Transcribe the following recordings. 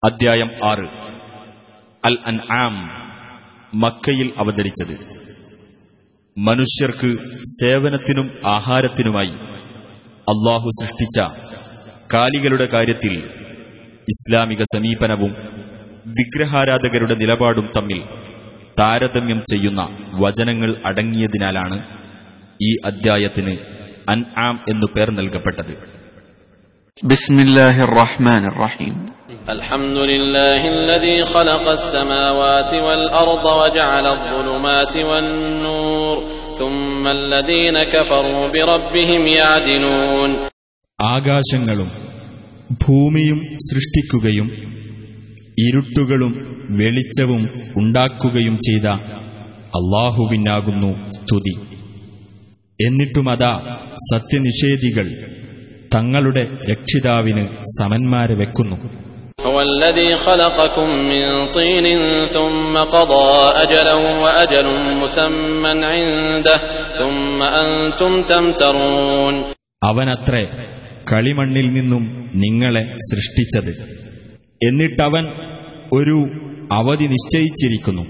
അദ്ധ്യായം ആറ് അൽ അൻ ആം മക്കയിൽ അവതരിച്ചത് മനുഷ്യർക്ക് സേവനത്തിനും ആഹാരത്തിനുമായി അള്ളാഹു സൃഷ്ടിച്ച കാലികളുടെ കാര്യത്തിൽ ഇസ്ലാമിക സമീപനവും വിഗ്രഹാരാധകരുടെ നിലപാടും തമ്മിൽ താരതമ്യം ചെയ്യുന്ന വചനങ്ങൾ അടങ്ങിയതിനാലാണ് ഈ അദ്ധ്യായത്തിന് അൻ ആം എന്നു പേർ നൽകപ്പെട്ടത് بسم الله الرحمن الرحيم الحمد لله الذي خلق السماوات والأرض وجعل الظلمات والنور ثم الذين كفروا بربهم يعدلون ആകാശങ്ങളും ഭൂമിയും സൃഷ്ടിക്കുകയും ഇരുട്ടുകളും വെളിച്ചവും ഉണ്ടാക്കുകയും ചെയ്ത അള്ളാഹുവിനാകുന്നു സ്തുതി എന്നിട്ടുമതാ സത്യനിഷേധികൾ തങ്ങളുടെ രക്ഷിതാവിന് സമന്മാരെ വെക്കുന്നു هو الذي خلقكم من طين ثم قضى أجلا وأجل مسمى عنده ثم أنتم تمترون അവനത്രേ കളിമണ്ണിൽ നിന്നും നിങ്ങളെ സൃഷ്ടിച്ചത് എന്നിട്ടവൻ ഒരു അവധി നിശ്ചയിച്ചിരിക്കുന്നു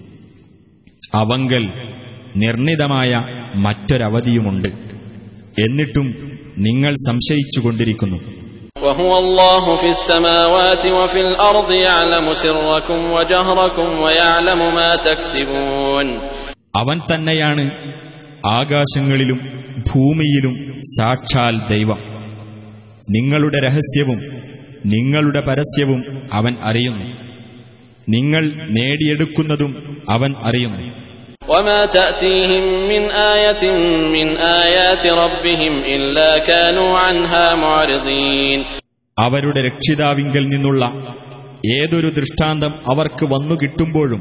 അവങ്കൽ നിർണിതമായ മറ്റൊരവധിയുമുണ്ട് എന്നിട്ടും നിങ്ങൾ സംശയിച്ചുകൊണ്ടിരിക്കുന്നു وهو الله في السماوات وفي الأرض يعلم سركم وجهركم ويعلم ما تكسبون അവൻ തന്നെയാണ് ആകാശങ്ങളിലും ഭൂമിയിലും സാക്ഷാൽ ദൈവം നിങ്ങളുടെ രഹസ്യവും നിങ്ങളുടെ പരസ്യവും അവൻ അറിയുന്നു നിങ്ങൾ നേടിയെടുക്കുന്നതും അവൻ അറിയുന്നു وما تأتيهم من آية من آيات ربهم إلا كانوا عنها معرضين അവരുടെ രക്ഷിതാവിങ്കൽ നിന്നുള്ള ഏതൊരു ദൃഷ്ടാന്തം അവർക്ക് വന്നു കിട്ടുമ്പോഴും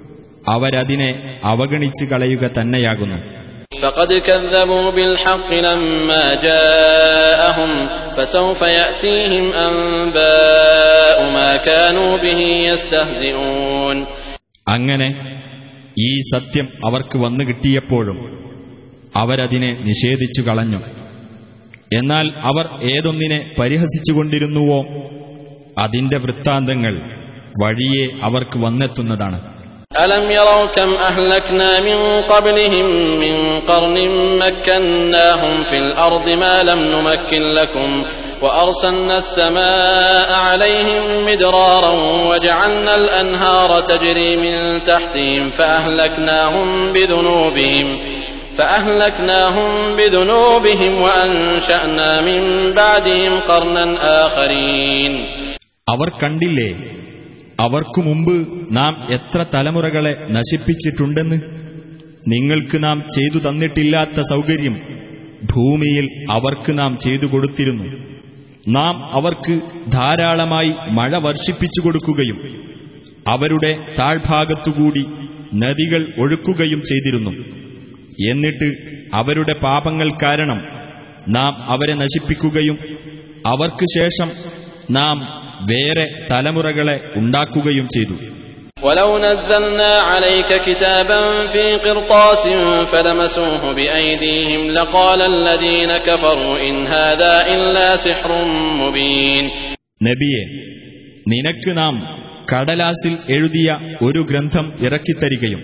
അവരതിനെ അവഗണിച്ചു കളയുക തന്നെയാകുന്നു فقد كذبوا بالحق لما جاءهم فسوف يأتيهم أنباء ما كانوا به يستهزئون അങ്ങനെ ഈ സത്യം അവർക്ക് വന്നു കിട്ടിയപ്പോഴും അവരതിനെ നിഷേധിച്ചു കളഞ്ഞു എന്നാൽ അവർ ഏതൊന്നിനെ പരിഹസിച്ചുകൊണ്ടിരുന്നുവോ അതിന്റെ വൃത്താന്തങ്ങൾ വഴിയെ അവർക്ക് വന്നെത്തുന്നതാണ് ألم يروا كم أهلكنا من قبلهم من قرن مكناهم في الأرض ما لم نمكن لكم وأرسلنا السماء عليهم مدرارا وجعلنا الأنهار تجري من تحتهم فأهلكناهم بذنوبهم فأهلكناهم بذنوبهم وأنشأنا من بعدهم قرنا آخرين അവർ കണ്ടില്ലേ അവർക്കു മുമ്പ് നാം എത്ര തലമുറകളെ നശിപ്പിച്ചിട്ടുണ്ടെന്ന് നിങ്ങൾക്ക് നാം ചെയ്തു തന്നിട്ടില്ലാത്ത സൗകര്യം ഭൂമിയിൽ അവർക്ക് നാം ചെയ്തു കൊടുത്തിരുന്നു നാം അവർക്ക് ധാരാളമായി മഴ വർഷിപ്പിച്ചു കൊടുക്കുകയും അവരുടെ താഴ്ഭാഗത്തുകൂടി നദികൾ ഒഴുക്കുകയും ചെയ്തിരുന്നു എന്നിട്ട് അവരുടെ പാപങ്ങൾ കാരണം നാം അവരെ നശിപ്പിക്കുകയും അവർക്ക് ശേഷം നാം വേറെ തലമുറകളെ ഉണ്ടാക്കുകയും ചെയ്തു ولو نزلنا عليك كتابا في قرطاس فلمسوه بأيديهم لقال الذين كفروا إن هذا إلا سحر مبين നബിയെ നിനക്ക് നാം കടലാസിൽ എഴുതിയ ഒരു ഗ്രന്ഥം ഇറക്കിത്തരികയും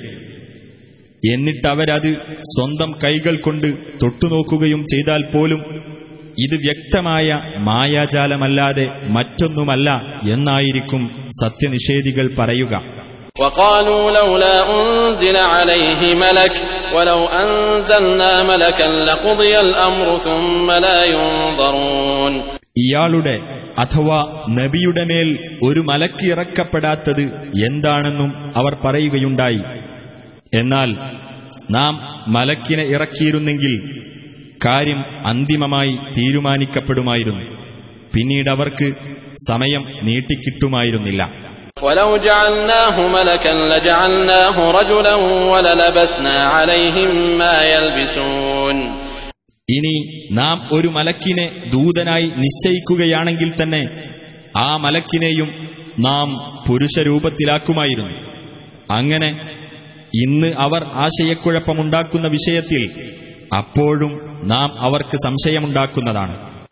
എന്നിട്ടവരത് സ്വന്തം കൈകൾ കൊണ്ട് തൊട്ടുനോക്കുകയും ചെയ്താൽ പോലും ഇത് വ്യക്തമായ മായാജാലമല്ലാതെ മറ്റൊന്നുമല്ല എന്നായിരിക്കും സത്യനിഷേധികൾ പറയുക وقالوا لولا أنزل عليه ملك ولو أنزلنا ملكا لقضي الأمر ثم لا ينظرون ഇയാളുടെ അഥവാ നബിയുടെ മേൽ ഒരു മലക്ക് ഇറക്കപ്പെടാത്തത് എന്താണെന്നും അവർ പറയുകയുണ്ടായി എന്നാൽ നാം മലക്കിനെ ഇറക്കിയിരുന്നെങ്കിൽ കാര്യം അന്തിമമായി തീരുമാനിക്കപ്പെടുമായിരുന്നു പിന്നീട് അവർക്ക് സമയം നീട്ടിക്കിട്ടുമായിരുന്നില്ല ولو جعلناه ملكا لجعلناه رجلا وللبسنا عليهم ما يلبسون ഇനി നാം ഒരു മലക്കിനെ ദൂതനായി നിശ്ചയിക്കുകയാണെങ്കിൽ തന്നെ ആ മലക്കിനെയും നാം പുരുഷരൂപത്തിലാക്കുമായിരുന്നു അങ്ങനെ ഇന്ന് അവർ ആശയക്കുഴപ്പമുണ്ടാക്കുന്ന വിഷയത്തിൽ അപ്പോഴും നാം അവർക്ക് സംശയമുണ്ടാക്കുന്നതാണ്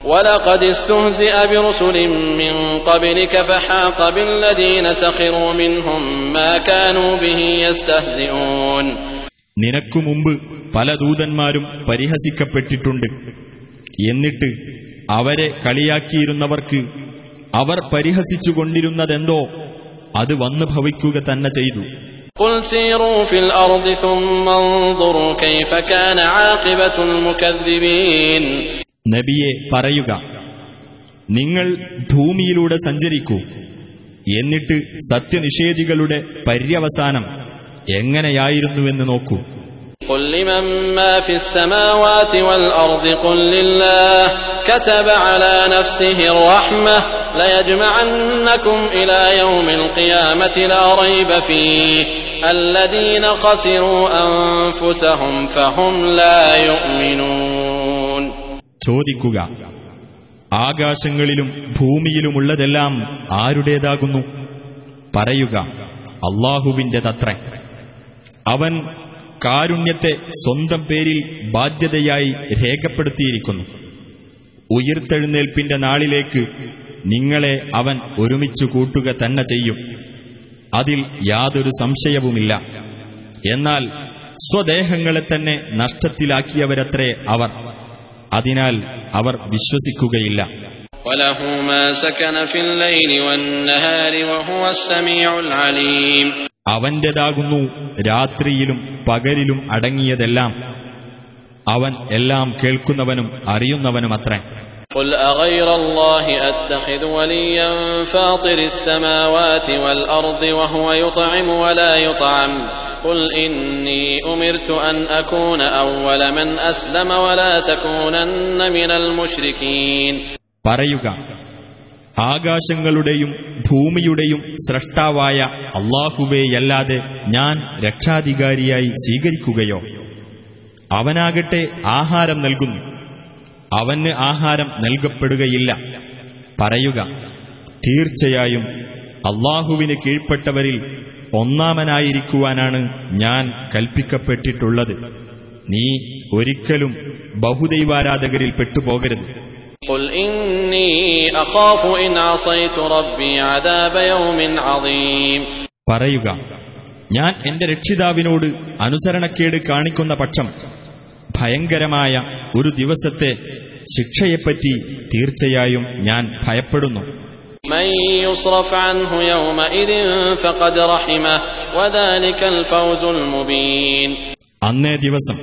ولقد استهزئ برسل من قبلك فحاق بالذين سخروا منهم ما كانوا به يستهزئون നിനക്കു മുമ്പ് പല ദൂതന്മാരും പരിഹസിക്കപ്പെട്ടിട്ടുണ്ട് എന്നിട്ട് അവരെ കളിയാക്കിയിരുന്നവർക്ക് അവർ പരിഹസിച്ചുകൊണ്ടിരുന്നതെന്തോ അത് വന്നു ഭവിക്കുക തന്നെ ചെയ്തു قل سيروا في الأرض ثم انظروا كيف كان عاقبة المكذبين നബിയെ പറയുക നിങ്ങൾ ഭൂമിയിലൂടെ സഞ്ചരിക്കൂ എന്നിട്ട് സത്യനിഷേധികളുടെ പര്യവസാനം എങ്ങനെയായിരുന്നുവെന്ന് നോക്കൂ قل لمن ما في السماوات والأرض قل لله كتب على نفسه الرحمة ليجمعنكم إلى يوم القيامة لا ريب فيه الذين خسروا أنفسهم فهم لا يؤمنون ചോദിക്കുക ആകാശങ്ങളിലും ഭൂമിയിലുമുള്ളതെല്ലാം ആരുടേതാകുന്നു പറയുക അള്ളാഹുവിൻ്റെതത്രേ അവൻ കാരുണ്യത്തെ സ്വന്തം പേരിൽ ബാധ്യതയായി രേഖപ്പെടുത്തിയിരിക്കുന്നു ഉയിർത്തെഴുന്നേൽപ്പിന്റെ നാളിലേക്ക് നിങ്ങളെ അവൻ ഒരുമിച്ചു കൂട്ടുക തന്നെ ചെയ്യും അതിൽ യാതൊരു സംശയവുമില്ല എന്നാൽ സ്വദേഹങ്ങളെ തന്നെ നഷ്ടത്തിലാക്കിയവരത്രേ അവർ അതിനാൽ അവർ വിശ്വസിക്കുകയില്ല وله ما سكن في الليل والنهار وهو السميع العليم അവന്റേതാകുന്നു രാത്രിയിലും പകലിലും അടങ്ങിയതെല്ലാം അവൻ എല്ലാം കേൾക്കുന്നവനും അറിയുന്നവനുമത്രേ قل أغير الله أتخذ وليا فاطر السماوات والأرض وهو يطعم ولا يطعم قل إني أمرت أن أكون أول من أسلم ولا تكونن من المشركين പറയുക ആകാശങ്ങളുടെയും ഭൂമിയുടെയും സ്രഷ്ടാവായ അള്ളാഹുവേയല്ലാതെ ഞാൻ രക്ഷാധികാരിയായി സ്വീകരിക്കുകയോ അവനാകട്ടെ ആഹാരം നൽകുന്നു അവന് ആഹാരം നൽകപ്പെടുകയില്ല പറയുക തീർച്ചയായും അള്ളാഹുവിന് കീഴ്പ്പെട്ടവരിൽ ഒന്നാമനായിരിക്കുവാനാണ് ഞാൻ കൽപ്പിക്കപ്പെട്ടിട്ടുള്ളത് നീ ഒരിക്കലും ബഹുദൈവാരാധകരിൽ പെട്ടുപോകരുത് قل إني أخاف إن عصيت ربي عذاب يوم عظيم പറയുക ഞാൻ എന്റെ രക്ഷിതാവിനോട് അനുസരണക്കേട് കാണിക്കുന്ന പക്ഷം ഭയങ്കരമായ ഒരു ദിവസത്തെ ശിക്ഷയെപ്പറ്റി തീർച്ചയായും ഞാൻ ഭയപ്പെടുന്നു من يصرف عنه يومئذ فقد رحمه وذلك الفوز المبين അന്നേ ദിവസം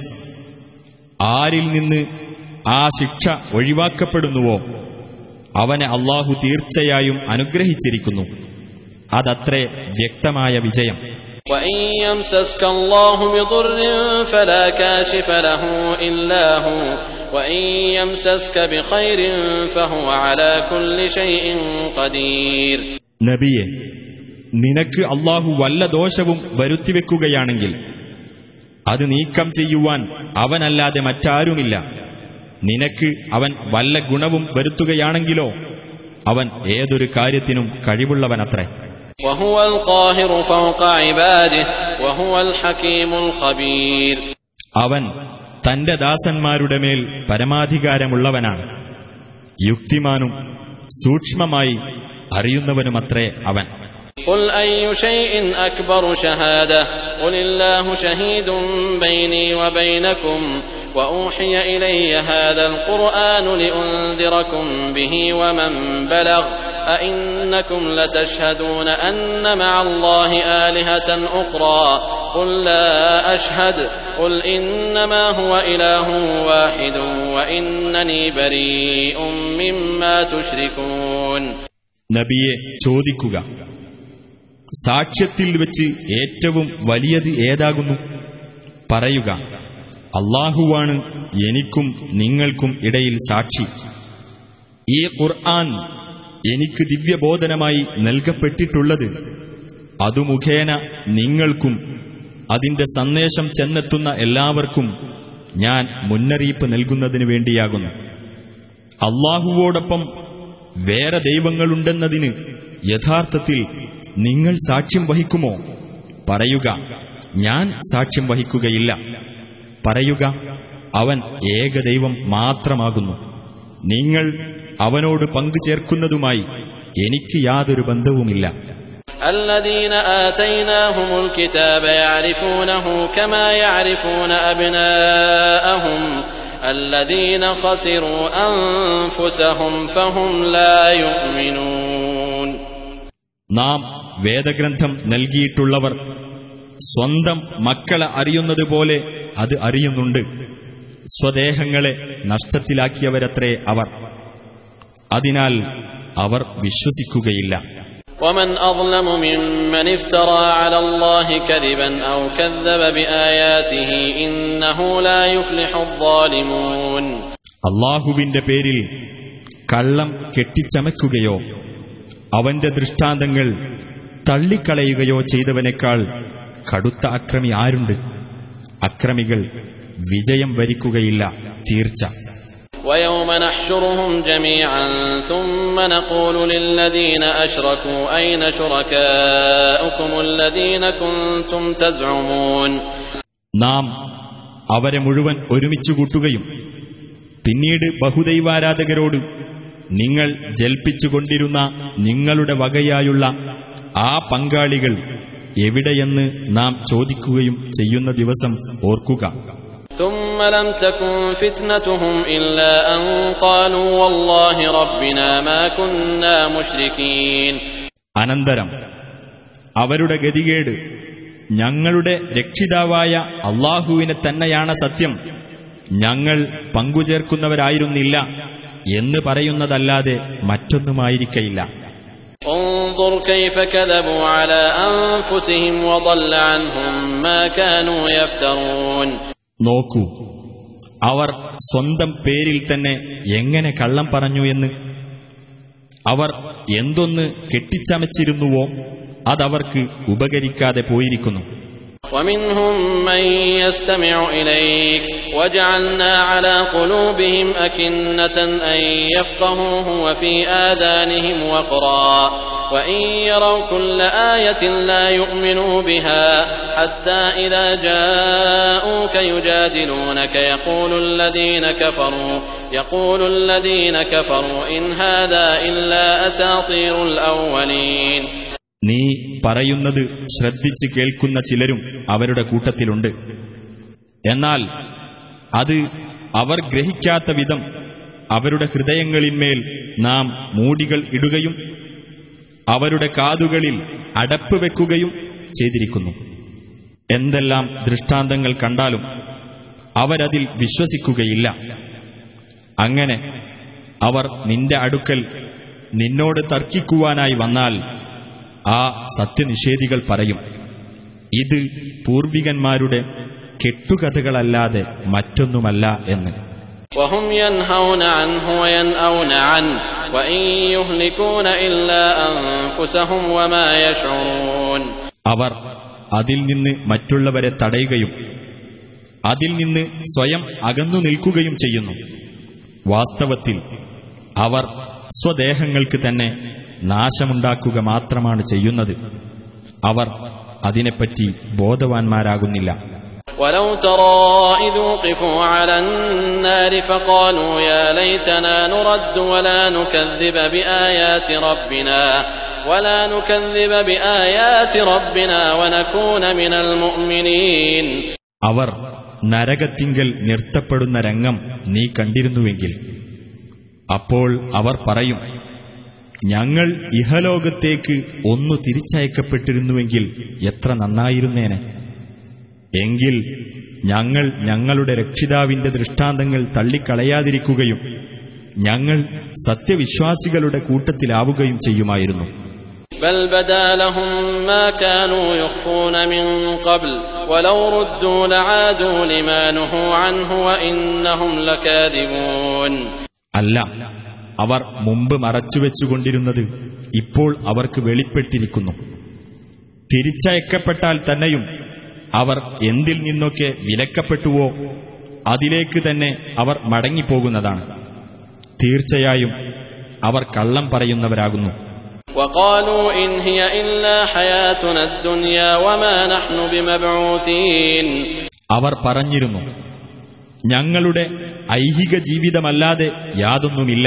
ആരിൽ നിന്ന് ആ ശിക്ഷ ഒഴിവാക്കപ്പെടുന്നുവോ അവനെ അള്ളാഹു തീർച്ചയായും അനുഗ്രഹിച്ചിരിക്കുന്നു അതത്രേ വ്യക്തമായ വിജയം وإن يمسسك الله بضر فلا كاشف له إلا هو وإن يمسسك بخير فهو على كل شيء قدير നബിയെ നിനക്ക് അള്ളാഹു വല്ല ദോഷവും വരുത്തിവെക്കുകയാണെങ്കിൽ അത് നീക്കം ചെയ്യുവാൻ അവനല്ലാതെ മറ്റാരുമില്ല നിനക്ക് അവൻ വല്ല ഗുണവും വരുത്തുകയാണെങ്കിലോ അവൻ ഏതൊരു കാര്യത്തിനും കഴിവുള്ളവനത്രേ وهو القاهر فوق عباده وهو الحكيم الخبير അവൻ തന്റെ ദാസന്മാരുടെ മേൽ പരമാധികാരമുള്ളവനാണ് യുക്തിമാനും സൂക്ഷ്മമായി അറിയുന്നവനുമത്രേ അവൻ قل أي شيء أكبر شهادة قل الله شهيد بيني وبينكم وأوحي إلي هذا القرآن لأنذركم به ومن بلغ أئنكم لتشهدون أن مع الله آلهة أخرى قل لا أشهد قل إنما هو إله واحد وإنني بريء مما تشركون നബിയെ ചോദിക്കുക സാക്ഷ്യത്തിൽ വെച്ച് ഏറ്റവും വലിയത് ഏതാകുന്നു പറയുക അള്ളാഹുവാണ് എനിക്കും നിങ്ങൾക്കും ഇടയിൽ സാക്ഷി ഈ ഖുർആൻ എനിക്ക് ദിവ്യബോധനമായി നൽകപ്പെട്ടിട്ടുള്ളത് അതു മുഖേന നിങ്ങൾക്കും അതിന്റെ സന്ദേശം ചെന്നെത്തുന്ന എല്ലാവർക്കും ഞാൻ മുന്നറിയിപ്പ് നൽകുന്നതിനു വേണ്ടിയാകുന്നു അള്ളാഹുവോടൊപ്പം വേറെ ദൈവങ്ങളുണ്ടെന്നതിന് യഥാർത്ഥത്തിൽ നിങ്ങൾ സാക്ഷ്യം വഹിക്കുമോ പറയുക ഞാൻ സാക്ഷ്യം വഹിക്കുകയില്ല പറയുക അവൻ ഏകദൈവം മാത്രമാകുന്നു നിങ്ങൾ അവനോട് പങ്കുചേർക്കുന്നതുമായി എനിക്ക് യാതൊരു ബന്ധവുമില്ല الذين آتيناهم الكتاب يعرفونه كما يعرفون أبناءهم الذين خسروا أنفسهم فهم لا يؤمنون നാം വേദഗ്രന്ഥം നൽകിയിട്ടുള്ളവർ സ്വന്തം മക്കളെ അറിയുന്നതുപോലെ അത് അറിയുന്നുണ്ട് സ്വദേഹങ്ങളെ നഷ്ടത്തിലാക്കിയവരത്രേ അവർ അതിനാൽ അവർ വിശ്വസിക്കുകയില്ല ومن أظلم ممن افترى على الله كذبا أو كذب بآياته إنه لا يفلح الظالمون അള്ളാഹുവിന്റെ പേരിൽ കള്ളം കെട്ടിച്ചമയ്ക്കുകയോ അവന്റെ ദൃഷ്ടാന്തങ്ങൾ തള്ളിക്കളയുകയോ ചെയ്തവനേക്കാൾ കടുത്ത അക്രമി ആരുണ്ട് അക്രമികൾ വിജയം വരിക്കുകയില്ല തീർച്ച ويوم نحشرهم جميعا ثم نقول للذين أشركوا أين شركاؤكم الذين كنتم تزعمون നാം അവരെ മുഴുവൻ ഒരുമിച്ചു കൂട്ടുകയും പിന്നീട് ബഹുദൈവാരാധകരോട് നിങ്ങൾ ജൽപ്പിച്ചുകൊണ്ടിരുന്ന നിങ്ങളുടെ വകയായുള്ള ആ പങ്കാളികൾ എവിടെയെന്ന് നാം ചോദിക്കുകയും ചെയ്യുന്ന ദിവസം ഓർക്കുക ثم لم تكن فتنتهم إلا أن قالوا والله ربنا ما كنا مشركين അനന്തരം അവരുടെ ഗതികേട് ഞങ്ങളുടെ രക്ഷിതാവായ അള്ളാഹുവിനെ തന്നെയാണ് സത്യം ഞങ്ങൾ പങ്കുചേർക്കുന്നവരായിരുന്നില്ല എന്ന് പറയുന്നതല്ലാതെ മറ്റൊന്നുമായിരിക്കയില്ല انظر كيف كذبوا على أنفسهم وضل عنهم ما كانوا يفترون നോക്കൂ അവർ സ്വന്തം പേരിൽ തന്നെ എങ്ങനെ കള്ളം പറഞ്ഞു എന്ന് അവർ എന്തൊന്ന് കെട്ടിച്ചമച്ചിരുന്നുവോ അതവർക്ക് ഉപകരിക്കാതെ പോയിരിക്കുന്നു ومنهم من يستمع إليك وجعلنا على قلوبهم أكنة أن يفقهوه وفي آذانهم وقرا وإن يروا كل آية لا يؤمنوا بها حتى إذا جاءوك يجادلونك يقول الذين كفروا يقول الذين كفروا إن هذا إلا أساطير الأولين നീ പറയുന്നത് ശ്രദ്ധിച്ച് കേൾക്കുന്ന ചിലരും അവരുടെ കൂട്ടത്തിലുണ്ട് എന്നാൽ അത് അവർ ഗ്രഹിക്കാത്ത വിധം അവരുടെ ഹൃദയങ്ങളിന്മേൽ നാം മൂടികൾ ഇടുകയും അവരുടെ കാതുകളിൽ അടപ്പ് വെക്കുകയും ചെയ്തിരിക്കുന്നു എന്തെല്ലാം ദൃഷ്ടാന്തങ്ങൾ കണ്ടാലും അവരതിൽ വിശ്വസിക്കുകയില്ല അങ്ങനെ അവർ നിന്റെ അടുക്കൽ നിന്നോട് തർക്കിക്കുവാനായി വന്നാൽ ആ സത്യനിഷേധികൾ പറയും ഇത് പൂർവികന്മാരുടെ കെട്ടുകഥകളല്ലാതെ മറ്റൊന്നുമല്ല എന്ന് وهم ينهون عنه وينأون عنه وإن يهلكون إلا أنفسهم وما يشعرون അവർ അതിൽ നിന്ന് മറ്റുള്ളവരെ തടയുകയും അതിൽ നിന്ന് സ്വയം അകന്നു നിൽക്കുകയും ചെയ്യുന്നു വാസ്തവത്തിൽ അവർ സ്വദേഹങ്ങൾക്ക് തന്നെ നാശമുണ്ടാക്കുക മാത്രമാണ് ചെയ്യുന്നത് അവർ അതിനെപ്പറ്റി ബോധവാന്മാരാകുന്നില്ല ولو ترى إذ وقفوا على النار فقالوا يا ليتنا نرد ولا نكذب بآيات ربنا ولا نكذب بآيات ربنا ونكون من المؤمنين അവർ നരകത്തിങ്കൽ നിർത്തപ്പെടുന്ന രംഗം നീ കണ്ടിരുന്നുവെങ്കിൽ അപ്പോൾ അവർ പറയും ഞങ്ങൾ ഇഹലോകത്തേക്ക് ഒന്നു തിരിച്ചയക്കപ്പെട്ടിരുന്നുവെങ്കിൽ എത്ര നന്നായിരുന്നേനെ എങ്കിൽ ഞങ്ങൾ ഞങ്ങളുടെ രക്ഷിതാവിന്റെ ദൃഷ്ടാന്തങ്ങൾ തള്ളിക്കളയാതിരിക്കുകയും ഞങ്ങൾ സത്യവിശ്വാസികളുടെ കൂട്ടത്തിലാവുകയും ചെയ്യുമായിരുന്നു بل بدا لهم ما كانوا يخفون من قبل ولو ردوا لعادوا لما نهوا عنه وإنهم لكاذبون അല്ല അവർ മുമ്പ് മറച്ചുവെച്ചുകൊണ്ടിരുന്നത് ഇപ്പോൾ അവർക്ക് വെളിപ്പെട്ടിരിക്കുന്നു തിരിച്ചയക്കപ്പെട്ടാൽ തന്നെയും അവർ എന്തിൽ നിന്നൊക്കെ വിലക്കപ്പെട്ടുവോ അതിലേക്ക് തന്നെ അവർ മടങ്ങിപ്പോകുന്നതാണ് തീർച്ചയായും അവർ കള്ളം പറയുന്നവരാകുന്നു وقالوا إن هي إلا حياتنا الدنيا وما نحن بمبعوثين അവർ പറഞ്ഞിരുന്നു ഞങ്ങളുടെ ഐഹിക ജീവിതമല്ലാതെ യാതൊന്നുമില്ല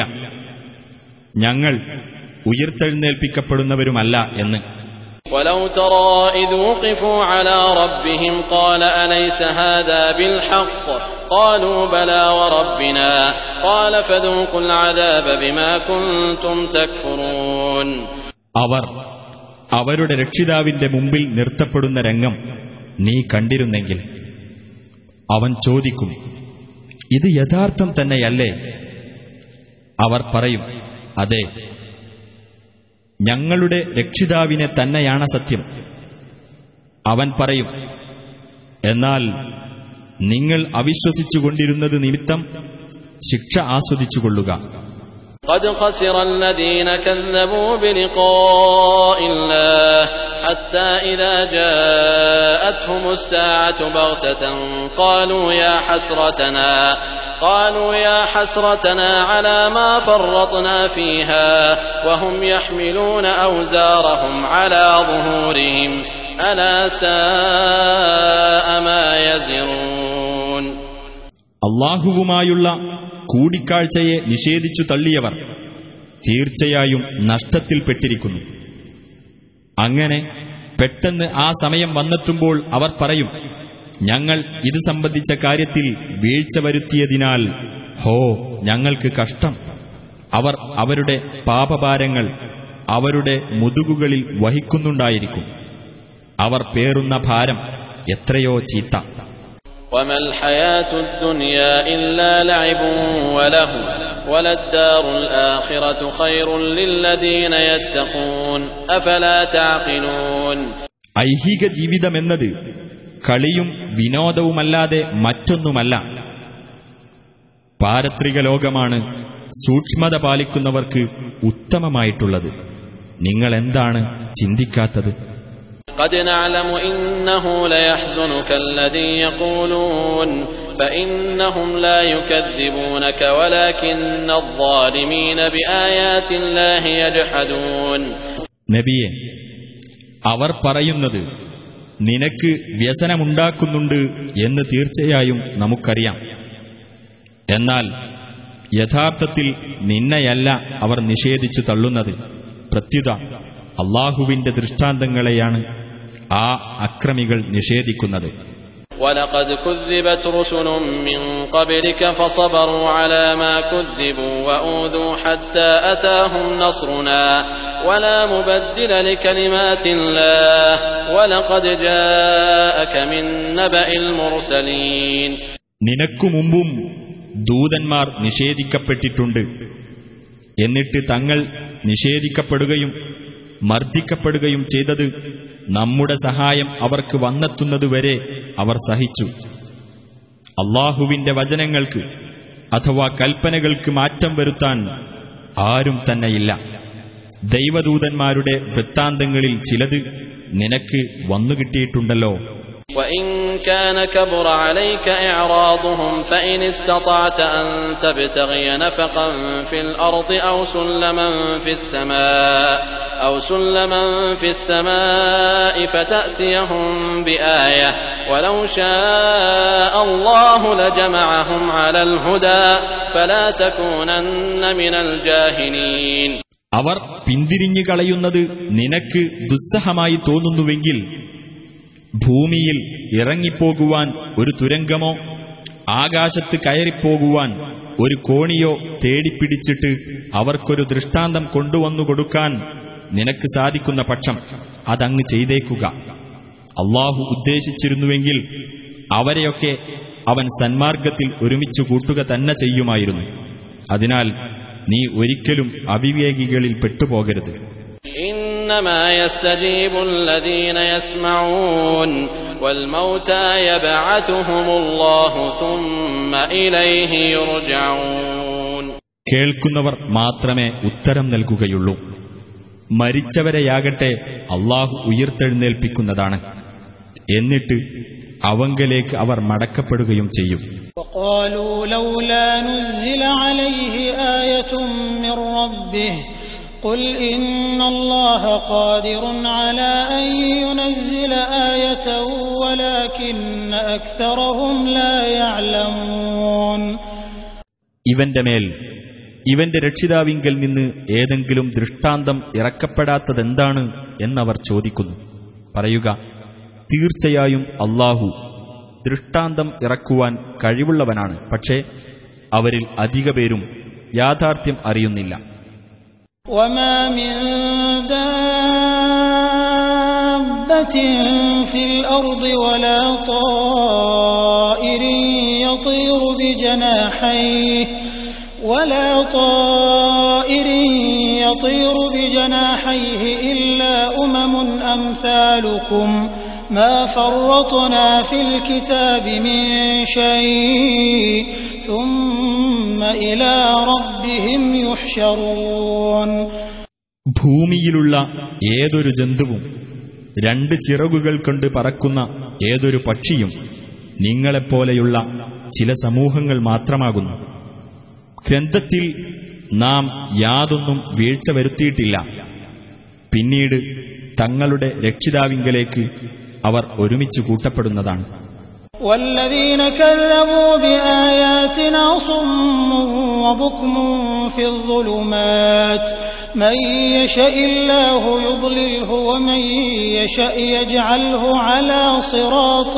ഞങ്ങൾ ഉയർത്തെഴുന്നേൽപ്പിക്കപ്പെടുന്നവരുമല്ല എന്ന് ولو ترى إذ وقفوا على ربهم قال أليس هذا بالحق قالوا بلى وربنا قال فذوقوا العذاب بما كنتم تكفرون അവർ അവരുടെ രക്ഷിതാവിന്റെ മുമ്പിൽ നിർത്തപ്പെടുന്ന രംഗം നീ കണ്ടിരുന്നെങ്കിൽ അവൻ ചോദിക്കും ഇത് യഥാർത്ഥം തന്നെയല്ലേ അവർ പറയും അതെ ഞങ്ങളുടെ രക്ഷിതാവിനെ തന്നെയാണ് സത്യം അവൻ പറയും എന്നാൽ നിങ്ങൾ അവിശ്വസിച്ചുകൊണ്ടിരുന്നത് നിമിത്തം ശിക്ഷ ആസ്വദിച്ചുകൊള്ളുക قد خسر الذين كذبوا بلقاء الله حتى إذا جاءتهم الساعة بغتة قالوا يا حسرتنا قالوا يا حسرتنا على ما فرطنا فيها وهم يحملون أوزارهم على ظهورهم ألا ساء ما يزرون അള്ളാഹുവുമായുള്ള കൂടിക്കാഴ്ചയെ നിഷേധിച്ചു തള്ളിയവർ തീർച്ചയായും നഷ്ടത്തിൽപ്പെട്ടിരിക്കുന്നു അങ്ങനെ പെട്ടെന്ന് ആ സമയം വന്നെത്തുമ്പോൾ അവർ പറയും ഞങ്ങൾ ഇത് സംബന്ധിച്ച കാര്യത്തിൽ വീഴ്ച വരുത്തിയതിനാൽ ഹോ ഞങ്ങൾക്ക് കഷ്ടം അവർ അവരുടെ പാപഭാരങ്ങൾ അവരുടെ മുതുകുകളിൽ വഹിക്കുന്നുണ്ടായിരിക്കും അവർ പേറുന്ന ഭാരം എത്രയോ ചീത്ത وما الحياة الدنيا إلا لعب وله وللدار الآخرة خير للذين يتقون أفلا تعقلون ഐഹിക ജീവിതമെന്നത് കളിയും വിനോദവുമല്ലാതെ മറ്റൊന്നുമല്ല പാരത്രിക ലോകമാണ് സൂക്ഷ്മത പാലിക്കുന്നവർക്ക് ഉത്തമമായിട്ടുള്ളത് നിങ്ങൾ എന്താണ് ചിന്തിക്കാത്തത് قد نعلم إنه ليحزنك الذي يقولون فإنهم لا يكذبونك ولكن الظالمين بآيات الله يجحدون നബിയെ അവർ പറയുന്നത് നിനക്ക് വ്യസനമുണ്ടാക്കുന്നുണ്ട് എന്ന് തീർച്ചയായും നമുക്കറിയാം എന്നാൽ യഥാർത്ഥത്തിൽ നിന്നെയല്ല അവർ നിഷേധിച്ചു തള്ളുന്നത് പ്രത്യുത അള്ളാഹുവിന്റെ ദൃഷ്ടാന്തങ്ങളെയാണ് ആ അക്രമികൾ നിഷേധിക്കുന്നത് ولقد كذبت رسل من قبلك فصبروا على ما كذبوا وأوذوا حتى أتاهم نصرنا ولا مبدل لكلمات الله ولقد جاءك من نبأ المرسلين നിനക്കു മുമ്പും ദൂതന്മാർ നിഷേധിക്കപ്പെട്ടിട്ടുണ്ട് എന്നിട്ട് തങ്ങൾ നിഷേധിക്കപ്പെടുകയും മർദ്ദിക്കപ്പെടുകയും ചെയ്തത് നമ്മുടെ സഹായം അവർക്ക് വന്നെത്തുന്നതുവരെ അവർ സഹിച്ചു അള്ളാഹുവിന്റെ വചനങ്ങൾക്ക് അഥവാ കൽപ്പനകൾക്ക് മാറ്റം വരുത്താൻ ആരും തന്നെയില്ല ദൈവദൂതന്മാരുടെ വൃത്താന്തങ്ങളിൽ ചിലത് നിനക്ക് വന്നുകിട്ടിയിട്ടുണ്ടല്ലോ وإن كان كبر عليك إعراضهم فإن استطعت أن تبتغي نفقا في الأرض أو سلما في السماء أو سلما في السماء فتأتيهم بآية ولو شاء الله لجمعهم على الهدى فلا تكونن من الجاهلين അവർ പിന്തിരിഞ്ഞു കളയുന്നത് നിനക്ക് ദുസ്സഹമായി തോന്നുന്നുവെങ്കിൽ ഭൂമിയിൽ ഇറങ്ങിപ്പോകുവാൻ ഒരു തുരങ്കമോ ആകാശത്ത് കയറിപ്പോകുവാൻ ഒരു കോണിയോ തേടിപ്പിടിച്ചിട്ട് അവർക്കൊരു ദൃഷ്ടാന്തം കൊണ്ടുവന്നു കൊടുക്കാൻ നിനക്ക് സാധിക്കുന്ന പക്ഷം അതങ്ങ് ചെയ്തേക്കുക അള്ളാഹു ഉദ്ദേശിച്ചിരുന്നുവെങ്കിൽ അവരെയൊക്കെ അവൻ സന്മാർഗത്തിൽ ഒരുമിച്ചു കൂട്ടുക തന്നെ ചെയ്യുമായിരുന്നു അതിനാൽ നീ ഒരിക്കലും അവിവേകികളിൽ പെട്ടുപോകരുത് إنما يستجيب الذين يسمعون والموتى يبعثهم الله ثم إليه يرجعون കേൾക്കുന്നവർ മാത്രമേ ഉത്തരം നൽകുകയുള്ളൂ മരിച്ചവരെയാകട്ടെ അള്ളാഹു ഉയർത്തെഴുന്നേൽപ്പിക്കുന്നതാണ് എന്നിട്ട് അവങ്കലേക്ക് അവർ മടക്കപ്പെടുകയും ചെയ്യും وقالوا لولا نزل عليه آية من ربه قل إن الله قادر على أن ينزل آية ولكن أكثرهم لا يعلمون ഇവന്റെ മേൽ ഇവന്റെ രക്ഷിതാവിങ്കൽ നിന്ന് ഏതെങ്കിലും ദൃഷ്ടാന്തം ഇറക്കപ്പെടാത്തതെന്താണ് എന്നവർ ചോദിക്കുന്നു പറയുക തീർച്ചയായും അള്ളാഹു ദൃഷ്ടാന്തം ഇറക്കുവാൻ കഴിവുള്ളവനാണ് പക്ഷേ അവരിൽ അധിക പേരും യാഥാർത്ഥ്യം അറിയുന്നില്ല وما من دابة في الأرض ولا طائر يطير بجناحيه ولا طائر يطير بجناحيه إلا أمم أمثالكم ما فرطنا في الكتاب من شيء ثم إلى ربهم يحشرون ഭൂമിയിലുള്ള ഏതൊരു ജന്തുവും രണ്ട് ചിറകുകൾ കൊണ്ട് പറക്കുന്ന ഏതൊരു പക്ഷിയും നിങ്ങളെപ്പോലെയുള്ള ചില സമൂഹങ്ങൾ മാത്രമാകുന്നു ഗ്രന്ഥത്തിൽ നാം യാതൊന്നും വീഴ്ച വരുത്തിയിട്ടില്ല പിന്നീട് തങ്ങളുടെ രക്ഷിതാവിങ്കലേക്ക് അവർ ഒരുമിച്ച് കൂട്ടപ്പെടുന്നതാണ് والذين كذبوا بآياتنا صم وبكم في الظلمات من يشاء الله يضلله ومن يشاء يجعله على صراط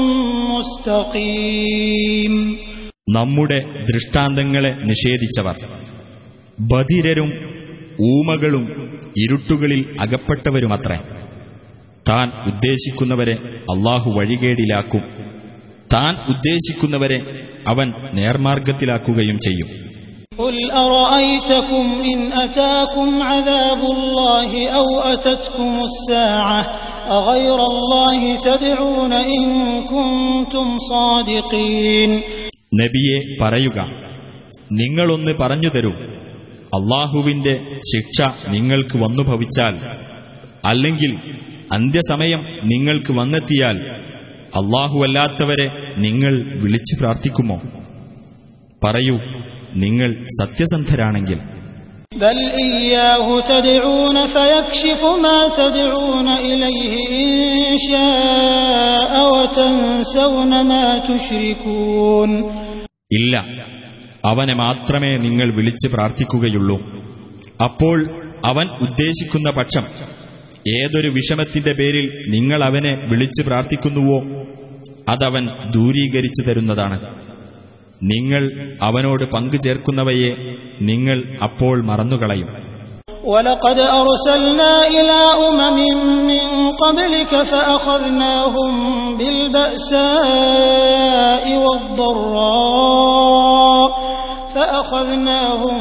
مستقيم നമ്മുടെ ദൃഷ്ടാന്തങ്ങളെ നിഷേധിച്ചവർ ബധിരരും ഊമകളും ഇരുട്ടുകളിൽ അകപ്പെട്ടവരുമത്രേ താൻ ഉദ്ദേശിക്കുന്നവരെ അള്ളാഹു വഴികേടിലാക്കും താൻ ഉദ്ദേശിക്കുന്നവരെ അവൻ നേർമാർഗത്തിലാക്കുകയും ചെയ്യും قل أرأيتكم إن أتاكم عذاب الله أو أتتكم الساعة أغير الله تدعون إن كنتم صادقين നബിയെ പറയുക നിങ്ങളൊന്ന് പറഞ്ഞു തരൂ അള്ളാഹുവിന്റെ ശിക്ഷ നിങ്ങൾക്ക് വന്നു ഭവിച്ചാൽ അല്ലെങ്കിൽ അന്ത്യസമയം നിങ്ങൾക്ക് വന്നെത്തിയാൽ അള്ളാഹുവല്ലാത്തവരെ നിങ്ങൾ വിളിച്ചു പ്രാർത്ഥിക്കുമോ പറയൂ നിങ്ങൾ സത്യസന്ധരാണെങ്കിൽ بل إياه تدعون فيكشف ما تدعون إليه إن شاء وتنسون ما تشركون ഇല്ല അവനെ മാത്രമേ നിങ്ങൾ വിളിച്ച് പ്രാർത്ഥിക്കുകയുള്ളൂ അപ്പോൾ അവൻ ഉദ്ദേശിക്കുന്ന പക്ഷം ഏതൊരു വിഷമത്തിന്റെ പേരിൽ നിങ്ങൾ അവനെ വിളിച്ച് പ്രാർത്ഥിക്കുന്നുവോ അതവൻ ദൂരീകരിച്ചു തരുന്നതാണ് നിങ്ങൾ അവനോട് പങ്കു ചേർക്കുന്നവയെ നിങ്ങൾ അപ്പോൾ മറന്നുകളയും ولقد أرسلنا إلى أمم من قبلك فأخذناهم بالبأساء والضراء فأخذناهم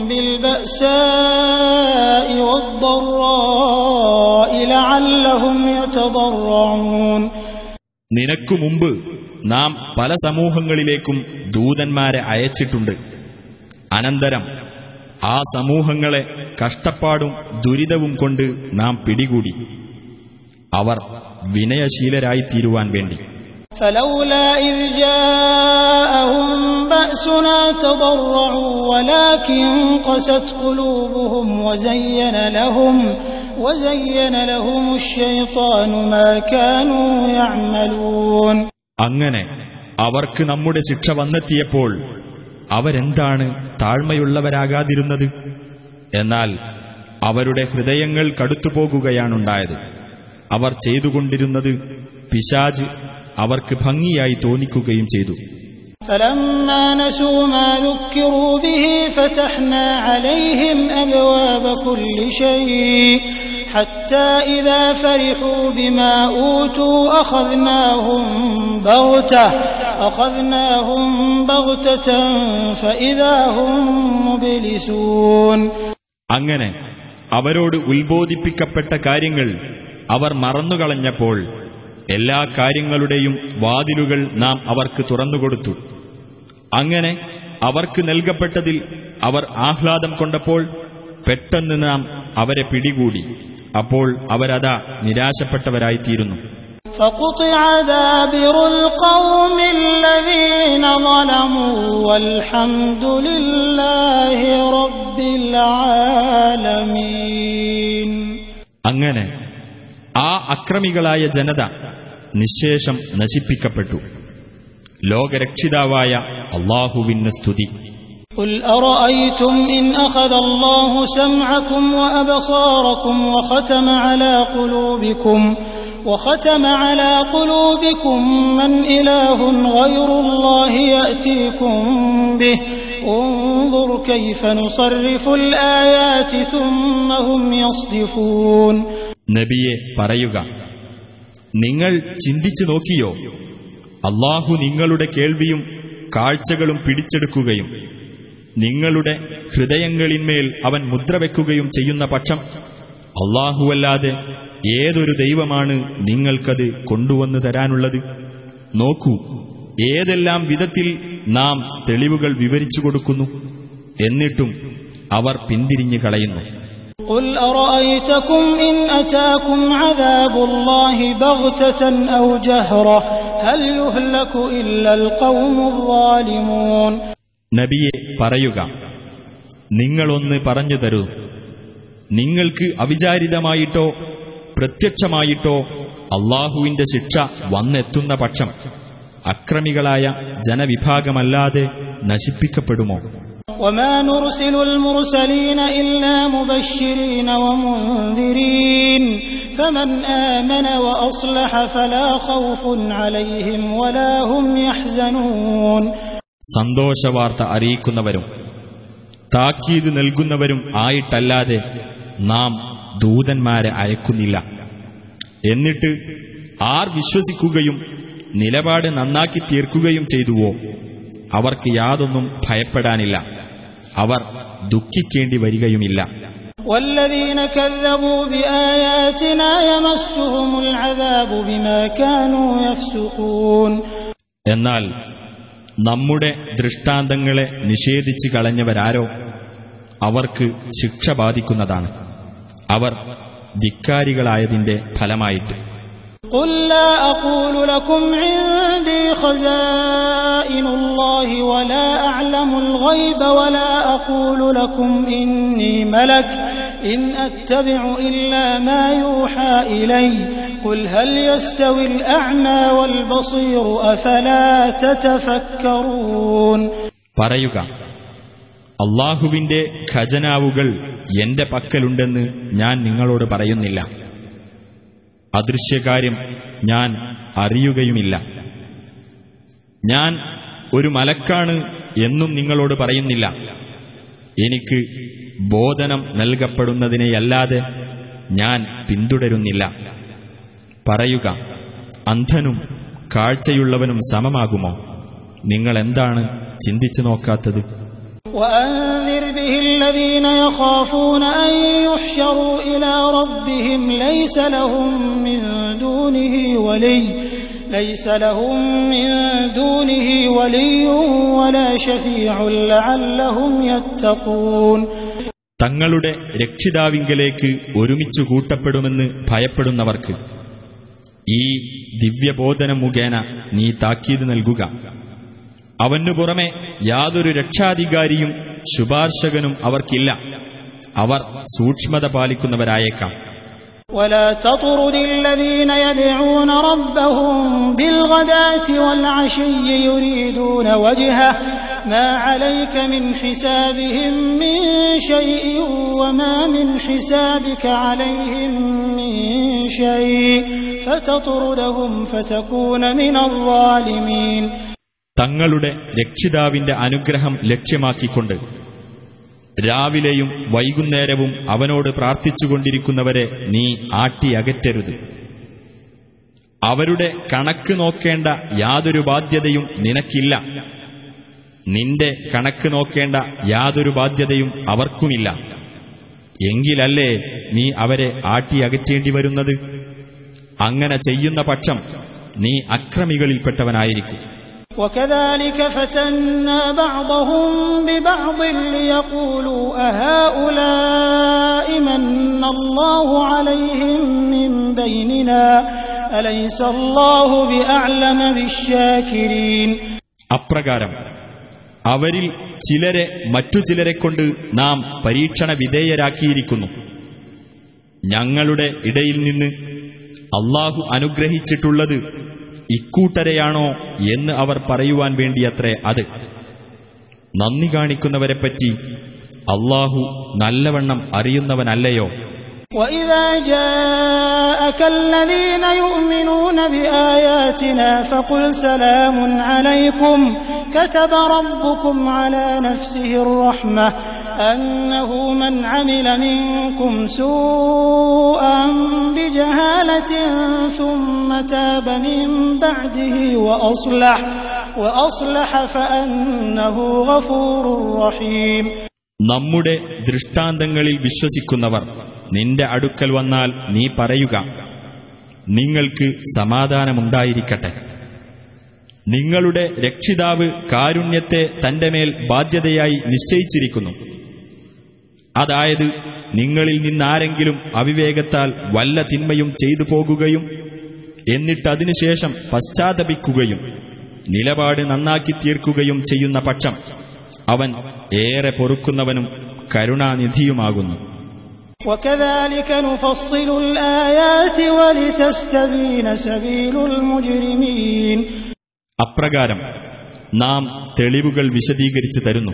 بالبأساء والضراء لعلهم يتضرعون നിനക്കു മുമ്പ് നാം പല സമൂഹങ്ങളിലേക്കും ദൂതന്മാരെ അയച്ചിട്ടുണ്ട് അനന്തരം ആ സമൂഹങ്ങളെ കഷ്ടപ്പാടും ദുരിതവും കൊണ്ട് നാം പിടികൂടി അവർ വിനയശീലരായിത്തീരുവാൻ വേണ്ടി فلولا إذ جاءهم بأسنا تضرعوا ولكن قست قلوبهم وزين لهم وزين لهم الشيطان ما كانوا يعملون അങ്ങനെ അവർക്ക് നമ്മുടെ ശിക്ഷ വന്നെത്തിയപ്പോൾ അവരെന്താണ് താഴ്മയുള്ളവരാകാതിരുന്നത് എന്നാൽ അവരുടെ ഹൃദയങ്ങൾ കടുത്തുപോകുകയാണുണ്ടായത് അവർ ചെയ്തുകൊണ്ടിരുന്നത് പിശാജ് അവർക്ക് ഭംഗിയായി തോന്നിക്കുകയും ചെയ്തു فلما نسوا ما ذكروا به فتحنا عليهم أبواب كل شيء حتى إذا فرحوا بما أوتوا أخذناهم بغتة أخذناهم بغتة فإذا هم مبلسون അങ്ങനെ അവരോട് ഉത്ബോധിപ്പിക്കപ്പെട്ട കാര്യങ്ങൾ അവർ മറന്നുകളഞ്ഞപ്പോൾ എല്ലാ കാര്യങ്ങളുടെയും വാതിലുകൾ നാം അവർക്ക് തുറന്നുകൊടുത്തു അങ്ങനെ അവർക്ക് നൽകപ്പെട്ടതിൽ അവർ ആഹ്ലാദം കൊണ്ടപ്പോൾ പെട്ടെന്ന് നാം അവരെ പിടികൂടി അപ്പോൾ അവരതാ നിരാശപ്പെട്ടവരായിത്തീരുന്നു فقطع دابر القوم الذين ظلموا والحمد لله رب العالمين അങ്ങനെ ആ അക്രമികളായ ജനത നിശേഷം നശിപ്പിക്കപ്പെട്ടു ലോകരക്ഷിതാവായ അള്ളാഹുവിന് സ്തുതി قل أرأيتم إن أخذ الله سمعكم وأبصاركم وختم على قلوبكم وختم على قلوبكم من إله غير الله يأتيكم به انظر كيف نصرف الآيات ثم هم يصدفون നബിയെ പറയുക നിങ്ങൾ ചിന്തിച്ചു നോക്കിയോ അള്ളാഹു നിങ്ങളുടെ കേൾവിയും കാഴ്ചകളും പിടിച്ചെടുക്കുകയും നിങ്ങളുടെ ഹൃദയങ്ങളിന്മേൽ അവൻ മുദ്രവെക്കുകയും ചെയ്യുന്ന പക്ഷം അള്ളാഹുവല്ലാതെ ഏതൊരു ദൈവമാണ് നിങ്ങൾക്കത് കൊണ്ടുവന്നു തരാനുള്ളത് നോക്കൂ ഏതെല്ലാം വിധത്തിൽ നാം തെളിവുകൾ വിവരിച്ചു കൊടുക്കുന്നു എന്നിട്ടും അവർ പിന്തിരിഞ്ഞു കളയുന്നു قل أرأيتكم إن أتاكم عذاب الله بغتة أو جهرة هل يهلك إلا القوم الظالمون നബിയെ പറയുക നിങ്ങളൊന്ന് പറഞ്ഞു തരൂ നിങ്ങൾക്ക് അവിചാരിതമായിട്ടോ പ്രത്യക്ഷമായിട്ടോ അള്ളാഹുവിന്റെ ശിക്ഷ വന്നെത്തുന്ന പക്ഷം അക്രമികളായ ജനവിഭാഗമല്ലാതെ നശിപ്പിക്കപ്പെടുമോ وما نرسل المرسلين إلا مبشرين ومنذرين فمن آمن وأصلح فلا خوف عليهم ولا هم يحزنون സന്തോഷവാർത്ത അറിയിക്കുന്നവരും താക്കീത് നൽകുന്നവരും ആയിട്ടല്ലാതെ നാം ദൂതന്മാരെ അയക്കുന്നില്ല എന്നിട്ട് ആർ വിശ്വസിക്കുകയും നിലപാട് നന്നാക്കി തീർക്കുകയും ചെയ്തുവോ അവർക്ക് യാതൊന്നും ഭയപ്പെടാനില്ല അവർ ദുഃഖിക്കേണ്ടി വരികയുമില്ല والذين كذبوا بآياتنا يمسهم العذاب بما كانوا يفسقون എന്നാൽ നമ്മുടെ ദൃഷ്ടാന്തങ്ങളെ നിഷേധിച്ചു കളഞ്ഞവരാരോ അവർക്ക് ശിക്ഷ ബാധിക്കുന്നതാണ് അവർ ധിക്കാരികളായതിന്റെ ഫലമായിട്ട് قل لا أقول لكم عندي خزائن الله ولا أعلم الغيب ولا أقول لكم إني ملك إن أتبع إلا ما يوحى إلي قل هل يستوي الأعمى والبصير أفلا تتفكرون പറയുക അള്ളാഹുവിന്റെ ഖജനാവുകൾ എന്റെ പക്കലുണ്ടെന്ന് ഞാൻ നിങ്ങളോട് പറയുന്നില്ല അദൃശ്യകാര്യം ഞാൻ അറിയുകയുമില്ല ഞാൻ ഒരു മലക്കാണ് എന്നും നിങ്ങളോട് പറയുന്നില്ല എനിക്ക് ബോധനം നൽകപ്പെടുന്നതിനെയല്ലാതെ ഞാൻ പിന്തുടരുന്നില്ല പറയുക അന്ധനും കാഴ്ചയുള്ളവനും സമമാകുമോ നിങ്ങൾ എന്താണ് ചിന്തിച്ചു നോക്കാത്തത് وأنذر به الذين يخافون أن يحشروا إلى ربهم ليس لهم من دونه ولي ليس لهم من دونه ولي ولا شفيع لعلهم يتقون തങ്ങളുടെ രക്ഷിതാവിങ്കലേക്ക് ഒരുമിച്ചു കൂട്ടപ്പെടുമെന്ന് ഭയപ്പെടുന്നവർക്ക് ഈ ദിവ്യബോധനം മുഖേന നീ താക്കീത് നൽകുക അവനു പുറമെ യാതൊരു രക്ഷാധികാരിയും ശുപാർശകനും അവർക്കില്ല അവർ സൂക്ഷ്മത പാലിക്കുന്നവരായേക്കാം ولا تطرد الذين يدعون ربهم بالغداة والعشي يريدون وجهه ما عليك من حسابهم من شيء وما من حسابك عليهم من شيء فتطردهم فتكون من الظالمين തങ്ങളുടെ രക്ഷിതാവിന്റെ അനുഗ്രഹം ലക്ഷ്യമാക്കിക്കൊണ്ട് രാവിലെയും വൈകുന്നേരവും അവനോട് പ്രാർത്ഥിച്ചുകൊണ്ടിരിക്കുന്നവരെ നീ ആട്ടിയകറ്റരുത് അവരുടെ കണക്ക് നോക്കേണ്ട യാതൊരു ബാധ്യതയും നിനക്കില്ല നിന്റെ കണക്ക് നോക്കേണ്ട യാതൊരു ബാധ്യതയും അവർക്കുമില്ല എങ്കിലല്ലേ നീ അവരെ ആട്ടിയകറ്റേണ്ടി വരുന്നത് അങ്ങനെ ചെയ്യുന്ന പക്ഷം നീ അക്രമികളിൽപ്പെട്ടവനായിരിക്കും وكذلك فتنا بعضهم ببعض ليقولوا أهؤلاء من الله عليهم من بيننا أليس الله بأعلم بالشاكرين അപ്രകാരം അവരിൽ ചിലരെ മറ്റു ചിലരെ കൊണ്ട് നാം പരീക്ഷണ വിധേയരാക്കിയിരിക്കുന്നു ഞങ്ങളുടെ ഇടയിൽ നിന്ന് അള്ളാഹു അനുഗ്രഹിച്ചിട്ടുള്ളത് ഇക്കൂട്ടരെയാണോ എന്ന് അവർ പറയുവാൻ വേണ്ടിയത്രേ അത് നന്ദി കാണിക്കുന്നവരെപ്പറ്റി അള്ളാഹു നല്ലവണ്ണം അറിയുന്നവനല്ലയോ وإذا جاءك الذين يؤمنون بآياتنا فقل سلام عليكم كتب ربكم على نفسه الرحمة أنه من عمل منكم سوءا بجهالة ثم تاب من بعده وأصلح وأصلح فأنه غفور رحيم നമ്മുടെ ദൃഷ്ടാന്തങ്ങളിൽ വിശ്വസിക്കുന്നവർ നിന്റെ അടുക്കൽ വന്നാൽ നീ പറയുക നിങ്ങൾക്ക് സമാധാനമുണ്ടായിരിക്കട്ടെ നിങ്ങളുടെ രക്ഷിതാവ് കാരുണ്യത്തെ തന്റെ മേൽ ബാധ്യതയായി നിശ്ചയിച്ചിരിക്കുന്നു അതായത് നിങ്ങളിൽ നിന്നാരെങ്കിലും അവിവേകത്താൽ വല്ല തിന്മയും ചെയ്തു പോകുകയും എന്നിട്ടതിനുശേഷം പശ്ചാത്തപിക്കുകയും നിലപാട് നന്നാക്കി തീർക്കുകയും ചെയ്യുന്ന പക്ഷം അവൻ ഏറെ പൊറുക്കുന്നവനും കരുണാനിധിയുമാകുന്നു وكذلك نفصل الآيات ولتستبين سبيل المجرمين അപ്രകാരം നാം തെളിവുകൾ വിശദീകരിച്ചു തരുന്നു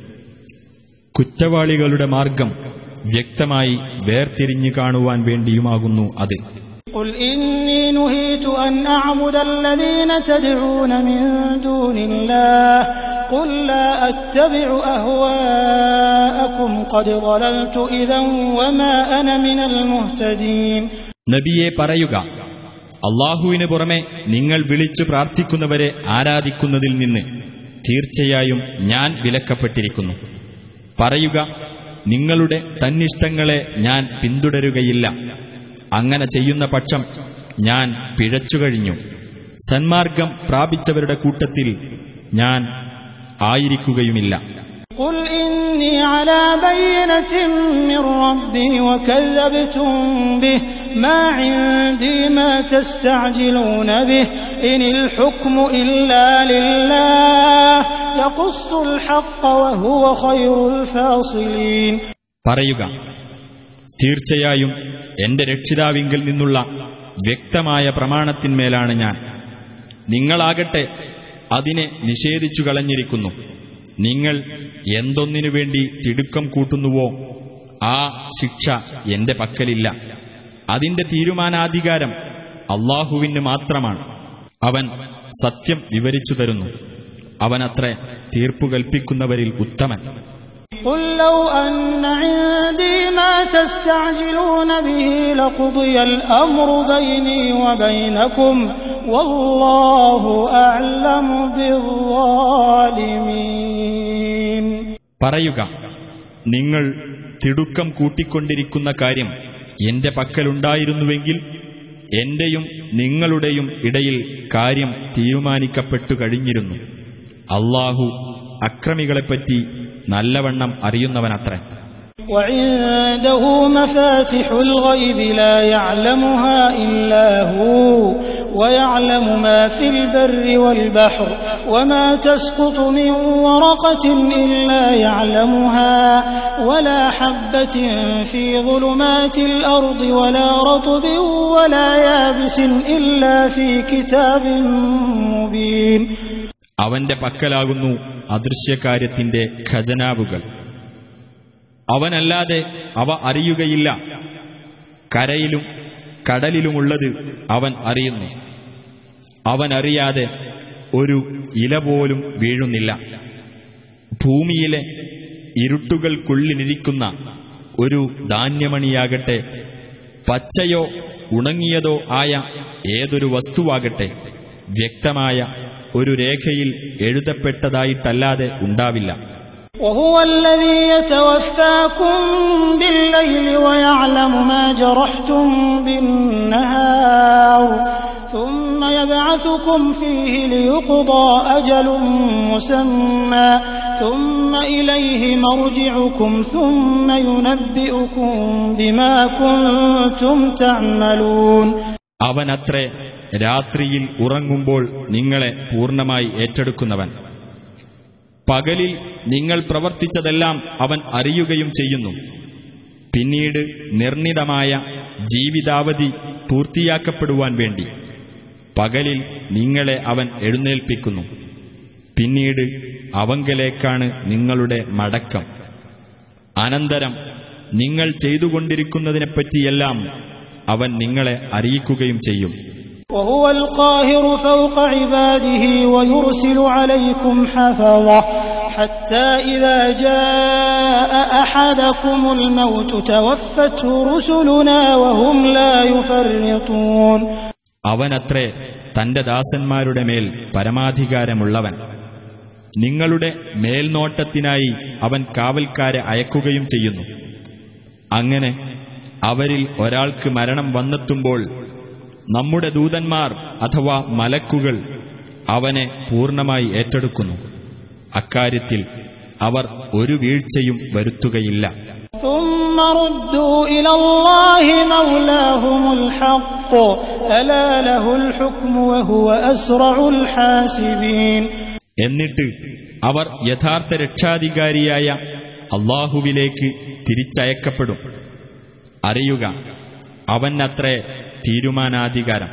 കുറ്റവാളികളുടെ മാർഗം വ്യക്തമായി വേർതിരിഞ്ഞു കാണുവാൻ വേണ്ടിയുമാകുന്നു അത് قل إني نهيت أن أعبد الذين تدعون من دون الله قل لا أتبع أهواءكم قد ضللت إذا وما أنا من المهتدين നബിയെ പറയുക അള്ളാഹുവിന് പുറമെ നിങ്ങൾ വിളിച്ചു പ്രാർത്ഥിക്കുന്നവരെ ആരാധിക്കുന്നതിൽ നിന്ന് തീർച്ചയായും ഞാൻ വിലക്കപ്പെട്ടിരിക്കുന്നു പറയുക നിങ്ങളുടെ തന്നിഷ്ടങ്ങളെ ഞാൻ പിന്തുടരുകയില്ല അങ്ങനെ ചെയ്യുന്ന പക്ഷം ഞാൻ പിഴച്ചുകഴിഞ്ഞു സന്മാർഗം പ്രാപിച്ചവരുടെ കൂട്ടത്തിൽ ഞാൻ ആയിരിക്കുകയുമില്ല قل إني على بينة من ربي وكذبتم به ما عندي ما تستعجلون به إن الحكم إلا لله يقص الحق وهو خير الفاصلين പറയുക തീർച്ചയായും എന്റെ രക്ഷിതാവിങ്കിൽ നിന്നുള്ള വ്യക്തമായ പ്രമാണത്തിന്മേലാണ് ഞാൻ നിങ്ങളാകട്ടെ അതിനെ നിഷേധിച്ചു കളഞ്ഞിരിക്കുന്നു നിങ്ങൾ എന്തൊന്നിനു വേണ്ടി തിടുക്കം കൂട്ടുന്നുവോ ആ ശിക്ഷ എന്റെ പക്കലില്ല അതിന്റെ തീരുമാനാധികാരം അള്ളാഹുവിന് മാത്രമാണ് അവൻ സത്യം വിവരിച്ചു തരുന്നു അവനത്ര തീർപ്പു കൽപ്പിക്കുന്നവരിൽ ഉത്തമൻ قل لو أن عندي ما تستعجلون به لقضي الأمر بيني وبينكم والله أعلم بالظالمين പറയുക നിങ്ങൾ തിടുക്കം കൂട്ടിക്കൊണ്ടിരിക്കുന്ന കാര്യം എന്റെ പക്കലുണ്ടായിരുന്നുവെങ്കിൽ എന്റെയും നിങ്ങളുടെയും ഇടയിൽ കാര്യം തീരുമാനിക്കപ്പെട്ടു കഴിഞ്ഞിരുന്നു അള്ളാഹു അക്രമികളെപ്പറ്റി നല്ലവണ്ണം അറിയുന്നവനത്രേ وعنده مفاتح الغيب لا يعلمها إلا هو ويعلم ما في البر والبحر وما تسقط من ورقة إلا يعلمها ولا حبة في ظلمات الأرض ولا رطب ولا يابس إلا في كتاب مبين അവന്റെ പക്കലാകുന്നു അദൃശ്യകാര്യത്തിന്റെ ഖജനാവുകൾ അവനല്ലാതെ അവ അറിയുകയില്ല കരയിലും കടലിലുമുള്ളത് അവൻ അറിയുന്നു അവനറിയാതെ ഒരു ഇല പോലും വീഴുന്നില്ല ഭൂമിയിലെ ഇരുട്ടുകൾക്കുള്ളിലിരിക്കുന്ന ഒരു ധാന്യമണിയാകട്ടെ പച്ചയോ ഉണങ്ങിയതോ ആയ ഏതൊരു വസ്തുവാകട്ടെ വ്യക്തമായ ഒരു രേഖയിൽ എഴുതപ്പെട്ടതായിട്ടല്ലാതെ ഉണ്ടാവില്ല وهو الذي يتوفاكم بالليل ويعلم ما جرحتم بالنهار ثم يبعثكم فيه ليقضى أجل مسمى ثم إليه مرجعكم ثم ينبئكم بما كنتم تعملون അവനത്രേ രാത്രിയിൽ ഉറങ്ങുമ്പോൾ നിങ്ങളെ പൂർണ്ണമായി ഏറ്റെടുക്കുന്നവൻ പകലിൽ നിങ്ങൾ പ്രവർത്തിച്ചതെല്ലാം അവൻ അറിയുകയും ചെയ്യുന്നു പിന്നീട് നിർണിതമായ ജീവിതാവധി പൂർത്തിയാക്കപ്പെടുവാൻ വേണ്ടി പകലിൽ നിങ്ങളെ അവൻ എഴുന്നേൽപ്പിക്കുന്നു പിന്നീട് അവങ്കലേക്കാണ് നിങ്ങളുടെ മടക്കം അനന്തരം നിങ്ങൾ ചെയ്തുകൊണ്ടിരിക്കുന്നതിനെപ്പറ്റിയെല്ലാം അവൻ നിങ്ങളെ അറിയിക്കുകയും ചെയ്യും وهو القاهر فوق عباده ويرسل عليكم حفظه حتى إذا جاء أحدكم الموت توفته رسلنا وهم لا يفرطون അവനത്രേ തന്റെ ദാസന്മാരുടെ മേൽ പരമാധികാരമുള്ളവൻ നിങ്ങളുടെ മേൽനോട്ടത്തിനായി അവൻ കാവൽക്കാരെ അയക്കുകയും ചെയ്യുന്നു അങ്ങനെ അവരിൽ ഒരാൾക്ക് മരണം വന്നെത്തുമ്പോൾ നമ്മുടെ ദൂതന്മാർ അഥവാ മലക്കുകൾ അവനെ പൂർണ്ണമായി ഏറ്റെടുക്കുന്നു അക്കാര്യത്തിൽ അവർ ഒരു വീഴ്ചയും വരുത്തുകയില്ല ثم ردوا إلى الله مولاهم الحق ألا له الحكم وهو أسرع الحاسبين എന്നിട്ട് അവർ യഥാർത്ഥ രക്ഷാധികാരിയായ അള്ളാഹുവിലേക്ക് തിരിച്ചയക്കപ്പെടും അറിയുക അവനത്രേ തീരുമാനാധികാരം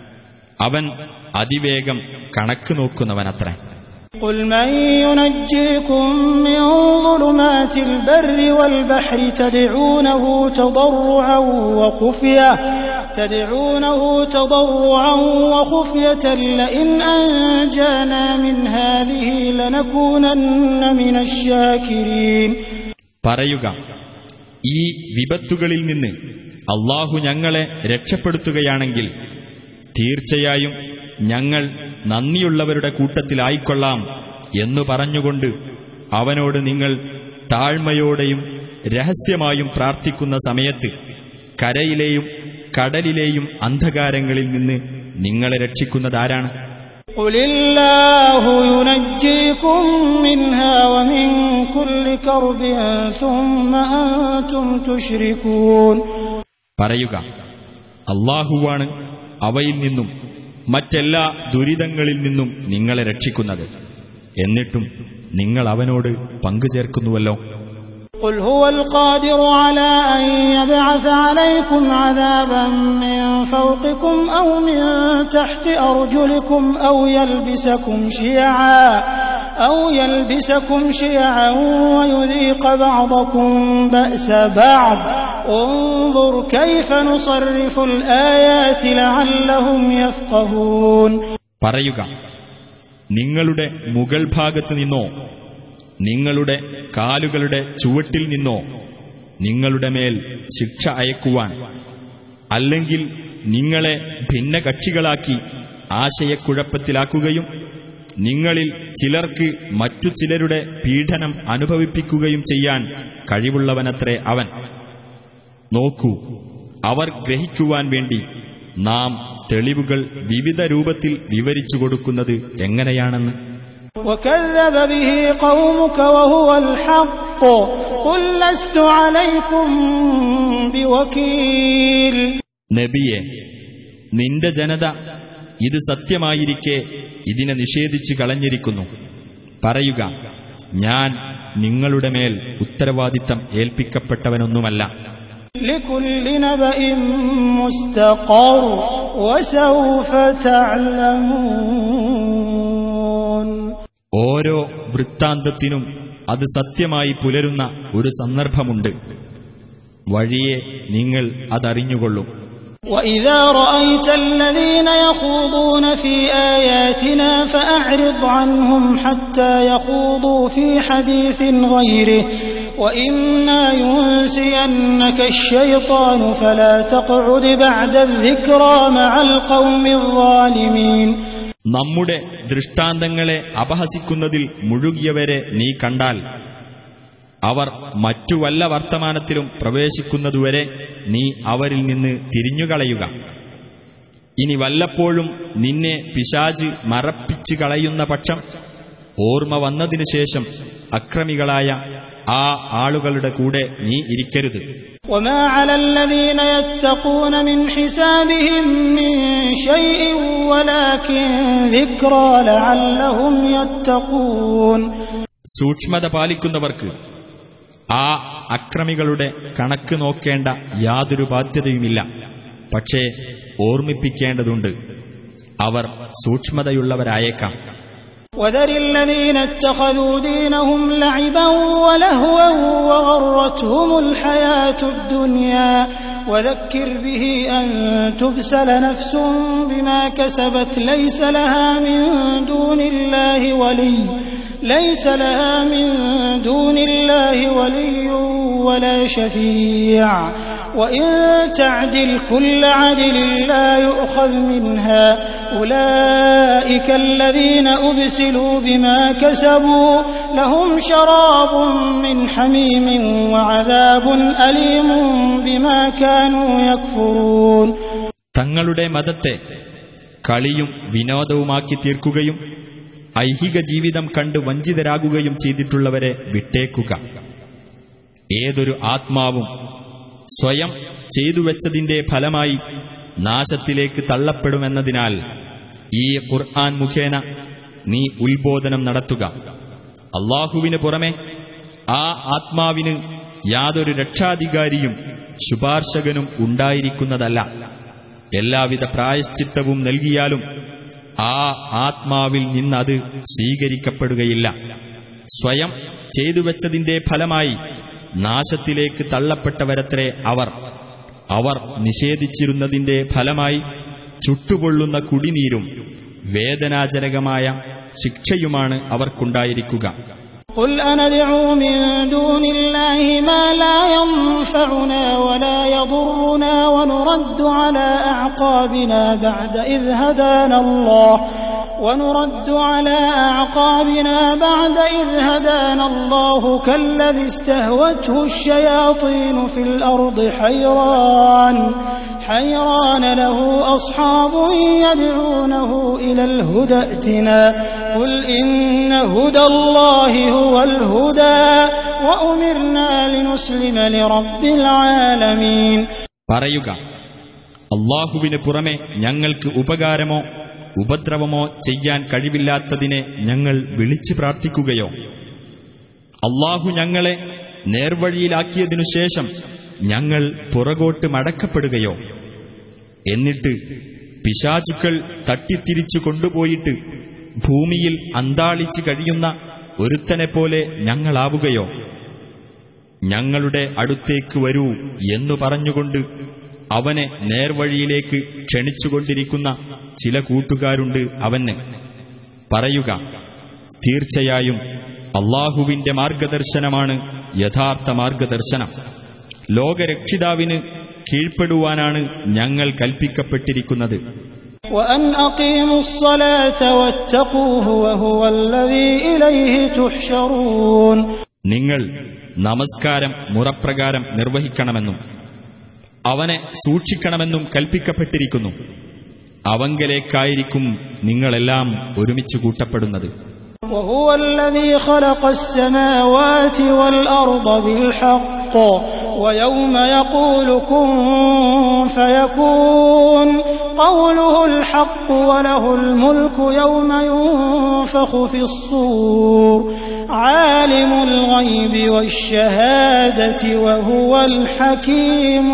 അവൻ അതിവേഗം കണക്ക് നോക്കുന്നവനത്രേ قل من ينجيكم من ظلمات البر والبحر تدعونه تضرعا وخفية تدعونه تضرعا وخفية لئن أنجانا من هذه لنكونن من الشاكرين പറയുക ഈ വിപത്തുകളിൽ നിന്ന് അള്ളാഹു ഞങ്ങളെ രക്ഷപ്പെടുത്തുകയാണെങ്കിൽ തീർച്ചയായും ഞങ്ങൾ നന്ദിയുള്ളവരുടെ കൂട്ടത്തിലായിക്കൊള്ളാം എന്നു പറഞ്ഞുകൊണ്ട് അവനോട് നിങ്ങൾ താഴ്മയോടെയും രഹസ്യമായും പ്രാർത്ഥിക്കുന്ന സമയത്ത് കരയിലെയും കടലിലെയും അന്ധകാരങ്ങളിൽ നിന്ന് നിങ്ങളെ രക്ഷിക്കുന്നതാരാണ് قل الله ينجيكم منها ومن كل كرب ثم أنتم تشركون പറയുക അള്ളാഹുവാണ് അവയിൽ നിന്നും മറ്റെല്ലാ ദുരിതങ്ങളിൽ നിന്നും നിങ്ങളെ രക്ഷിക്കുന്നത് എന്നിട്ടും നിങ്ങൾ അവനോട് പങ്കുചേർക്കുന്നുവല്ലോ قل هو القادر على أن يبعث عليكم عذابا من فوقكم أو من تحت أرجلكم أو يلبسكم شيعا أو يلبسكم شيعا ويذيق بعضكم بأس بعض انظر كيف نصرف الآيات لعلهم يفقهون പറയുക നിങ്ങളുടെ മുകൾ ഭാഗത്ത് നിന്നോ നിങ്ങളുടെ കാലുകളുടെ ചുവട്ടിൽ നിന്നോ നിങ്ങളുടെ മേൽ ശിക്ഷ അയക്കുവാൻ അല്ലെങ്കിൽ നിങ്ങളെ ഭിന്നകക്ഷികളാക്കി ആശയക്കുഴപ്പത്തിലാക്കുകയും നിങ്ങളിൽ ചിലർക്ക് മറ്റു ചിലരുടെ പീഡനം അനുഭവിപ്പിക്കുകയും ചെയ്യാൻ കഴിവുള്ളവനത്രേ അവൻ നോക്കൂ അവർ ഗ്രഹിക്കുവാൻ വേണ്ടി നാം തെളിവുകൾ വിവിധ രൂപത്തിൽ വിവരിച്ചു കൊടുക്കുന്നത് എങ്ങനെയാണെന്ന് وكذب به قومك وهو الحق قل لست عليكم بوكيل നബിയെ നിന്റെ ജനത ഇത് സത്യമായിരിക്കെ ഇതിനെ നിഷേധിച്ചു കളഞ്ഞിരിക്കുന്നു പറയുക ഞാൻ നിങ്ങളുടെ മേൽ ഉത്തരവാദിത്തം ഏൽപ്പിക്കപ്പെട്ടവനൊന്നുമല്ല لكل نبأ مستقر وسوف تعلمون ഓരോ വൃത്താന്തത്തിനും അത് സത്യമായി പുലരുന്ന ഒരു സന്ദർഭമുണ്ട് വഴിയെ നിങ്ങൾ അതറിഞ്ഞുകൊള്ളും وإذا رأيت الذين يخوضون في آياتنا فأعرض عنهم حتى يخوضوا في حديث غيره وإما ينسينك الشيطان فلا تقعد بعد الذكرى مع القوم الظالمين നമ്മുടെ ദൃഷ്ടാന്തങ്ങളെ അപഹസിക്കുന്നതിൽ മുഴുകിയവരെ നീ കണ്ടാൽ അവർ മറ്റു വല്ല വർത്തമാനത്തിലും പ്രവേശിക്കുന്നതുവരെ നീ അവരിൽ നിന്ന് തിരിഞ്ഞുകളയുക ഇനി വല്ലപ്പോഴും നിന്നെ പിശാച് മറപ്പിച്ചു കളയുന്ന പക്ഷം ഓർമ്മ വന്നതിനു ശേഷം അക്രമികളായ ആ ആളുകളുടെ കൂടെ നീ ഇരിക്കരുത് وما على الذين يتقون من حسابهم من شيء ولكن ذكرى لعلهم يتقون സൂക്ഷ്മത പാലിക്കുന്നവർക്ക് ആ അക്രമികളുടെ കണക്ക് നോക്കേണ്ട യാതൊരു ബാധ്യതയുമില്ല പക്ഷേ ഓർമ്മിപ്പിക്കേണ്ടതുണ്ട് അവർ സൂക്ഷ്മതയുള്ളവരായേക്കാം وذر الذين اتخذوا دينهم لعبا ولهوا وغرتهم الحياة الدنيا وذكر به أن تبسل نفس بما كسبت ليس لها من دون الله ولي ليس لها من دون الله ولي ولا شفيع وإن تعدل كل عدل لا يؤخذ منها أولئك الذين أبسلوا بما كسبوا لهم شراب من حميم وعذاب أليم بما كانوا يكفرون തങ്ങളുടെ മതത്തെ കളിയും വിനോദവുമാക്കി തീർക്കുകയും ഐഹിക ജീവിതം കണ്ട് വഞ്ചിതരാകുകയും ചെയ്തിട്ടുള്ളവരെ വിട്ടേക്കുക ഏതൊരു ആത്മാവും സ്വയം ചെയ്തുവെച്ചതിന്റെ ഫലമായി നാശത്തിലേക്ക് തള്ളപ്പെടുമെന്നതിനാൽ ഈ ഖുർആൻ മുഖേന നീ ഉത്ബോധനം നടത്തുക അള്ളാഹുവിന് പുറമെ ആ ആത്മാവിന് യാതൊരു രക്ഷാധികാരിയും ശുപാർശകനും ഉണ്ടായിരിക്കുന്നതല്ല എല്ലാവിധ പ്രായശ്ചിത്തവും നൽകിയാലും ആ ആത്മാവിൽ നിന്നത് സ്വീകരിക്കപ്പെടുകയില്ല സ്വയം ചെയ്തുവെച്ചതിന്റെ ഫലമായി നാശത്തിലേക്ക് തള്ളപ്പെട്ടവരത്രേ അവർ അവർ നിഷേധിച്ചിരുന്നതിന്റെ ഫലമായി ചുട്ടുപൊള്ളുന്ന കുടിനീരും വേദനാജനകമായ ശിക്ഷയുമാണ് അവർക്കുണ്ടായിരിക്കുക قل أندعو من دون الله ما لا ينفعنا ولا يضرنا ونرد على أعقابنا بعد إذ هدانا الله ونرد على أعقابنا بعد إذ هدانا الله كالذي استهوته الشياطين في الأرض حيران حيران له أصحاب يدعونه إلى الهدى ائتنا قل إن هدى الله هو الهدى وأمرنا لنسلم لرب العالمين പറയുക അള്ളാഹുവിന് പുറമെ ഞങ്ങൾക്ക് ഉപകാരമോ ഉപദ്രവമോ ചെയ്യാൻ കഴിവില്ലാത്തതിനെ ഞങ്ങൾ വിളിച്ചു പ്രാർത്ഥിക്കുകയോ അള്ളാഹു ഞങ്ങളെ നേർവഴിയിലാക്കിയതിനു ശേഷം ഞങ്ങൾ പുറകോട്ട് മടക്കപ്പെടുകയോ എന്നിട്ട് പിശാചുക്കൾ തട്ടിത്തിരിച്ചു കൊണ്ടുപോയിട്ട് ഭൂമിയിൽ അന്താളിച്ചു കഴിയുന്ന ഒരുത്തനെ പോലെ ഞങ്ങളാവുകയോ ഞങ്ങളുടെ അടുത്തേക്ക് വരൂ എന്നു പറഞ്ഞുകൊണ്ട് അവനെ നേർവഴിയിലേക്ക് ക്ഷണിച്ചുകൊണ്ടിരിക്കുന്ന ചില കൂട്ടുകാരുണ്ട് അവന് പറയുക തീർച്ചയായും അള്ളാഹുവിന്റെ മാർഗദർശനമാണ് യഥാർത്ഥ മാർഗദർശനം ലോകരക്ഷിതാവിന് കീഴ്പ്പെടുവാനാണ് ഞങ്ങൾ കൽപ്പിക്കപ്പെട്ടിരിക്കുന്നത് وأن أقيموا الصلاة واتقوه وهو الذي إليه تحشرون നിങ്ങൾ നമസ്കാരം മുറപ്രകാരം നിർവഹിക്കണമെന്നും അവനെ സൂക്ഷിക്കണമെന്നും കൽപ്പിക്കപ്പെട്ടിരിക്കുന്നു അവങ്കലേക്കായിരിക്കും നിങ്ങളെല്ലാം ഒരുമിച്ച് കൂട്ടപ്പെടുന്നത് وهو الذي خلق السماوات والأرض بالحق ويوم يقول كن فيكون قوله الحق وله الملك يوم ينفخ في الصور عالم الغيب والشهادة وهو الحكيم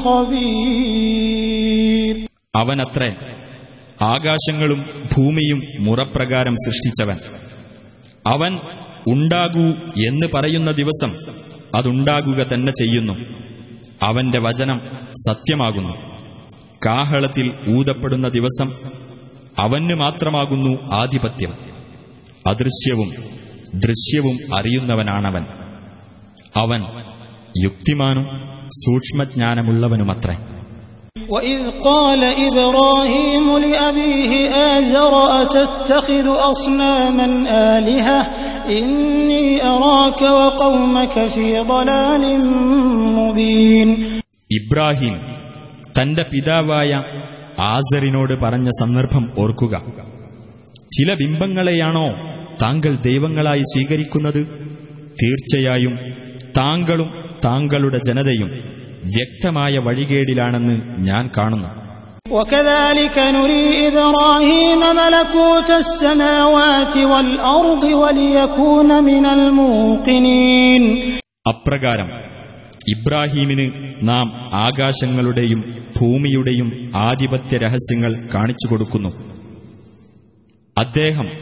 الخبير അവനത്രേ ആകാശങ്ങളും ഭൂമിയും മുറപ്രകാരം സൃഷ്ടിച്ചവൻ അവൻ ഉണ്ടാകൂ എന്ന് പറയുന്ന ദിവസം അതുണ്ടാകുക തന്നെ ചെയ്യുന്നു അവന്റെ വചനം സത്യമാകുന്നു കാഹളത്തിൽ ഊതപ്പെടുന്ന ദിവസം അവന് മാത്രമാകുന്നു ആധിപത്യം അദൃശ്യവും ദൃശ്യവും അറിയുന്നവനാണവൻ അവൻ യുക്തിമാനും സൂക്ഷ്മജ്ഞാനമുള്ളവനുമത്രേ وإذ قال إبراهيم لأبيه آزر أتتخذ أصناما آلهة إني أراك وقومك في ضلال مبين ഇബ്രാഹിം തന്റെ പിതാവായ ആസറിനോട് പറഞ്ഞ സന്ദർഭം ഓർക്കുക ചില ബിംബങ്ങളെയാണോ താങ്കൾ ദൈവങ്ങളായി സ്വീകരിക്കുന്നത് തീർച്ചയായും താങ്കളും താങ്കളുടെ ജനതയും വ്യക്തമായ വഴികേടിലാണെന്ന് ഞാൻ കാണുന്നു وكذلك نري إبراهيم ملكوت السماوات والأرض وليكون من الموقنين അപ്രകാരം ഇബ്രാഹീമിന് നാം ആകാശങ്ങളുടെയും ഭൂമിയുടെയും ആധിപത്യ രഹസ്യങ്ങൾ കാണിച്ചു കൊടുക്കുന്നു അദ്ദേഹം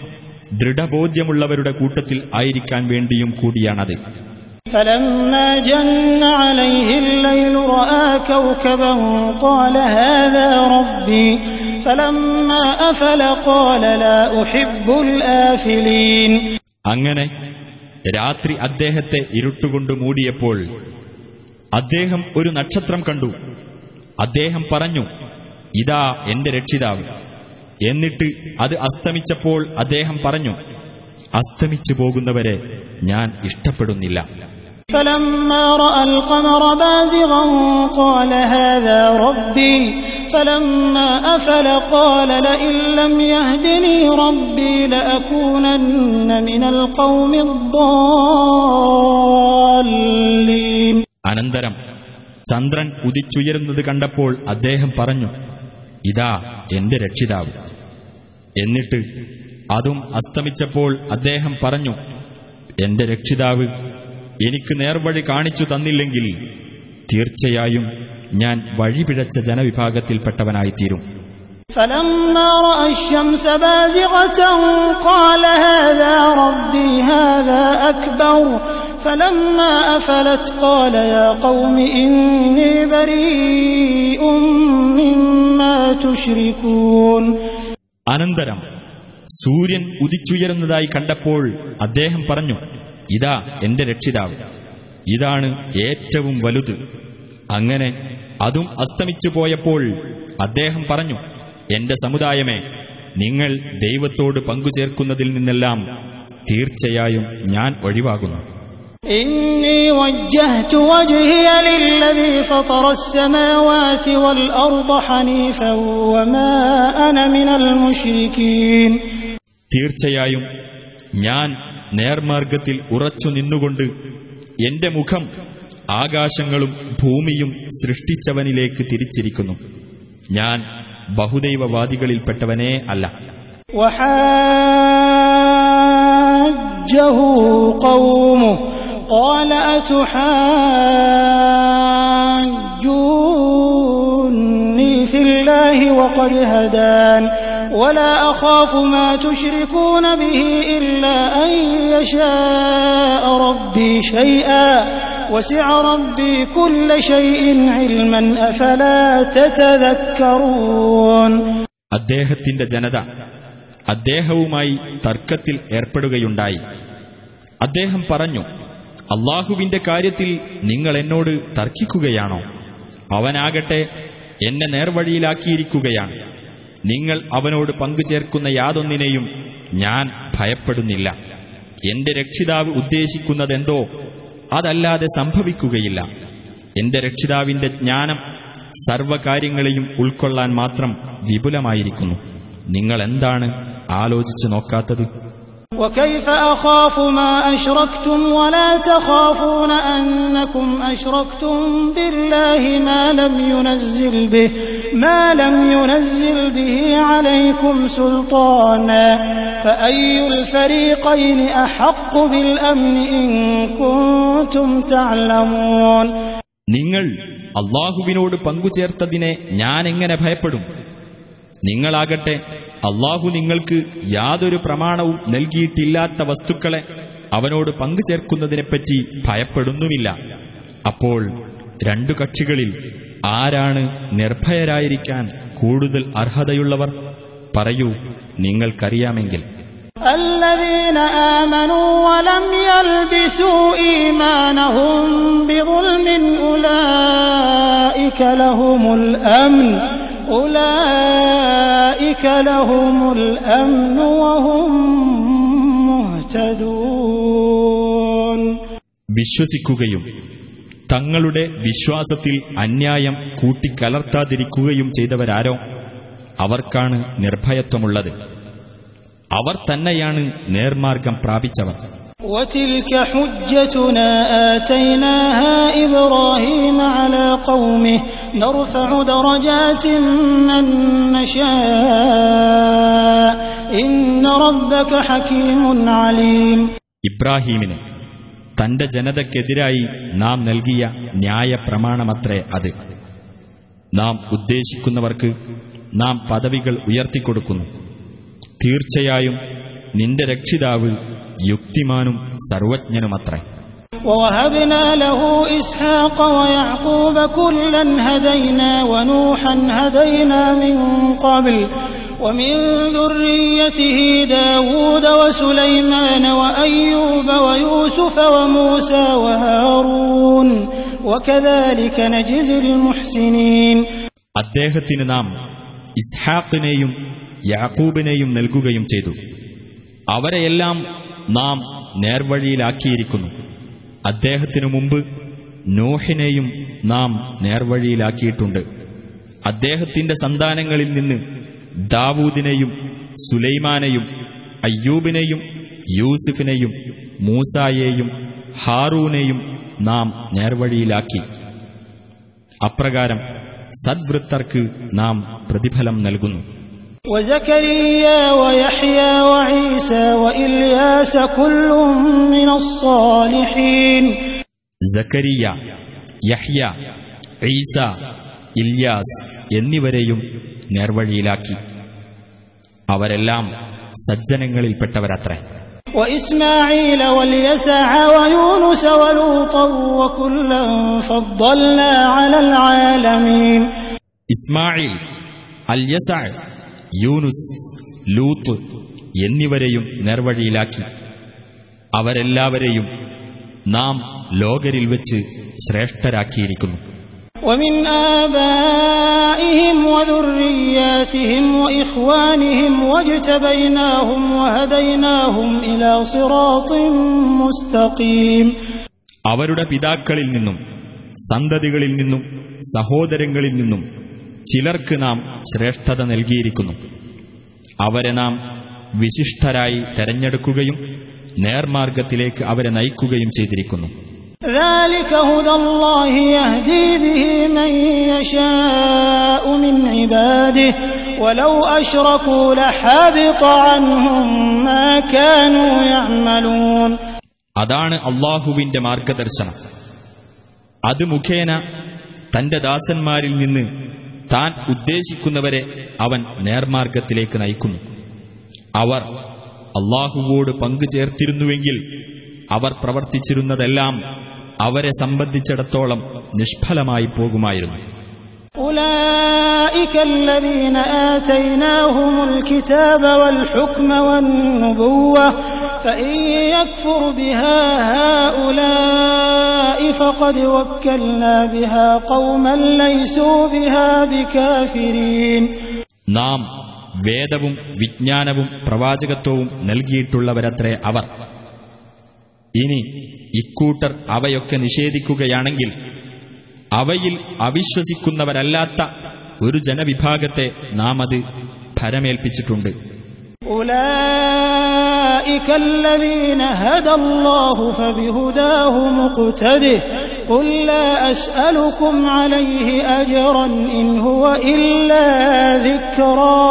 ദൃഢബോധ്യമുള്ളവരുടെ കൂട്ടത്തിൽ ആയിരിക്കാൻ വേണ്ടിയും കൂടിയാണത് فلما جن عليه الليل رأى كوكبا قال هذا ربي فلما أفل قال لا أحب الآفلين അങ്ങനെ രാത്രി അദ്ദേഹത്തെ ഇരുട്ടുകൊണ്ട് മൂടിയപ്പോൾ അദ്ദേഹം ഒരു നക്ഷത്രം കണ്ടു അദ്ദേഹം പറഞ്ഞു ഇതാ എന്റെ രക്ഷിതാവ് എന്നിട്ട് അത് അസ്തമിച്ചപ്പോൾ അദ്ദേഹം പറഞ്ഞു അസ്തമിച്ചു പോകുന്നവരെ ഞാൻ ഇഷ്ടപ്പെടുന്നില്ല فلما رأى القمر بازغا قال هذا ربي فلما أفل قال لئن لم يهدني ربي لأكونن من القوم الضالين അനന്തരം ചന്ദ്രൻ ഉദിച്ചുയരുന്നത് കണ്ടപ്പോൾ അദ്ദേഹം പറഞ്ഞു ഇതാ എന്റെ രക്ഷിതാവ് എന്നിട്ട് അതും അസ്തമിച്ചപ്പോൾ അദ്ദേഹം പറഞ്ഞു എന്റെ രക്ഷിതാവ് എനിക്ക് നേർവഴി കാണിച്ചു തന്നില്ലെങ്കിൽ തീർച്ചയായും ഞാൻ വഴിപിഴച്ച ജനവിഭാഗത്തിൽപ്പെട്ടവനായിത്തീരും فلما رأى الشمس بازغة قال هذا ربي هذا أكبر فلما أفلت قال يا قوم إني بريء مما تشركون അനന്തരം സൂര്യൻ ഉദിച്ചുയരുന്നതായി കണ്ടപ്പോൾ അദ്ദേഹം പറഞ്ഞു ഇതാ എന്റെ രക്ഷിതാവ് ഇതാണ് ഏറ്റവും വലുത് അങ്ങനെ അതും അസ്തമിച്ചു പോയപ്പോൾ അദ്ദേഹം പറഞ്ഞു എന്റെ സമുദായമേ നിങ്ങൾ ദൈവത്തോട് പങ്കുചേർക്കുന്നതിൽ നിന്നെല്ലാം തീർച്ചയായും ഞാൻ ഒഴിവാകുന്നു إني وجهت وجهي للذي فطر السماوات والأرض حنيفا وما أنا من المشركين തീർച്ചയായും ഞാൻ നേർമാർഗത്തിൽ ഉറച്ചു നിന്നുകൊണ്ട് എന്റെ മുഖം ആകാശങ്ങളും ഭൂമിയും സൃഷ്ടിച്ചവനിലേക്ക് തിരിച്ചിരിക്കുന്നു ഞാൻ ബഹുദൈവവാദികളിൽപ്പെട്ടവനേ അല്ല وحاجه قومه قال أتحاجوني في الله وقد هدان ولا أخاف ما تشركون به إلا أن يشاء ربي شيئا وسع ربي كل شيء علما أفلا تتذكرون അദ്ദേഹത്തിന്റെ ജനത അദ്ദേഹവുമായി തർക്കത്തിൽ ഏർപ്പെടുകയുണ്ടായി അദ്ദേഹം പറഞ്ഞു അള്ളാഹുവിന്റെ കാര്യത്തിൽ നിങ്ങൾ എന്നോട് തർക്കിക്കുകയാണോ അവനാകട്ടെ എന്നെ നേർവഴിയിലാക്കിയിരിക്കുകയാണ് നിങ്ങൾ അവനോട് പങ്കുചേർക്കുന്ന യാതൊന്നിനെയും ഞാൻ ഭയപ്പെടുന്നില്ല എന്റെ രക്ഷിതാവ് ഉദ്ദേശിക്കുന്നതെന്തോ അതല്ലാതെ സംഭവിക്കുകയില്ല എന്റെ രക്ഷിതാവിന്റെ ജ്ഞാനം സർവകാര്യങ്ങളെയും ഉൾക്കൊള്ളാൻ മാത്രം വിപുലമായിരിക്കുന്നു നിങ്ങൾ എന്താണ് ആലോചിച്ചു നോക്കാത്തത് وكيف أخاف ما أشركتم ولا تخافون أنكم أشركتم بالله ما لم ينزل به ما لم ينزل به عليكم سلطانا فأي الفريقين أحق بالأمن إن كنتم تعلمون നിങ്ങൾ അള്ളാഹുവിനോട് പങ്കുചേർത്തതിനെ ഞാൻ എങ്ങനെ ഭയപ്പെടും നിങ്ങളാകട്ടെ അള്ളാഹു നിങ്ങൾക്ക് യാതൊരു പ്രമാണവും നൽകിയിട്ടില്ലാത്ത വസ്തുക്കളെ അവനോട് പങ്കുചേർക്കുന്നതിനെപ്പറ്റി ഭയപ്പെടുന്നുമില്ല അപ്പോൾ രണ്ടു കക്ഷികളിൽ ആരാണ് നിർഭയരായിരിക്കാൻ കൂടുതൽ അർഹതയുള്ളവർ പറയൂ നിങ്ങൾക്കറിയാമെങ്കിൽ الذين آمنوا ولم يلبسوا إيمانهم بظلم أولئك لهم الأمن أولئك لهم الأمن وهم مهتدون വിശ്വസിക്കുകയും തങ്ങളുടെ വിശ്വാസത്തിൽ അന്യായം കൂട്ടിക്കലർത്താതിരിക്കുകയും ചെയ്തവരാരോ അവർക്കാണ് നിർഭയത്വമുള്ളത് അവർ തന്നെയാണ് നേർമാർഗം പ്രാപിച്ചവർ وتلك حجتنا آتيناها إبراهيم على قومه نرفع درجات من نشاء إن ربك حكيم عليم ഇബ്രാഹീമിന് തന്റെ ജനതയ്ക്കെതിരായി നാം നൽകിയ ന്യായ പ്രമാണമത്രേ അത് നാം ഉദ്ദേശിക്കുന്നവർക്ക് നാം പദവികൾ ഉയർത്തിക്കൊടുക്കുന്നു തീർച്ചയായും നിന്റെ രക്ഷിതാവ് യുക്തിമാനും സർവജ്ഞനുമത്രേ ووهبنا له إسحاق ويعقوب كلا هدينا ونوحا هدينا من قبل ومن ذريته داود وسليمان وأيوب ويوسف وموسى وهارون وكذلك نجزي المحسنين അദ്ദേഹത്തിന് നാം ഇസ്ഹാഖിനെയും യാക്കൂബിനെയും നൽകുകയും ചെയ്തു അവരെയെല്ലാം നാം നേർവഴിയിലാക്കിയിരിക്കുന്നു അദ്ദേഹത്തിനു മുമ്പ് നോഹിനെയും നാം നേർവഴിയിലാക്കിയിട്ടുണ്ട് അദ്ദേഹത്തിന്റെ സന്താനങ്ങളിൽ നിന്ന് ദാവൂദിനെയും സുലൈമാനെയും അയ്യൂബിനെയും യൂസുഫിനെയും മൂസായെയും ഹാറൂനെയും നാം നേർവഴിയിലാക്കി അപ്രകാരം സദ്വൃത്തർക്ക് നാം പ്രതിഫലം നൽകുന്നു وزكريا ويحيى وعيسى وإلياس كل من الصالحين സക്കരിയ യഹ്യ ഈസ ഇല്യാസ് എന്നിവരെയും നേർവഴിയിലാക്കി അവരെല്ലാം സജ്ജനങ്ങളിൽപ്പെട്ടവരത്രേ وإسماعيل واليسع ويونس ولوطا وكلا فضلنا على العالمين ഇസ്മായിൽ അല്യസ യൂനുസ് ലൂത്ത് എന്നിവരെയും നേർവഴിയിലാക്കി അവരെല്ലാവരെയും നാം ലോകരിൽ വെച്ച് ശ്രേഷ്ഠരാക്കിയിരിക്കുന്നു ومن آبائهم وذرياتهم وإخوانهم واجتبيناهم وهديناهم إلى صراط مستقيم അവരുടെ പിതാക്കളിൽ നിന്നും സന്തതികളിൽ നിന്നും സഹോദരങ്ങളിൽ നിന്നും ചിലർക്ക് നാം ശ്രേഷ്ഠത നൽകിയിരിക്കുന്നു അവരെ നാം വിശിഷ്ടരായി തെരഞ്ഞെടുക്കുകയും നേർമാർഗത്തിലേക്ക് അവരെ നയിക്കുകയും ചെയ്തിരിക്കുന്നു ذلك هدى الله يهدي به من يشاء من عباده ولو أشركوا لحبط عنهم ما كانوا يعملون അതാണ് അള്ളാഹുവിന്റെ മാർഗദർശനം അത് മുഖേന തന്റെ ദാസന്മാരിൽ നിന്ന് താൻ ഉദ്ദേശിക്കുന്നവരെ അവൻ നേർമാർഗത്തിലേക്ക് നയിക്കുന്നു അവർ അള്ളാഹുവോട് പങ്കുചേർത്തിരുന്നുവെങ്കിൽ അവർ പ്രവർത്തിച്ചിരുന്നതെല്ലാം അവരെ സംബന്ധിച്ചിടത്തോളം നിഷ്ഫലമായി പോകുമായിരുന്നു أولئك الذين آتيناهم الكتاب والحكم والنبوة فإن يكفر بها هؤلاء فقد وكلنا بها قوما ليسوا بها بكافرين നാം വേദവും വിജ്ഞാനവും പ്രവാചകത്വവും നൽകിയിട്ടുള്ളവരത്രേ അവർ ഇനി ഇക്കൂട്ടർ അവയൊക്കെ നിഷേധിക്കുകയാണെങ്കിൽ അവയിൽ അവിശ്വസിക്കുന്നവരല്ലാത്ത ഒരു ജനവിഭാഗത്തെ നാം അത് ഭരമേൽപ്പിച്ചിട്ടുണ്ട് أولئك الذين هدى الله فبهداه مقتده قل لا أسألكم عليه أجرا إن هو إلا ذكرى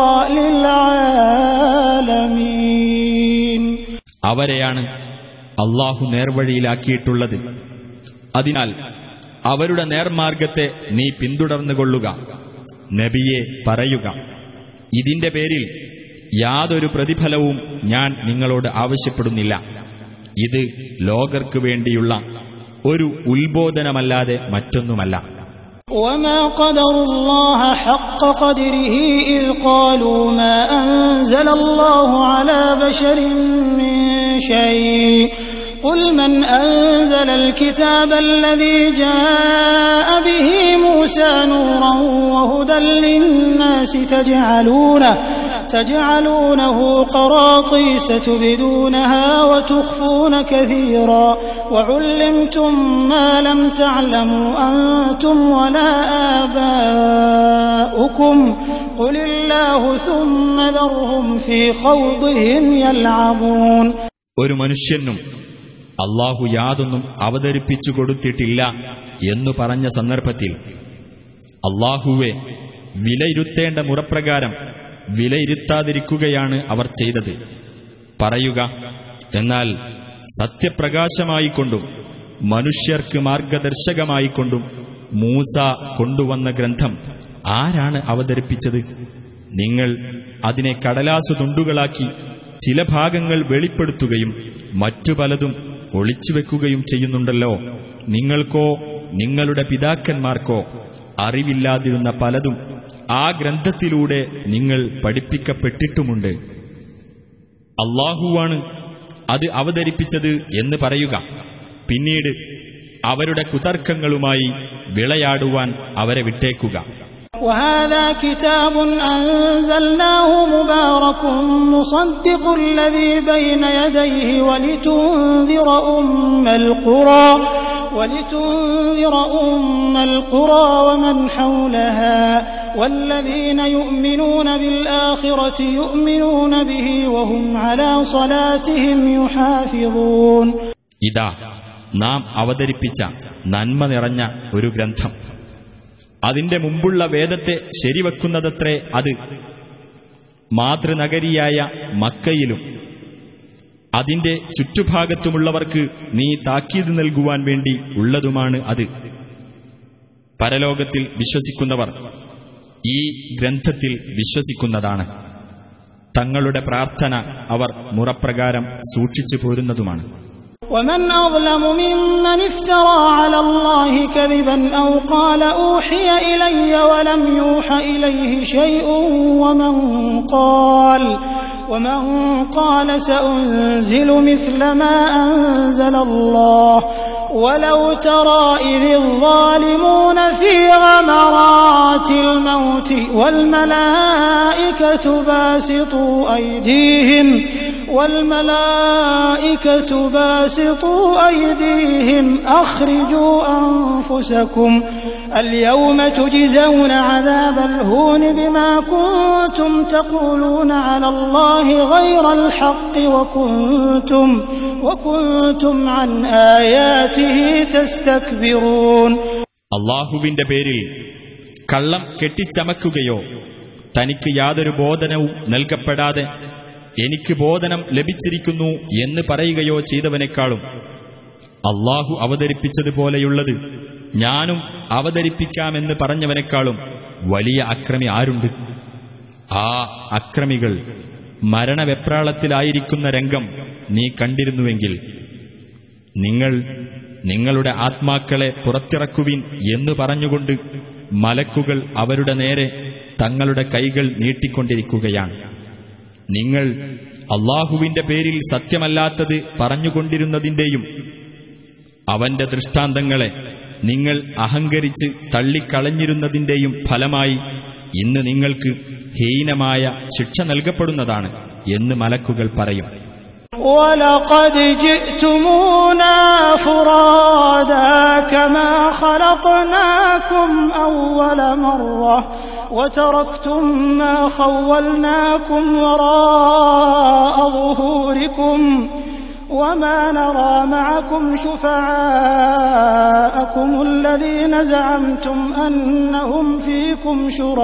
للعالمين അവരെയാണ് അള്ളാഹു നേർവഴിയിലാക്കിയിട്ടുള്ളത് അതിനാൽ അവരുടെ നേർമാർഗത്തെ നീ പിന്തുടർന്നുകൊള്ളുക നബിയെ പറയുക ഇതിന്റെ പേരിൽ യാതൊരു പ്രതിഫലവും ഞാൻ നിങ്ങളോട് ആവശ്യപ്പെടുന്നില്ല ഇത് ലോകർക്കു വേണ്ടിയുള്ള ഒരു ഉത്ബോധനമല്ലാതെ മറ്റൊന്നുമല്ല وما قدر الله حق قدره إذ قالوا ما أنزل الله على بشر من شيء قل من أنزل الكتاب الذي جاء به موسى نورا وهدى للناس تجعلونه تجعلونه قراطيس تبدونها وتخفون كثيرا وعلمتم ما لم تعلموا أنتم ولا آباؤكم قل الله ثم ذرهم في خوضهم يلعبون ഒരു മനുഷ്യനും അള്ളാഹു യാതൊന്നും അവതരിപ്പിച്ചു കൊടുത്തിട്ടില്ല എന്നു പറഞ്ഞ സന്ദർഭത്തിൽ അള്ളാഹുവെ വിലയിരുത്തേണ്ട മുറപ്രകാരം വിലയിരുത്താതിരിക്കുകയാണ് അവർ ചെയ്തത് പറയുക എന്നാൽ സത്യപ്രകാശമായിക്കൊണ്ടും മനുഷ്യർക്ക് മാർഗദർശകമായിക്കൊണ്ടും മൂസ കൊണ്ടുവന്ന ഗ്രന്ഥം ആരാണ് അവതരിപ്പിച്ചത് നിങ്ങൾ അതിനെ കടലാസു തുണ്ടുകളാക്കി ചില ഭാഗങ്ങൾ വെളിപ്പെടുത്തുകയും മറ്റു പലതും ഒളിച്ചുവെക്കുകയും ചെയ്യുന്നുണ്ടല്ലോ നിങ്ങൾക്കോ നിങ്ങളുടെ പിതാക്കന്മാർക്കോ അറിവില്ലാതിരുന്ന പലതും ആ ഗ്രന്ഥത്തിലൂടെ നിങ്ങൾ പഠിപ്പിക്കപ്പെട്ടിട്ടുമുണ്ട് അള്ളാഹുവാണ് അത് അവതരിപ്പിച്ചത് എന്ന് പറയുക പിന്നീട് അവരുടെ കുതർക്കങ്ങളുമായി വിളയാടുവാൻ അവരെ വിട്ടേക്കുക وهذا كتاب أنزلناه مبارك مصدق الذي بين يديه ولتنذر أم القرى ولتنذر أم القرى ومن حولها والذين يؤمنون بالآخرة يؤمنون به وهم على صلاتهم يحافظون ഇതാ നാം അവതരിപ്പിച്ച നന്മ നിറഞ്ഞ ഒരു ഗ്രന്ഥം അതിന്റെ മുമ്പുള്ള വേദത്തെ ശരിവെക്കുന്നതത്രേ അത് മാതൃനഗരിയായ മക്കയിലും അതിന്റെ ചുറ്റുഭാഗത്തുമുള്ളവർക്ക് നീ താക്കീത് നൽകുവാൻ വേണ്ടി ഉള്ളതുമാണ് അത് പരലോകത്തിൽ വിശ്വസിക്കുന്നവർ ഈ ഗ്രന്ഥത്തിൽ വിശ്വസിക്കുന്നതാണ് തങ്ങളുടെ പ്രാർത്ഥന അവർ മുറപ്രകാരം സൂക്ഷിച്ചു പോരുന്നതുമാണ് ومن أظلم ممن افترى على الله كذبا أو قال أوحي إلي ولم يوح إليه شيء ومن قال ومن قال سأنزل مثل ما أنزل الله ولو ترى إذ الظالمون في غمرات الموت والملائكة باسطوا أيديهم والملائكة باسطوا أيديهم أخرجوا أنفسكم اليوم تجزون عذاب الهون بما كنتم تقولون على الله غير الحق وكنتم وكنتم عن آياته تستكبرون അള്ളാഹുവിന്റെ പേരിൽ കള്ളം കെട്ടിച്ചമക്കുകയോ തനിക്ക് യാതൊരു ബോധനവും നൽകപ്പെടാതെ എനിക്ക് ബോധനം ലഭിച്ചിരിക്കുന്നു എന്ന് പറയുകയോ ചെയ്തവനേക്കാളും അള്ളാഹു അവതരിപ്പിച്ചതുപോലെയുള്ളത് ഞാനും അവതരിപ്പിക്കാമെന്ന് പറഞ്ഞവനേക്കാളും വലിയ അക്രമി ആരുണ്ട് ആ അക്രമികൾ മരണവെപ്രാളത്തിലായിരിക്കുന്ന രംഗം നീ കണ്ടിരുന്നുവെങ്കിൽ നിങ്ങൾ നിങ്ങളുടെ ആത്മാക്കളെ പുറത്തിറക്കുവിൻ എന്ന് പറഞ്ഞുകൊണ്ട് മലക്കുകൾ അവരുടെ നേരെ തങ്ങളുടെ കൈകൾ നീട്ടിക്കൊണ്ടിരിക്കുകയാണ് നിങ്ങൾ അള്ളാഹുവിന്റെ പേരിൽ സത്യമല്ലാത്തത് പറഞ്ഞുകൊണ്ടിരുന്നതിന്റെയും അവന്റെ ദൃഷ്ടാന്തങ്ങളെ നിങ്ങൾ അഹങ്കരിച്ച് തള്ളിക്കളഞ്ഞിരുന്നതിന്റെയും ഫലമായി ഇന്ന് നിങ്ങൾക്ക് ഹീനമായ ശിക്ഷ നൽകപ്പെടുന്നതാണ് എന്ന് മലക്കുകൾ പറയും ولقد جئتمونا فرادا كما خلقناكم أول مرة وتركتم ما خولناكم وراء ظهوركم وما نرى معكم شفعاءكم الذين زعمتم أنهم فيكم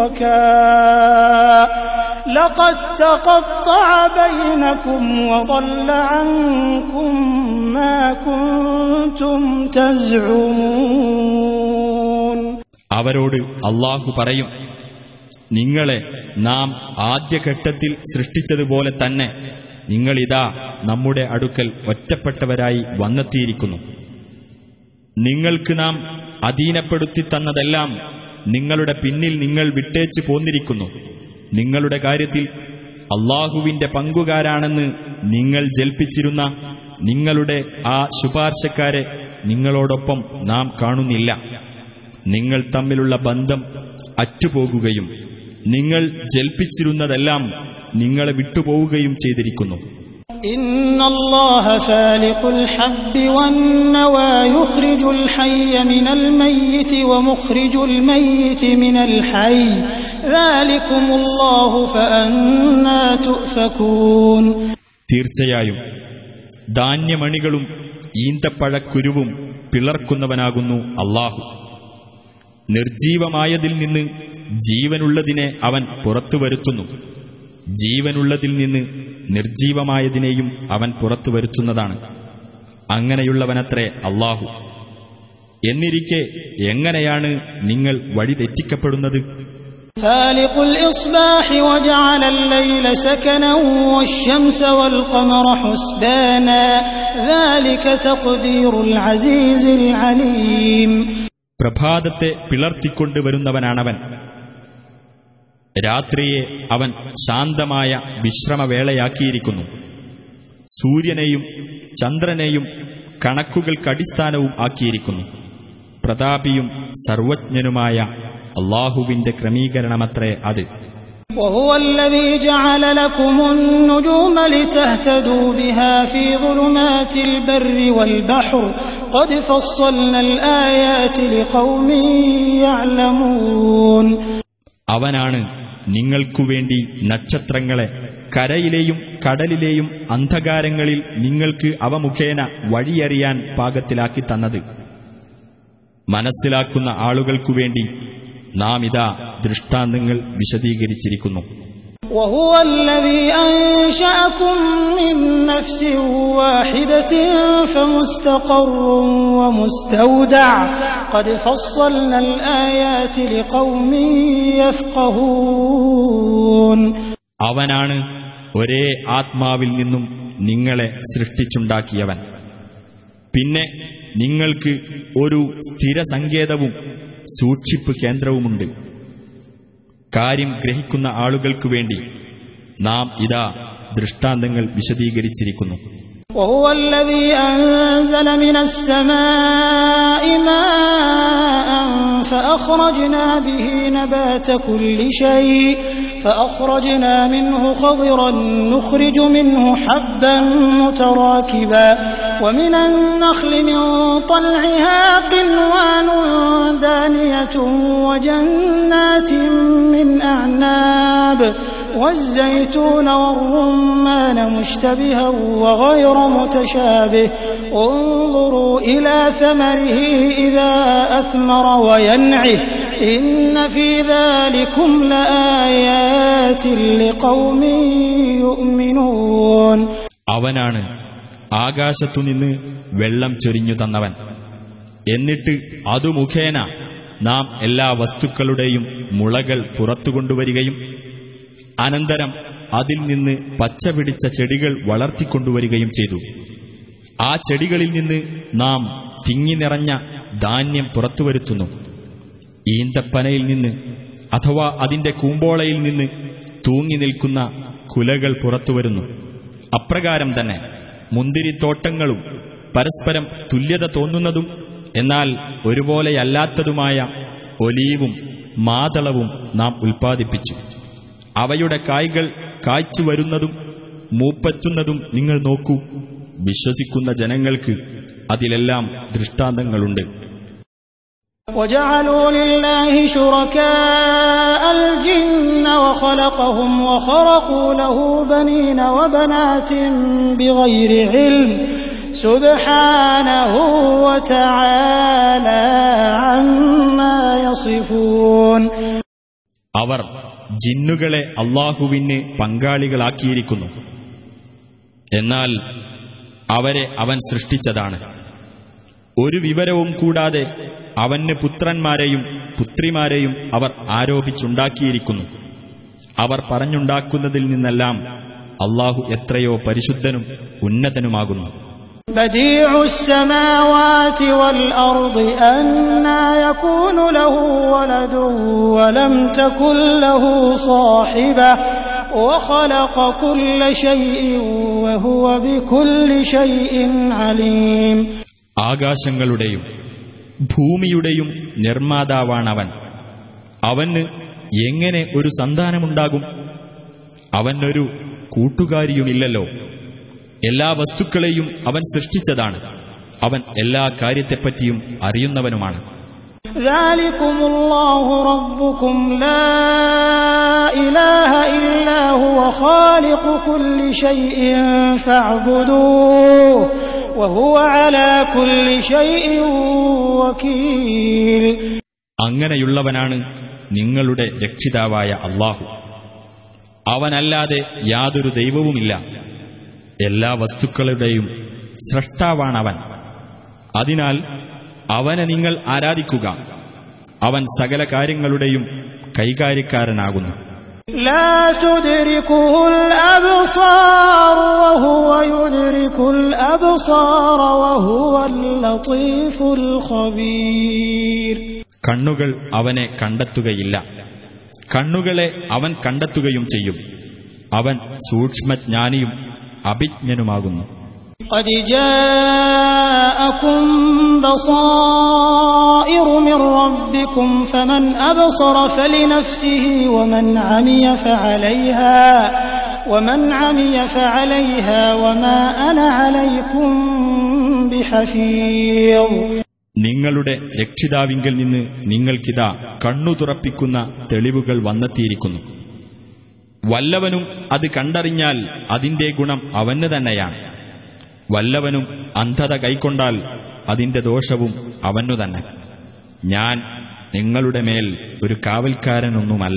شركاء لقد تقطع بينكم وضل عنكم ما كنتم تزعمون അവരോട് അള്ളാഹു പറയും നിങ്ങളെ നാം ആദ്യഘട്ടത്തിൽ സൃഷ്ടിച്ചതുപോലെ തന്നെ നിങ്ങളിതാ നമ്മുടെ അടുക്കൽ ഒറ്റപ്പെട്ടവരായി വന്നെത്തിയിരിക്കുന്നു നിങ്ങൾക്ക് നാം അധീനപ്പെടുത്തി തന്നതെല്ലാം നിങ്ങളുടെ പിന്നിൽ നിങ്ങൾ വിട്ടേച്ചു പോന്നിരിക്കുന്നു നിങ്ങളുടെ കാര്യത്തിൽ അള്ളാഹുവിന്റെ പങ്കുകാരാണെന്ന് നിങ്ങൾ ജൽപ്പിച്ചിരുന്ന നിങ്ങളുടെ ആ ശുപാർശക്കാരെ നിങ്ങളോടൊപ്പം നാം കാണുന്നില്ല നിങ്ങൾ തമ്മിലുള്ള ബന്ധം അറ്റുപോകുകയും നിങ്ങൾ ജൽപ്പിച്ചിരുന്നതെല്ലാം നിങ്ങളെ വിട്ടുപോവുകയും ചെയ്തിരിക്കുന്നു إن الله فالق الحب والنوى يخرج الحي من الميت ومخرج الميت من الحي ذلكم الله فأنا تؤفكون തീർച്ചയായും ധാന്യമണികളും ഈന്തപ്പഴക്കുരുവും പിളർക്കുന്നവനാകുന്നു അള്ളാഹു നിർജീവമായതിൽ നിന്ന് ജീവനുള്ളതിനെ അവൻ പുറത്തു വരുത്തുന്നു ജീവനുള്ളതിൽ നിന്ന് നിർജീവമായതിനെയും അവൻ പുറത്തു വരുത്തുന്നതാണ് അങ്ങനെയുള്ളവനത്രേ അള്ളാഹു എന്നിരിക്കെ എങ്ങനെയാണ് നിങ്ങൾ വഴി തെറ്റിക്കപ്പെടുന്നത് فالق الإصباح وجعل الليل سكنا والشمس والقمر حسبانا ذلك تقدير العزيز العليم പ്രഭാതത്തെ പിളർത്തിക്കൊണ്ടുവരുന്നവനാണവൻ രാത്രിയെ അവൻ ശാന്തമായ വിശ്രമവേളയാക്കിയിരിക്കുന്നു സൂര്യനെയും ചന്ദ്രനെയും കണക്കുകൾക്കടിസ്ഥാനവും ആക്കിയിരിക്കുന്നു പ്രതാപിയും സർവജ്ഞനുമായ അള്ളാഹുവിന്റെ ക്രമീകരണമത്രേ അത് وهو الذي جعل لكم النجوم لتهتدوا بها في ظلمات البر والبحر قد فصلنا الآيات لقوم يعلمون അവനാണ് നിങ്ങൾക്കുവേണ്ടി നക്ഷത്രങ്ങളെ കരയിലെയും കടലിലെയും അന്ധകാരങ്ങളിൽ നിങ്ങൾക്ക് അവ മുഖേന വഴിയറിയാൻ പാകത്തിലാക്കി തന്നത് മനസ്സിലാക്കുന്ന ആളുകൾക്കുവേണ്ടി നാം ഇതാ ദൃഷ്ടാന്തങ്ങൾ വിശദീകരിച്ചിരിക്കുന്നു وهو الذي أنشأكم من نفس واحدة فمستقر ومستودع قد فصلنا الآيات لقوم يفقهون അവനാണ് ഒരേ ആത്മാവിൽ നിന്നും നിങ്ങളെ സൃഷ്ടിച്ചുണ്ടാക്കിയവൻ പിന്നെ നിങ്ങൾക്ക് ഒരു സ്ഥിരസങ്കേതവും സൂക്ഷിപ്പ് കേന്ദ്രവുമുണ്ട് കാര്യം ഗ്രഹിക്കുന്ന ആളുകൾക്കു വേണ്ടി നാം ഇതാ ദൃഷ്ടാന്തങ്ങൾ വിശദീകരിച്ചിരിക്കുന്നു وهو الذي أنزل من السماء ماء فأخرجنا به نبات كل شيء فأخرجنا منه خضرا نخرج منه حبا متراكبا ومن النخل من طلعها قنوان دانية وجنات من أعناب والزيتون والرمان مشتبها وغير متشابه انظروا إلى ثمره إذا أثمر وينعه إن في ذلكم لآيات لقوم يؤمنون അവനാണ് ആകാശത്തുനിന്ന് വെള്ളം ചൊരിഞ്ഞു തന്നവൻ എന്നിട്ട് അതു മുഖേന നാം എല്ലാ വസ്തുക്കളുടെയും മുളകൾ പുറത്തുകൊണ്ടുവരികയും അനന്തരം അതിൽ നിന്ന് പച്ച പിടിച്ച ചെടികൾ വളർത്തിക്കൊണ്ടുവരികയും ചെയ്തു ആ ചെടികളിൽ നിന്ന് നാം തിങ്ങി നിറഞ്ഞ ധാന്യം പുറത്തുവരുത്തുന്നു ഈന്തപ്പനയിൽ നിന്ന് അഥവാ അതിന്റെ കൂമ്പോളയിൽ നിന്ന് തൂങ്ങി നിൽക്കുന്ന കുലകൾ പുറത്തുവരുന്നു അപ്രകാരം തന്നെ മുന്തിരിത്തോട്ടങ്ങളും പരസ്പരം തുല്യത തോന്നുന്നതും എന്നാൽ ഒരുപോലെയല്ലാത്തതുമായ ഒലീവും മാതളവും നാം ഉൽപ്പാദിപ്പിച്ചു അവയുടെ കായ്കൾ കായ്ച്ചു വരുന്നതും മൂപ്പെത്തുന്നതും നിങ്ങൾ നോക്കൂ വിശ്വസിക്കുന്ന ജനങ്ങൾക്ക് അതിലെല്ലാം ദൃഷ്ടാന്തങ്ങളുണ്ട് وجعلوا لله شركاء الجن وخلقهم وخرقوا له بنين وبنات بغير علم سبحانه وتعالى عما يصفون അവർ ജിന്നുകളെ അള്ളാഹുവിന് പങ്കാളികളാക്കിയിരിക്കുന്നു എന്നാൽ അവരെ അവൻ സൃഷ്ടിച്ചതാണ് ഒരു വിവരവും കൂടാതെ അവന് പുത്രന്മാരെയും പുത്രിമാരെയും അവർ ആരോപിച്ചുണ്ടാക്കിയിരിക്കുന്നു അവർ പറഞ്ഞുണ്ടാക്കുന്നതിൽ നിന്നെല്ലാം അള്ളാഹു എത്രയോ പരിശുദ്ധനും ഉന്നതനുമാകുന്നു بديع السماوات والأرض أنا يكون له ولد ولم تكن له صاحبة وخلق كل شيء وهو بكل شيء عليم ആകാശങ്ങളുടെയും ഭൂമിയുടെയും നിർമ്മാതാവാണവൻ അവന് എങ്ങനെ ഒരു സന്താനമുണ്ടാകും അവനൊരു കൂട്ടുകാരിയുമില്ലല്ലോ എല്ലാ വസ്തുക്കളെയും അവൻ സൃഷ്ടിച്ചതാണ് അവൻ എല്ലാ കാര്യത്തെപ്പറ്റിയും അറിയുന്നവനുമാണ് ذلكم الله ربكم لا إله إلا هو خالق كل شيء فاعبدوه وهو على كل شيء وكيل അങ്ങനെയുള്ളവനാണ് നിങ്ങളുടെ രക്ഷിതാവായ അള്ളാഹു അവനല്ലാതെ യാതൊരു ദൈവവുമില്ല എല്ലാ വസ്തുക്കളുടെയും സ്രഷ്ടാവാണവൻ അതിനാൽ അവനെ നിങ്ങൾ ആരാധിക്കുക അവൻ സകല കാര്യങ്ങളുടെയും കൈകാര്യക്കാരനാകുന്നു لا تدركه الأبصار وهو يدرك الأبصار وهو اللطيف الخبير കണ്ണുകൾ അവനെ കണ്ടെത്തുകയില്ല കണ്ണുകളെ അവൻ കണ്ടെത്തുകയും ചെയ്യും അവൻ സൂക്ഷ്മജ്ഞാനിയും അഭിജ്ഞനുമാകുന്നു قد جاءكم بصائر من ربكم فمن أبصر فلنفسه ومن عمي فعليها ومن عمي فعليها وما أنا عليكم بحفيظ നിങ്ങളുടെ രക്ഷിതാവിങ്കിൽ നിന്ന് നിങ്ങൾക്കിതാ കണ്ണു തുറപ്പിക്കുന്ന തെളിവുകൾ വന്നെത്തിയിരിക്കുന്നു വല്ലവനും അത് കണ്ടറിഞ്ഞാൽ അതിന്റെ ഗുണം അവന് തന്നെയാണ് വല്ലവനും അന്ധത കൈക്കൊണ്ടാൽ അതിന്റെ ദോഷവും അവനു തന്നെ ഞാൻ നിങ്ങളുടെ മേൽ ഒരു കാവൽക്കാരനൊന്നുമല്ല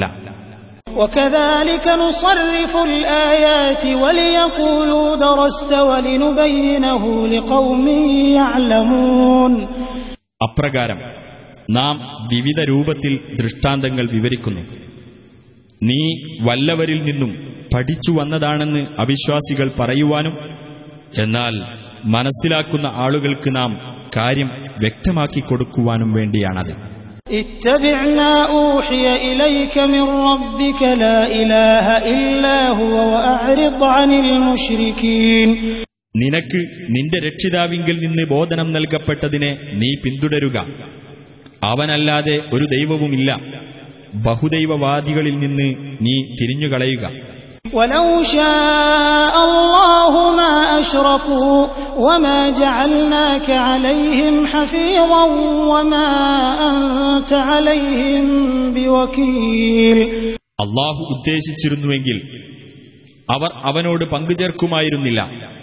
وكذلك نصرف الآيات وليقولوا درست ولنبينه لقوم يعلمون അപ്രകാരം നാം വിവിധ രൂപത്തിൽ ദൃഷ്ടാന്തങ്ങൾ വിവരിക്കുന്നു നീ വല്ലവരിൽ നിന്നും പഠിച്ചു വന്നതാണെന്ന് അവിശ്വാസികൾ പറയുവാനും എന്നാൽ മനസ്സിലാക്കുന്ന ആളുകൾക്ക് നാം കാര്യം വ്യക്തമാക്കി കൊടുക്കുവാനും വേണ്ടിയാണത് اتبع ما أوحي إليك من ربك لا إله إلا هو وأعرض عن المشركين നിനക്ക് നിന്റെ രക്ഷിതാവിങ്കിൽ നിന്ന് ബോധനം നൽകപ്പെട്ടതിനെ നീ പിന്തുടരുക അവനല്ലാതെ ഒരു ദൈവവുമില്ല ബഹുദൈവവാദികളിൽ നിന്ന് നീ തിരിഞ്ഞുകളയുക ولو شاء الله ما أشركوا وما جعلناك عليهم حفيظا وما أنت عليهم بوكيل അള്ളാഹു ഉദ്ദേശിച്ചിരുന്നുവെങ്കിൽ അവർ അവനോട് പങ്കുചേർക്കുമായിരുന്നില്ല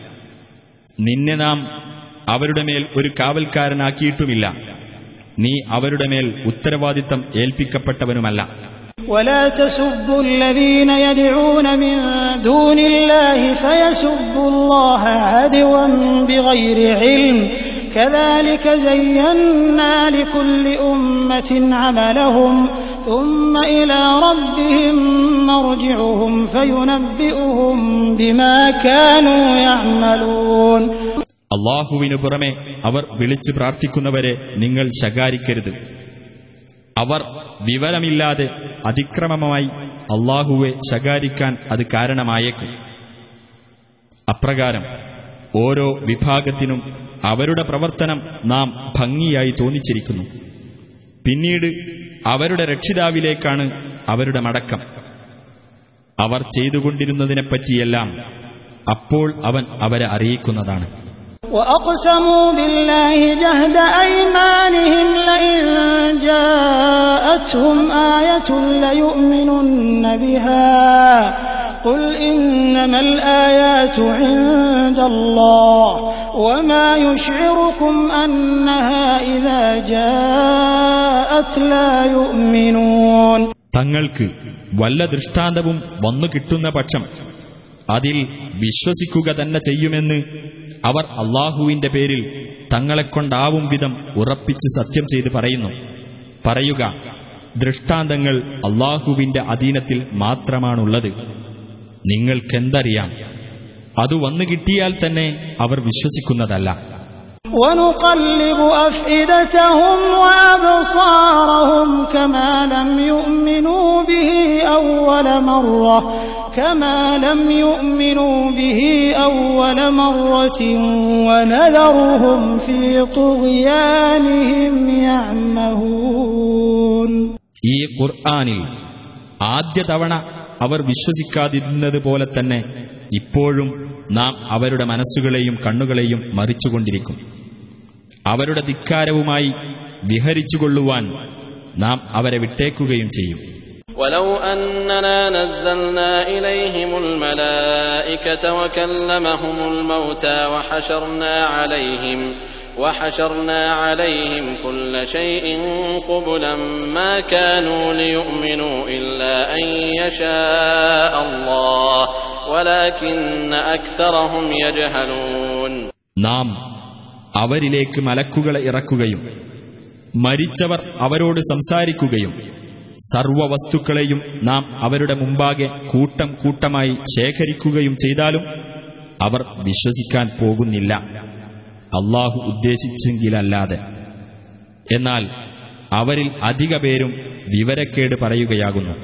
നിന്നെ നാം അവരുടെ മേൽ ഒരു കാവൽക്കാരനാക്കിയിട്ടുമില്ല നീ അവരുടെ മേൽ ഉത്തരവാദിത്തം ഏൽപ്പിക്കപ്പെട്ടവനുമല്ല ولا تسبوا الذين يدعون من دون الله فيسبوا الله عدوا بغير علم كذلك زينا لكل أمة عملهم ثم إلى ربهم مرجعهم فينبئهم بما كانوا يعملون അള്ളാഹുവിനു പുറമെ അവർ വിളിച്ചു പ്രാർത്ഥിക്കുന്നവരെ നിങ്ങൾ ശകാരിക്കരുത് അവർ വിവരമില്ലാതെ അതിക്രമമായി അള്ളാഹുവെ ശകാരിക്കാൻ അത് കാരണമായേക്കും അപ്രകാരം ഓരോ വിഭാഗത്തിനും അവരുടെ പ്രവർത്തനം നാം ഭംഗിയായി തോന്നിച്ചിരിക്കുന്നു പിന്നീട് അവരുടെ രക്ഷിതാവിലേക്കാണ് അവരുടെ മടക്കം അവർ ചെയ്തുകൊണ്ടിരുന്നതിനെപ്പറ്റിയെല്ലാം അപ്പോൾ അവൻ അവരെ അറിയിക്കുന്നതാണ് وأقسموا بالله جهد أيمانهم لئن جاءتهم آية ليؤمنن بها قل إنما الآيات عند الله وما يشعركم أنها إذا جاءت لا يؤمنون തങ്ങൾക്ക് വല്ല ദൃഷ്ടാന്തവും വന്നു കിട്ടുന്ന പക്ഷം അതിൽ വിശ്വസിക്കുക തന്നെ ചെയ്യുമെന്ന് അവർ അള്ളാഹുവിന്റെ പേരിൽ തങ്ങളെക്കൊണ്ടാവും വിധം ഉറപ്പിച്ച് സത്യം ചെയ്ത് പറയുന്നു പറയുക ദൃഷ്ടാന്തങ്ങൾ അള്ളാഹുവിന്റെ അധീനത്തിൽ മാത്രമാണുള്ളത് നിങ്ങൾക്കെന്തറിയാം അത് വന്നു കിട്ടിയാൽ തന്നെ അവർ വിശ്വസിക്കുന്നതല്ല ونقلب أفئدتهم وأبصارهم كما لم يؤمنوا به أول مرة كما لم يؤمنوا به أول مرة ونذرهم في طغيانهم يعمهون ഈ ഖുർആാനിൽ ആദ്യ തവണ അവർ വിശ്വസിക്കാതിരുന്നത് പോലെ തന്നെ ഇപ്പോഴും നാം അവരുടെ മനസ്സുകളെയും കണ്ണുകളെയും മറിച്ചുകൊണ്ടിരിക്കും അവരുടെ ധിക്കാരവുമായി വിഹരിച്ചുകൊള്ളുവാൻ നാം അവരെ വിട്ടേക്കുകയും ചെയ്യും ولو أننا نزلنا إليهم الملائكة وكلمهم الموتى وحشرنا عليهم وحشرنا عليهم كل شيء قبلا ما كانوا ليؤمنوا إلا أن يشاء الله ولكن أكثرهم يجهلون നാം അവരിലേക്ക് മലക്കുകളെ ഇറക്കുകയും മരിച്ചവർ അവരോട് സംസാരിക്കുകയും സർവവസ്തുക്കളെയും നാം അവരുടെ മുമ്പാകെ കൂട്ടം കൂട്ടമായി ശേഖരിക്കുകയും ചെയ്താലും അവർ വിശ്വസിക്കാൻ പോകുന്നില്ല അള്ളാഹു ഉദ്ദേശിച്ചെങ്കിലല്ലാതെ എന്നാൽ അവരിൽ അധിക പേരും വിവരക്കേട് പറയുകയാകുന്നു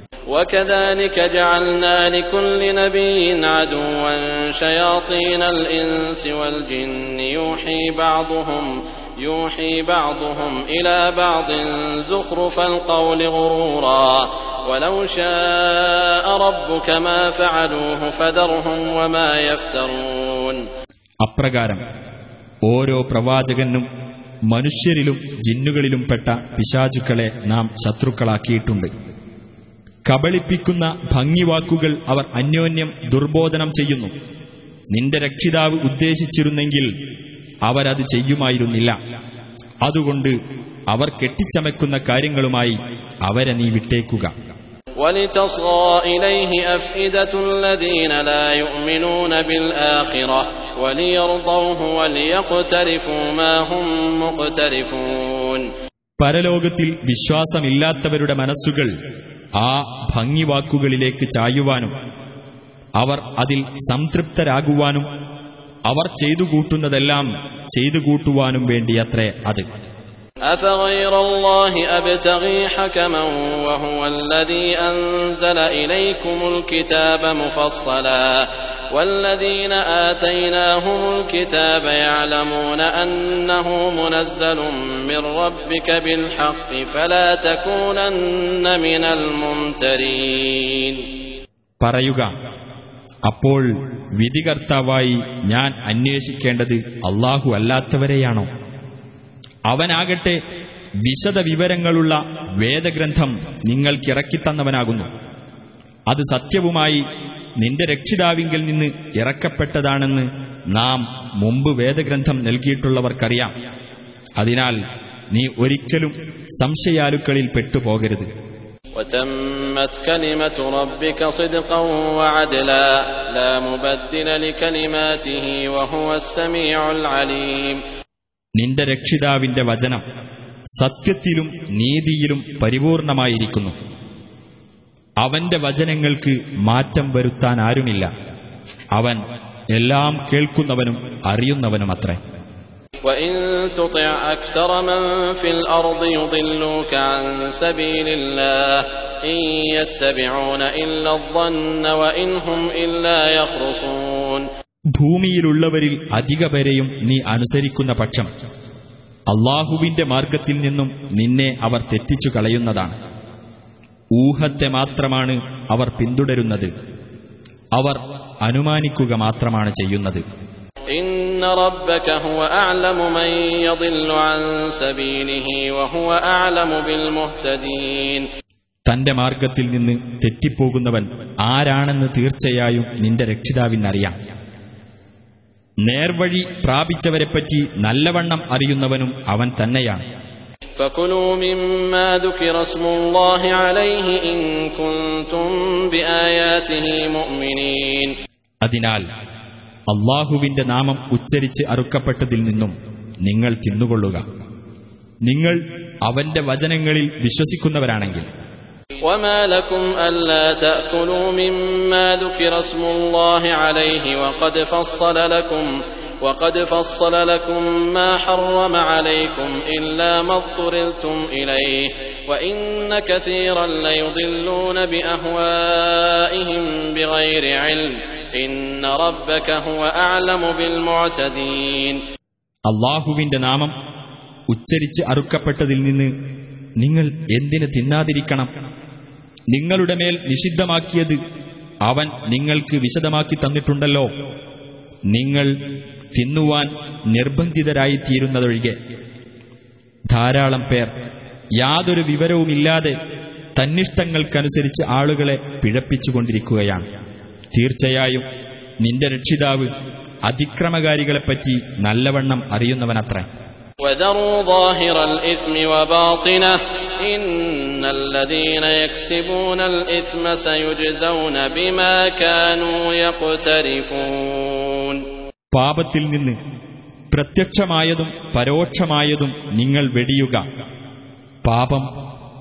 وكذلك جعلنا لكل نبي عدوا شياطين الإنس والجن يوحي بعضهم يوحي بعضهم إلى بعض زخرف القول غرورا ولو شاء ربك ما فعلوه فذرهم وما يفترون അപ്രകാരം ഓരോ പ്രവാചകനും മനുഷ്യരിലും ജിന്നുകളിലും പെട്ട പിശാചുക്കളെ നാം ശത്രുക്കളാക്കിയിട്ടുണ്ട് കബളിപ്പിക്കുന്ന ഭംഗിവാക്കുകൾ അവർ അന്യോന്യം ദുർബോധനം ചെയ്യുന്നു നിന്റെ രക്ഷിതാവ് ഉദ്ദേശിച്ചിരുന്നെങ്കിൽ അവരത് ചെയ്യുമായിരുന്നില്ല അതുകൊണ്ട് അവർ കെട്ടിച്ചമയ്ക്കുന്ന കാര്യങ്ങളുമായി അവരെ നീ വിട്ടേക്കുക ولتصغى إليه أفئدة الذين لا يؤمنون بالآخرة وليرضوه وليقترفوا ما هم مقترفون പരലോകത്തിൽ വിശ്വാസമില്ലാത്തവരുടെ മനസ്സുകൾ ആ ഭംഗിവാക്കുകളിലേക്ക് ചായുവാനും അവർ അതിൽ സംതൃപ്തരാകുവാനും അവർ ചെയ്തു കൂട്ടുന്നതെല്ലാം ചെയ്തു കൂട്ടുവാനും വേണ്ടിയത്രേ അത് أفغير الله أبتغي حكما وهو الذي أنزل إليكم الكتاب مفصلا والذين آتيناهم الكتاب يعلمون أنه منزل من ربك بالحق فلا تكونن من الممترين പറയുക അപ്പോൾ വിധികർത്താവായി ഞാൻ അന്വേഷിക്കേണ്ടത് അള്ളാഹു അല്ലാത്തവരെയാണോ അവനാകട്ടെ വിശദ വിവരങ്ങളുള്ള വേദഗ്രന്ഥം നിങ്ങൾക്കിറക്കിത്തന്നവനാകുന്നു അത് സത്യവുമായി നിന്റെ രക്ഷിതാവിങ്കിൽ നിന്ന് ഇറക്കപ്പെട്ടതാണെന്ന് നാം മുമ്പ് വേദഗ്രന്ഥം നൽകിയിട്ടുള്ളവർക്കറിയാം അതിനാൽ നീ ഒരിക്കലും സംശയാലുക്കളിൽ പെട്ടുപോകരുത് وتمت كلمة ربك صدقا وعدلا لا مبدل لكلماته وهو السميع العليم നിന്റെ രക്ഷിതാവിന്റെ വചനം സത്യത്തിലും നീതിയിലും പരിപൂർണമായിരിക്കുന്നു അവന്റെ വചനങ്ങൾക്ക് മാറ്റം വരുത്താൻ ആരുമില്ല അവൻ എല്ലാം കേൾക്കുന്നവനും അറിയുന്നവനുമത്രേ وإن تطع أكثر من في الأرض يضلوك عن سبيل الله إن يتبعون إلا الظن وإن هم إلا يخرصون ഭൂമിയിലുള്ളവരിൽ അധിക പേരെയും നീ അനുസരിക്കുന്ന പക്ഷം അള്ളാഹുവിന്റെ മാർഗത്തിൽ നിന്നും നിന്നെ അവർ തെറ്റിച്ചു കളയുന്നതാണ് ഊഹത്തെ മാത്രമാണ് അവർ പിന്തുടരുന്നത് അവർ അനുമാനിക്കുക മാത്രമാണ് ചെയ്യുന്നത് إن ربك هو أعلم من يضل عن سبيله وهو أعلم بالمهتدين തന്റെ മാർഗത്തിൽ നിന്ന് തെറ്റിപ്പോകുന്നവൻ ആരാണെന്ന് തീർച്ചയായും നിന്റെ രക്ഷിതാവിനറിയാം നേർവഴി പ്രാപിച്ചവരെപ്പറ്റി നല്ലവണ്ണം അറിയുന്നവനും അവൻ തന്നെയാണ് فكلوا مما ذكر اسم الله عليه إن كنتم بآياته مؤمنين അതിനാൽ അള്ളാഹുവിന്റെ നാമം ഉച്ചരിച്ച് അറുക്കപ്പെട്ടതിൽ നിന്നും നിങ്ങൾ തിന്നുകൊള്ളുക നിങ്ങൾ അവന്റെ വചനങ്ങളിൽ വിശ്വസിക്കുന്നവരാണെങ്കിൽ وما لكم ألا تأكلوا مما ذكر اسم الله عليه وقد فصل لكم وقد فصل لكم ما حرم عليكم إلا ما اضطررتم إليه وإن كثيرا ليضلون بأهوائهم بغير علم إن ربك هو أعلم بالمعتدين അള്ളാഹുവിന്റെ നാമം ഉച്ചരിച്ച് അറുക്കപ്പെട്ടതിൽ നിന്ന് നിങ്ങൾ എന്തിന് തിന്നാതിരിക്കണം നിങ്ങളുടെ മേൽ നിഷിദ്ധമാക്കിയത് അവൻ നിങ്ങൾക്ക് വിശദമാക്കി തന്നിട്ടുണ്ടല്ലോ നിങ്ങൾ തിന്നുവാൻ നിർബന്ധിതരായിത്തീരുന്നതൊഴികെ ധാരാളം പേർ യാതൊരു വിവരവുമില്ലാതെ തന്നിഷ്ടങ്ങൾക്കനുസരിച്ച് ആളുകളെ പിഴപ്പിച്ചുകൊണ്ടിരിക്കുകയാണ് തീർച്ചയായും നിന്റെ രക്ഷിതാവ് അതിക്രമകാരികളെപ്പറ്റി നല്ലവണ്ണം അറിയുന്നവനത്രേ وذروا ظاهر الإثم وباطنه إن الذين يكسبون الإثم سيجزون بما كانوا يقترفون പാപത്തിൽ നിന്ന് പ്രത്യക്ഷമായതും പരോക്ഷമായതും നിങ്ങൾ വെടിയുക പാപം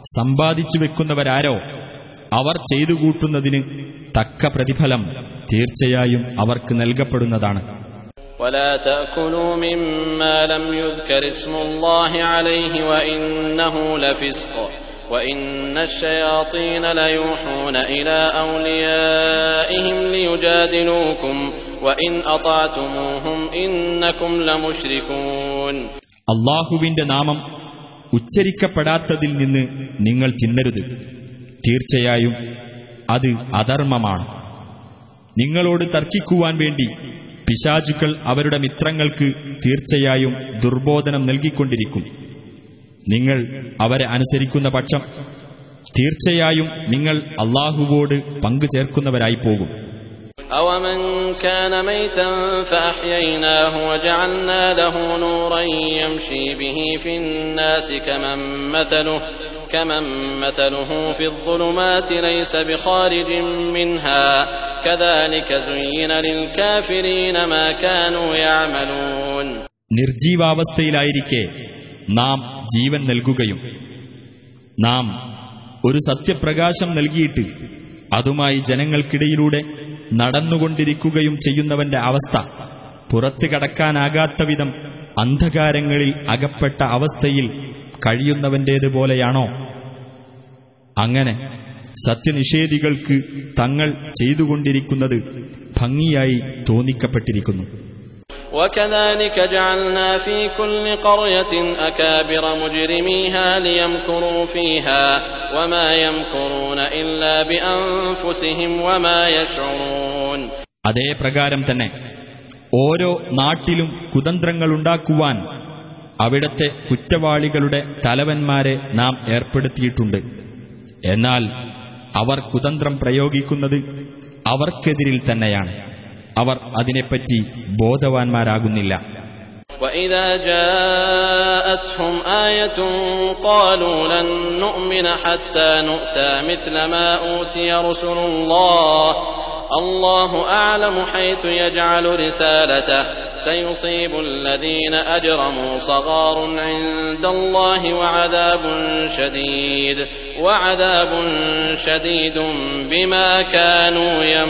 സമ്പാദിച്ചു വെക്കുന്നവരാരോ അവർ ചെയ്തു കൂട്ടുന്നതിന് തക്ക പ്രതിഫലം തീർച്ചയായും അവർക്ക് നൽകപ്പെടുന്നതാണ് ولا تأكلوا مما لم يذكر اسم الله عليه وإنه لفسق وإن الشياطين ليوحون إلى أوليائهم ليجادلوكم وإن أطعتموهم إنكم لمشركون അള്ളാഹുവിന്റെ നാമം ഉച്ചരിക്കപ്പെടാത്തതിൽ നിന്ന് നിങ്ങൾ തിന്നരുത് തീർച്ചയായും അത് അധർമ്മമാണ് നിങ്ങളോട് തർക്കിക്കുവാൻ വേണ്ടി പിശാചുക്കൾ അവരുടെ മിത്രങ്ങൾക്ക് തീർച്ചയായും ദുർബോധനം നൽകിക്കൊണ്ടിരിക്കും നിങ്ങൾ അവരെ അനുസരിക്കുന്ന പക്ഷം തീർച്ചയായും നിങ്ങൾ അള്ളാഹുവോട് പങ്കു ചേർക്കുന്നവരായി പോകും أومن كان ميتا فأحييناه وجعلنا له نورا يمشي به في الناس كمن مثله كمن مثله في الظلمات ليس بخارج منها كذلك زين للكافرين ما كانوا يعملون നിർജീവാവസ്ഥയിലായിരിക്കെ നാം ജീവൻ നൽകുകയും നാം ഒരു സത്യപ്രകാശം നൽകിയിട്ട് അതുമായി ജനങ്ങൾക്കിടയിലൂടെ നടന്നുകൊണ്ടിരിക്കുകയും ചെയ്യുന്നവന്റെ അവസ്ഥ പുറത്തു കടക്കാനാകാത്ത വിധം അന്ധകാരങ്ങളിൽ അകപ്പെട്ട അവസ്ഥയിൽ കഴിയുന്നവന്റേതുപോലെയാണോ അങ്ങനെ സത്യനിഷേധികൾക്ക് തങ്ങൾ ചെയ്തുകൊണ്ടിരിക്കുന്നത് ഭംഗിയായി തോന്നിക്കപ്പെട്ടിരിക്കുന്നു وكذلك جعلنا في كل قرية أكابر مجرميها ليمكروا فيها وما يمكرون إلا بأنفسهم وما يشعرون അതേ പ്രകാരം തന്നെ ഓരോ നാട്ടിലും കുതന്ത്രങ്ങളുണ്ടാക്കുവാൻ അവിടത്തെ കുറ്റവാളികളുടെ തലവന്മാരെ നാം ഏർപ്പെടുത്തിയിട്ടുണ്ട് എന്നാൽ അവർ കുതന്ത്രം പ്രയോഗിക്കുന്നത് അവർക്കെതിരിൽ തന്നെയാണ് അവർ അതിനെപ്പറ്റി ബോധവാന്മാരാകുന്നില്ല وإذا جاءتهم آية قالوا لن نؤمن حتى نؤتى مثل ما أوتي رسل الله الله أعلم حيث يجعل رسالته سيصيب الذين أجرموا صغار عند الله وعذاب شديد وعذاب شديد بما كانوا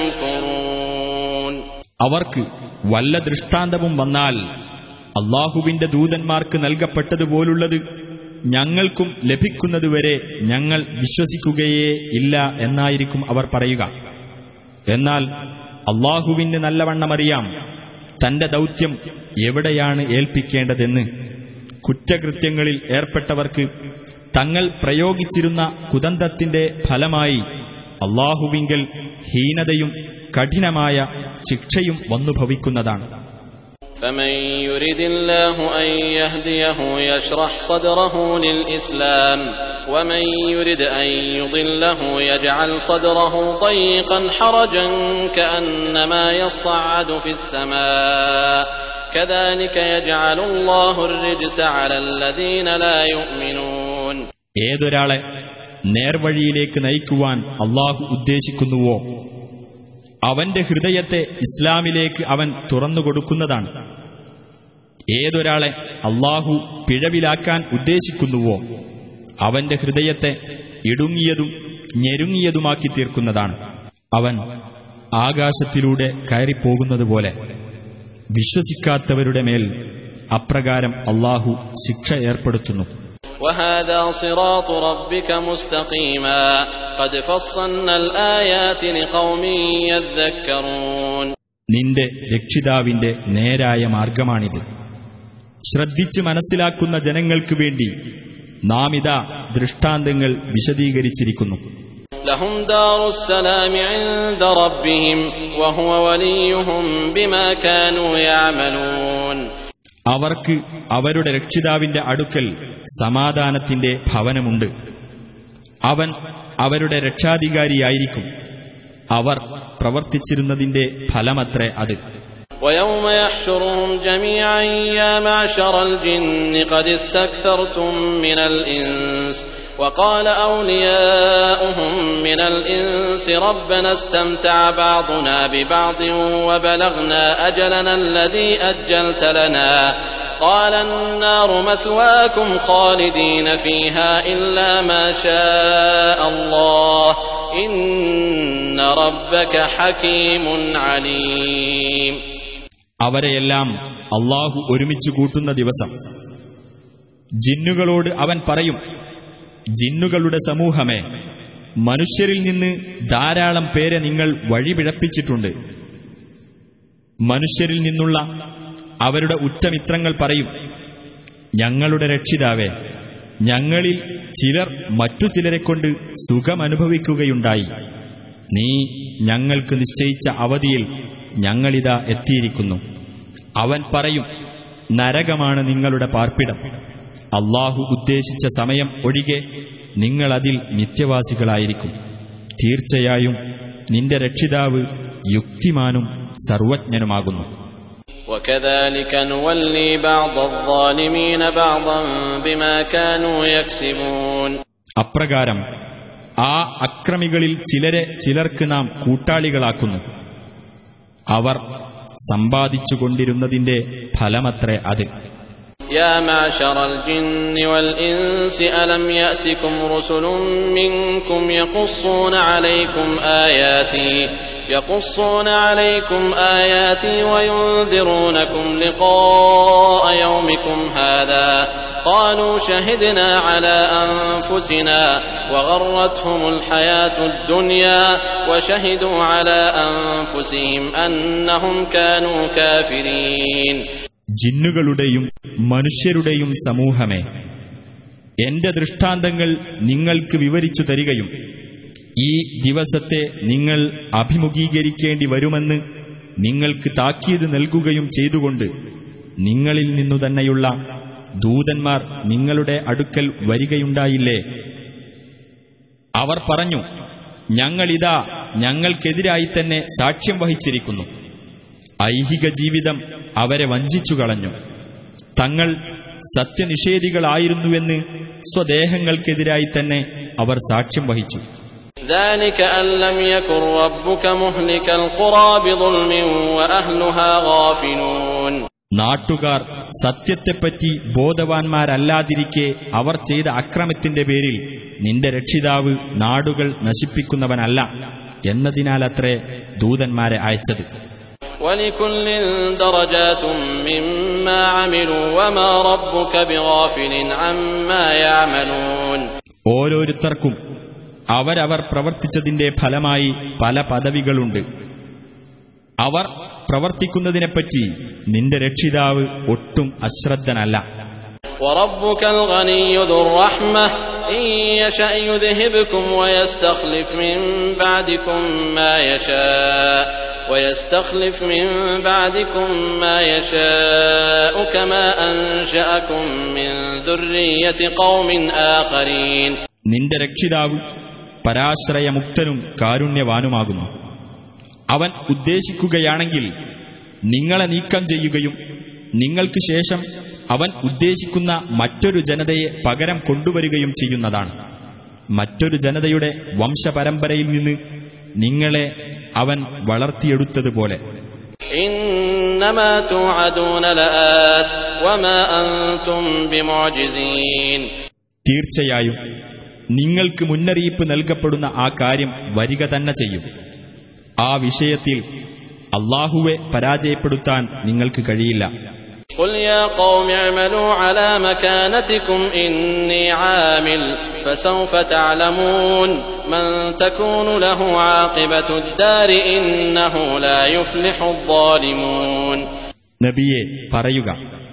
يمكرون അവർക്ക് വല്ല ദൃഷ്ടാന്തവും വന്നാൽ അള്ളാഹുവിന്റെ ദൂതന്മാർക്ക് നൽകപ്പെട്ടതുപോലുള്ളത് ഞങ്ങൾക്കും ലഭിക്കുന്നതുവരെ ഞങ്ങൾ വിശ്വസിക്കുകയേ ഇല്ല എന്നായിരിക്കും അവർ പറയുക എന്നാൽ അള്ളാഹുവിന് നല്ലവണ്ണമറിയാം തന്റെ ദൗത്യം എവിടെയാണ് ഏൽപ്പിക്കേണ്ടതെന്ന് കുറ്റകൃത്യങ്ങളിൽ ഏർപ്പെട്ടവർക്ക് തങ്ങൾ പ്രയോഗിച്ചിരുന്ന കുതന്തത്തിന്റെ ഫലമായി അള്ളാഹുവിങ്കൽ ഹീനതയും കഠിനമായ ശിക്ഷയും വന്നുഭവിക്കുന്നതാണ് فمن يرد الله أن يهديه يشرح صدره للإسلام ومن يرد أن يضله يجعل صدره ضيقا حرجا كأنما يصعد في السماء كذلك يجعل الله الرجس على الذين لا يؤمنون ഏതൊരാളെ നേർവഴിയിലേക്ക് നയിക്കുവാൻ അള്ളാഹു ഉദ്ദേശിക്കുന്നുവോ അവന്റെ ഹൃദയത്തെ ഇസ്ലാമിലേക്ക് അവൻ തുറന്നുകൊടുക്കുന്നതാണ് ഏതൊരാളെ അള്ളാഹു പിഴവിലാക്കാൻ ഉദ്ദേശിക്കുന്നുവോ അവന്റെ ഹൃദയത്തെ ഇടുങ്ങിയതും ഞെരുങ്ങിയതുമാക്കി തീർക്കുന്നതാണ് അവൻ ആകാശത്തിലൂടെ കയറിപ്പോകുന്നതുപോലെ വിശ്വസിക്കാത്തവരുടെ മേൽ അപ്രകാരം അള്ളാഹു ശിക്ഷ ഏർപ്പെടുത്തുന്നു وهذا صراط ربك مستقيما قد فصلنا الآيات لقوم يذكرون നിന്റെ രക്ഷിതാവിന്റെ നേരായ മാർഗമാണിത് ശ്രദ്ധിച്ച് മനസ്സിലാക്കുന്ന ജനങ്ങൾക്ക് വേണ്ടി നാം ഇതാ ദൃഷ്ടാന്തങ്ങൾ വിശദീകരിച്ചിരിക്കുന്നു لهم دار السلام عند ربهم وهو وليهم بما كانوا يعملون അവർക്ക് അവരുടെ രക്ഷിതാവിന്റെ അടുക്കൽ സമാധാനത്തിന്റെ ഭവനമുണ്ട് അവൻ അവരുടെ രക്ഷാധികാരിയായിരിക്കും അവർ പ്രവർത്തിച്ചിരുന്നതിന്റെ ഫലമത്രേ അത് ويوم يحشرهم جميعا يا معشر الجن قد استكثرتم من الإنس وقال أولياؤهم من الإنس ربنا استمتع بعضنا ببعض وبلغنا أجلنا الذي أجلت لنا قال النار مثواكم خالدين فيها إلا ما شاء الله إن ربك حكيم عليم അവരെയെല്ലാം അള്ളാഹു ഒരുമിച്ച് കൂട്ടുന്ന ദിവസം ജിന്നുകളോട് അവൻ പറയും ജിന്നുകളുടെ സമൂഹമേ മനുഷ്യരിൽ നിന്ന് ധാരാളം പേരെ നിങ്ങൾ വഴിപിഴപ്പിച്ചിട്ടുണ്ട് മനുഷ്യരിൽ നിന്നുള്ള അവരുടെ ഉറ്റമിത്രങ്ങൾ പറയും ഞങ്ങളുടെ രക്ഷിതാവേ ഞങ്ങളിൽ ചിലർ മറ്റു ചിലരെ കൊണ്ട് സുഖമനുഭവിക്കുകയുണ്ടായി നീ ഞങ്ങൾക്ക് നിശ്ചയിച്ച അവധിയിൽ ഞങ്ങളിതാ എത്തിയിരിക്കുന്നു അവൻ പറയും നരകമാണ് നിങ്ങളുടെ പാർപ്പിടം അള്ളാഹു ഉദ്ദേശിച്ച സമയം ഒഴികെ നിങ്ങളതിൽ നിത്യവാസികളായിരിക്കും തീർച്ചയായും നിന്റെ രക്ഷിതാവ് യുക്തിമാനും സർവജ്ഞനുമാകുന്നു وكذلك نولي بعض الظالمين بعضا بما كانوا يكسبون അപ്രകാരം ആ അക്രമികളിൽ ചിലരെ ചിലർക്ക് നാം കൂട്ടാളികളാക്കുന്നു അവർ സമ്പാദിച്ചുകൊണ്ടിരുന്നതിന്റെ ഫലമത്രേ അത് يا معشر الجن والإنس ألم يأتكم رسل منكم يقصون عليكم آياتي يقصون عليكم آياتي وينذرونكم لقاء يومكم هذا قالوا شهدنا على أنفسنا وغرتهم الحياة الدنيا وشهدوا على أنفسهم أنهم كانوا كافرين ജിന്നുകളുടെയും മനുഷ്യരുടെയും സമൂഹമേ എന്റെ ദൃഷ്ടാന്തങ്ങൾ നിങ്ങൾക്ക് വിവരിച്ചു തരികയും ഈ ദിവസത്തെ നിങ്ങൾ അഭിമുഖീകരിക്കേണ്ടി വരുമെന്ന് നിങ്ങൾക്ക് താക്കീത് നൽകുകയും ചെയ്തുകൊണ്ട് നിങ്ങളിൽ നിന്നു തന്നെയുള്ള ദൂതന്മാർ നിങ്ങളുടെ അടുക്കൽ വരികയുണ്ടായില്ലേ അവർ പറഞ്ഞു ഞങ്ങളിതാ ഞങ്ങൾക്കെതിരായി തന്നെ സാക്ഷ്യം വഹിച്ചിരിക്കുന്നു ഐഹിക ജീവിതം അവരെ വഞ്ചിച്ചു കളഞ്ഞു തങ്ങൾ സത്യനിഷേധികളായിരുന്നുവെന്ന് സ്വദേഹങ്ങൾക്കെതിരായി തന്നെ അവർ സാക്ഷ്യം വഹിച്ചു ذلك أن لم يكن ربك مهلك القرى بظلم وأهلها غافلون നാട്ടുകാർ സത്യത്തെപ്പറ്റി ബോധവാന്മാരല്ലാതിരിക്കെ അവർ ചെയ്ത അക്രമത്തിന്റെ പേരിൽ നിന്റെ രക്ഷിതാവ് നാടുകൾ നശിപ്പിക്കുന്നവനല്ല എന്നതിനാലത്രേ ദൂതന്മാരെ അയച്ചത് ولكل درجات مما عملوا وما ربك بغافل عما يعملون ഓരോരുത്തർക്കും അവരവർ പ്രവർത്തിച്ചതിന്റെ ഫലമായി പല പദവികളുണ്ട് അവർ പ്രവർത്തിക്കുന്നതിനെപ്പറ്റി നിന്റെ രക്ഷിതാവ് ഒട്ടും അശ്രദ്ധനല്ല وربك الغني ذو الرحمة إن يشأ يذهبكم ويستخلف من بعدكم ما يشاء ويستخلف من بعدكم ما يشاء كما أنشأكم من ذرية قوم آخرين നിന്റെ രക്ഷിതാവ് പരാശ്രയമുക്തനും കാരുണ്യവാനുമാകുന്നു അവൻ ഉദ്ദേശിക്കുകയാണെങ്കിൽ നിങ്ങളെ നീക്കം ചെയ്യുകയും നിങ്ങൾക്ക് ശേഷം അവൻ ഉദ്ദേശിക്കുന്ന മറ്റൊരു ജനതയെ പകരം കൊണ്ടുവരികയും ചെയ്യുന്നതാണ് മറ്റൊരു ജനതയുടെ വംശപരമ്പരയിൽ നിന്ന് നിങ്ങളെ അവൻ വളർത്തിയെടുത്തതുപോലെ إنما توعدون لآت وما أنتم بمعجزين തീർച്ചയായും നിങ്ങൾക്ക് മുന്നറിയിപ്പ് നൽകപ്പെടുന്ന ആ കാര്യം വരിക തന്നെ ചെയ്യും ആ വിഷയത്തിൽ അള്ളാഹുവെ പരാജയപ്പെടുത്താൻ നിങ്ങൾക്ക് കഴിയില്ല قل يا قوم اعملوا على مكانتكم إني عامل فسوف تعلمون من تكون له عاقبة الدار إنه لا يفلح الظالمون നബിയെ പറയുക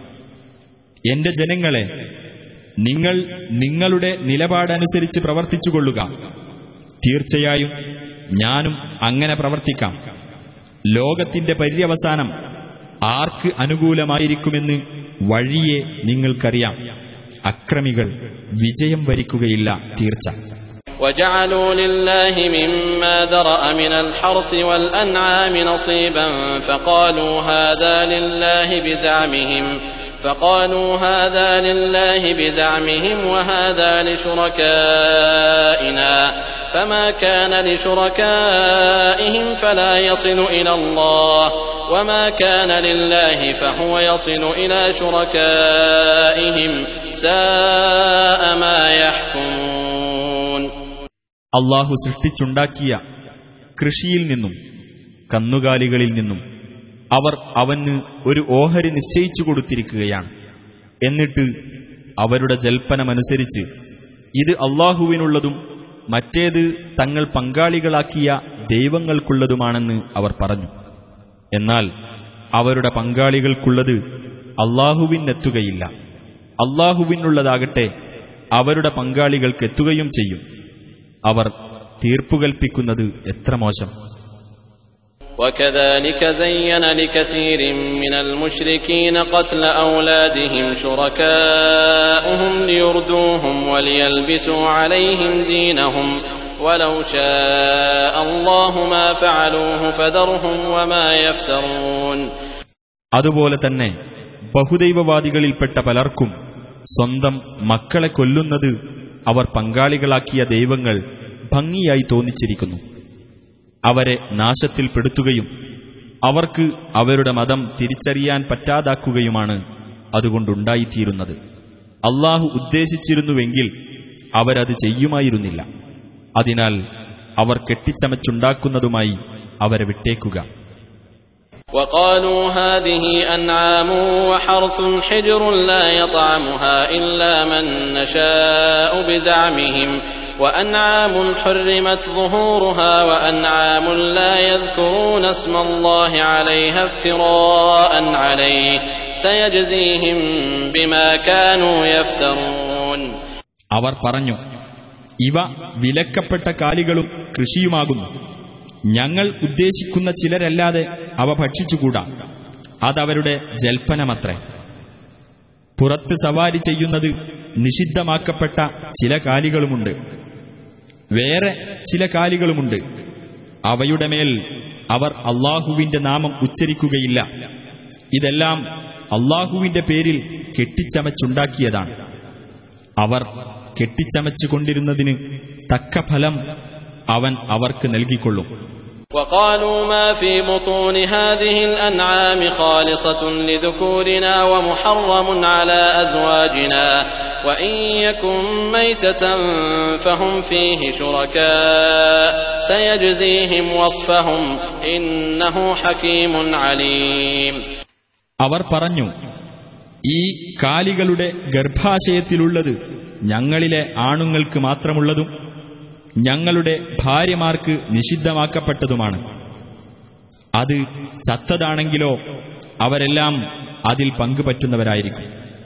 എന്റെ ജനങ്ങളെ നിങ്ങൾ നിങ്ങളുടെ നിലപാടനുസരിച്ച് പ്രവർത്തിച്ചുകൊള്ളുക തീർച്ചയായും ഞാനും അങ്ങനെ പ്രവർത്തിക്കാം ലോകത്തിന്റെ പര്യവസാനം ആർക്ക് അനുകൂലമായിരിക്കുമെന്ന് വഴിയെ നിങ്ങൾക്കറിയാം അക്രമികൾ വിജയം വരിക്കുകയില്ല തീർച്ച وجعلوا لله مما ذرأ من الحرث والأنعام نصيبا فقالوا هذا لله بزعمهم فقالوا هذا لله بزعمهم وهذا لشركائنا فما كان لشركائهم فلا يصل إلى الله وما كان لله فهو يصل إلى شركائهم ساء ما يحكمون അള്ളാഹു സൃഷ്ടിച്ചുണ്ടാക്കിയ കൃഷിയിൽ നിന്നും കന്നുകാലികളിൽ നിന്നും അവർ അവന് ഒരു ഓഹരി നിശ്ചയിച്ചു കൊടുത്തിരിക്കുകയാണ് എന്നിട്ട് അവരുടെ ജൽപ്പനമനുസരിച്ച് ഇത് അള്ളാഹുവിനുള്ളതും മറ്റേത് തങ്ങൾ പങ്കാളികളാക്കിയ ദൈവങ്ങൾക്കുള്ളതുമാണെന്ന് അവർ പറഞ്ഞു എന്നാൽ അവരുടെ പങ്കാളികൾക്കുള്ളത് അള്ളാഹുവിനെത്തുകയില്ല അള്ളാഹുവിനുള്ളതാകട്ടെ അവരുടെ പങ്കാളികൾക്കെത്തുകയും ചെയ്യും അവർ തീർപ്പുകൽപ്പിക്കുന്നത് എത്ര മോശം وكذلك زين لكثير من المشركين قتل أولادهم شركاؤهم ليردوهم وليلبسوا عليهم دينهم ولو شاء الله ما فعلوه فذرهم وما يفترون അതുപോലെ തന്നെ ബഹുദൈവവാദികളിൽപ്പെട്ട പലർക്കും സ്വന്തം മക്കളെ കൊല്ലുന്നത് അവർ പങ്കാളികളാക്കിയ ദൈവങ്ങൾ ഭംഗിയായി തോന്നിച്ചിരിക്കുന്നു അവരെ നാശത്തിൽപ്പെടുത്തുകയും അവർക്ക് അവരുടെ മതം തിരിച്ചറിയാൻ പറ്റാതാക്കുകയുമാണ് അതുകൊണ്ടുണ്ടായിത്തീരുന്നത് അള്ളാഹു ഉദ്ദേശിച്ചിരുന്നുവെങ്കിൽ അവരത് ചെയ്യുമായിരുന്നില്ല അതിനാൽ അവർ കെട്ടിച്ചമച്ചുണ്ടാക്കുന്നതുമായി അവരെ വിട്ടേക്കുക وقالوا هذه أنعام وحرث حجر لا يطعمها إلا من نشاء بزعمهم وأنعام حرمت ظهورها وأنعام لا يذكرون اسم الله عليها افتراء عليه سيجزيهم بما كانوا يفترون അവർ പറഞ്ഞു ഇവ വിലക്കപ്പെട്ട കാലികളും കൃഷിയുമാകുന്നു ഞങ്ങൾ ഉദ്ദേശിക്കുന്ന ചിലരല്ലാതെ അവ ഭക്ഷിച്ചുകൂടാ അതവരുടെ ജൽപ്പനമത്രേ പുറത്ത് സവാരി ചെയ്യുന്നത് നിഷിദ്ധമാക്കപ്പെട്ട ചില കാലികളുമുണ്ട് വേറെ ചില കാലികളുമുണ്ട് അവയുടെ മേൽ അവർ അള്ളാഹുവിന്റെ നാമം ഉച്ചരിക്കുകയില്ല ഇതെല്ലാം അള്ളാഹുവിന്റെ പേരിൽ കെട്ടിച്ചമച്ചുണ്ടാക്കിയതാണ് അവർ കെട്ടിച്ചമച്ചുകൊണ്ടിരുന്നതിന് തക്ക ഫലം അവൻ അവർക്ക് നൽകിക്കൊള്ളും وقالوا ما في بطون هذه الأنعام خالصة لذكورنا ومحرم على أزواجنا وإن يكن ميتة فهم فيه شركاء سيجزيهم وصفهم إنه حكيم عليم അവർ പറഞ്ഞു ഈ കാലികളുടെ ഗർഭാശയത്തിലുള്ളത് ഞങ്ങളിലെ ആണുങ്ങൾക്ക് മാത്രമുള്ളതും ഞങ്ങളുടെ ഭാര്യമാർക്ക് നിഷിദ്ധമാക്കപ്പെട്ടതുമാണ് അത് ചത്തതാണെങ്കിലോ അവരെല്ലാം അതിൽ പങ്കുപറ്റുന്നവരായിരിക്കും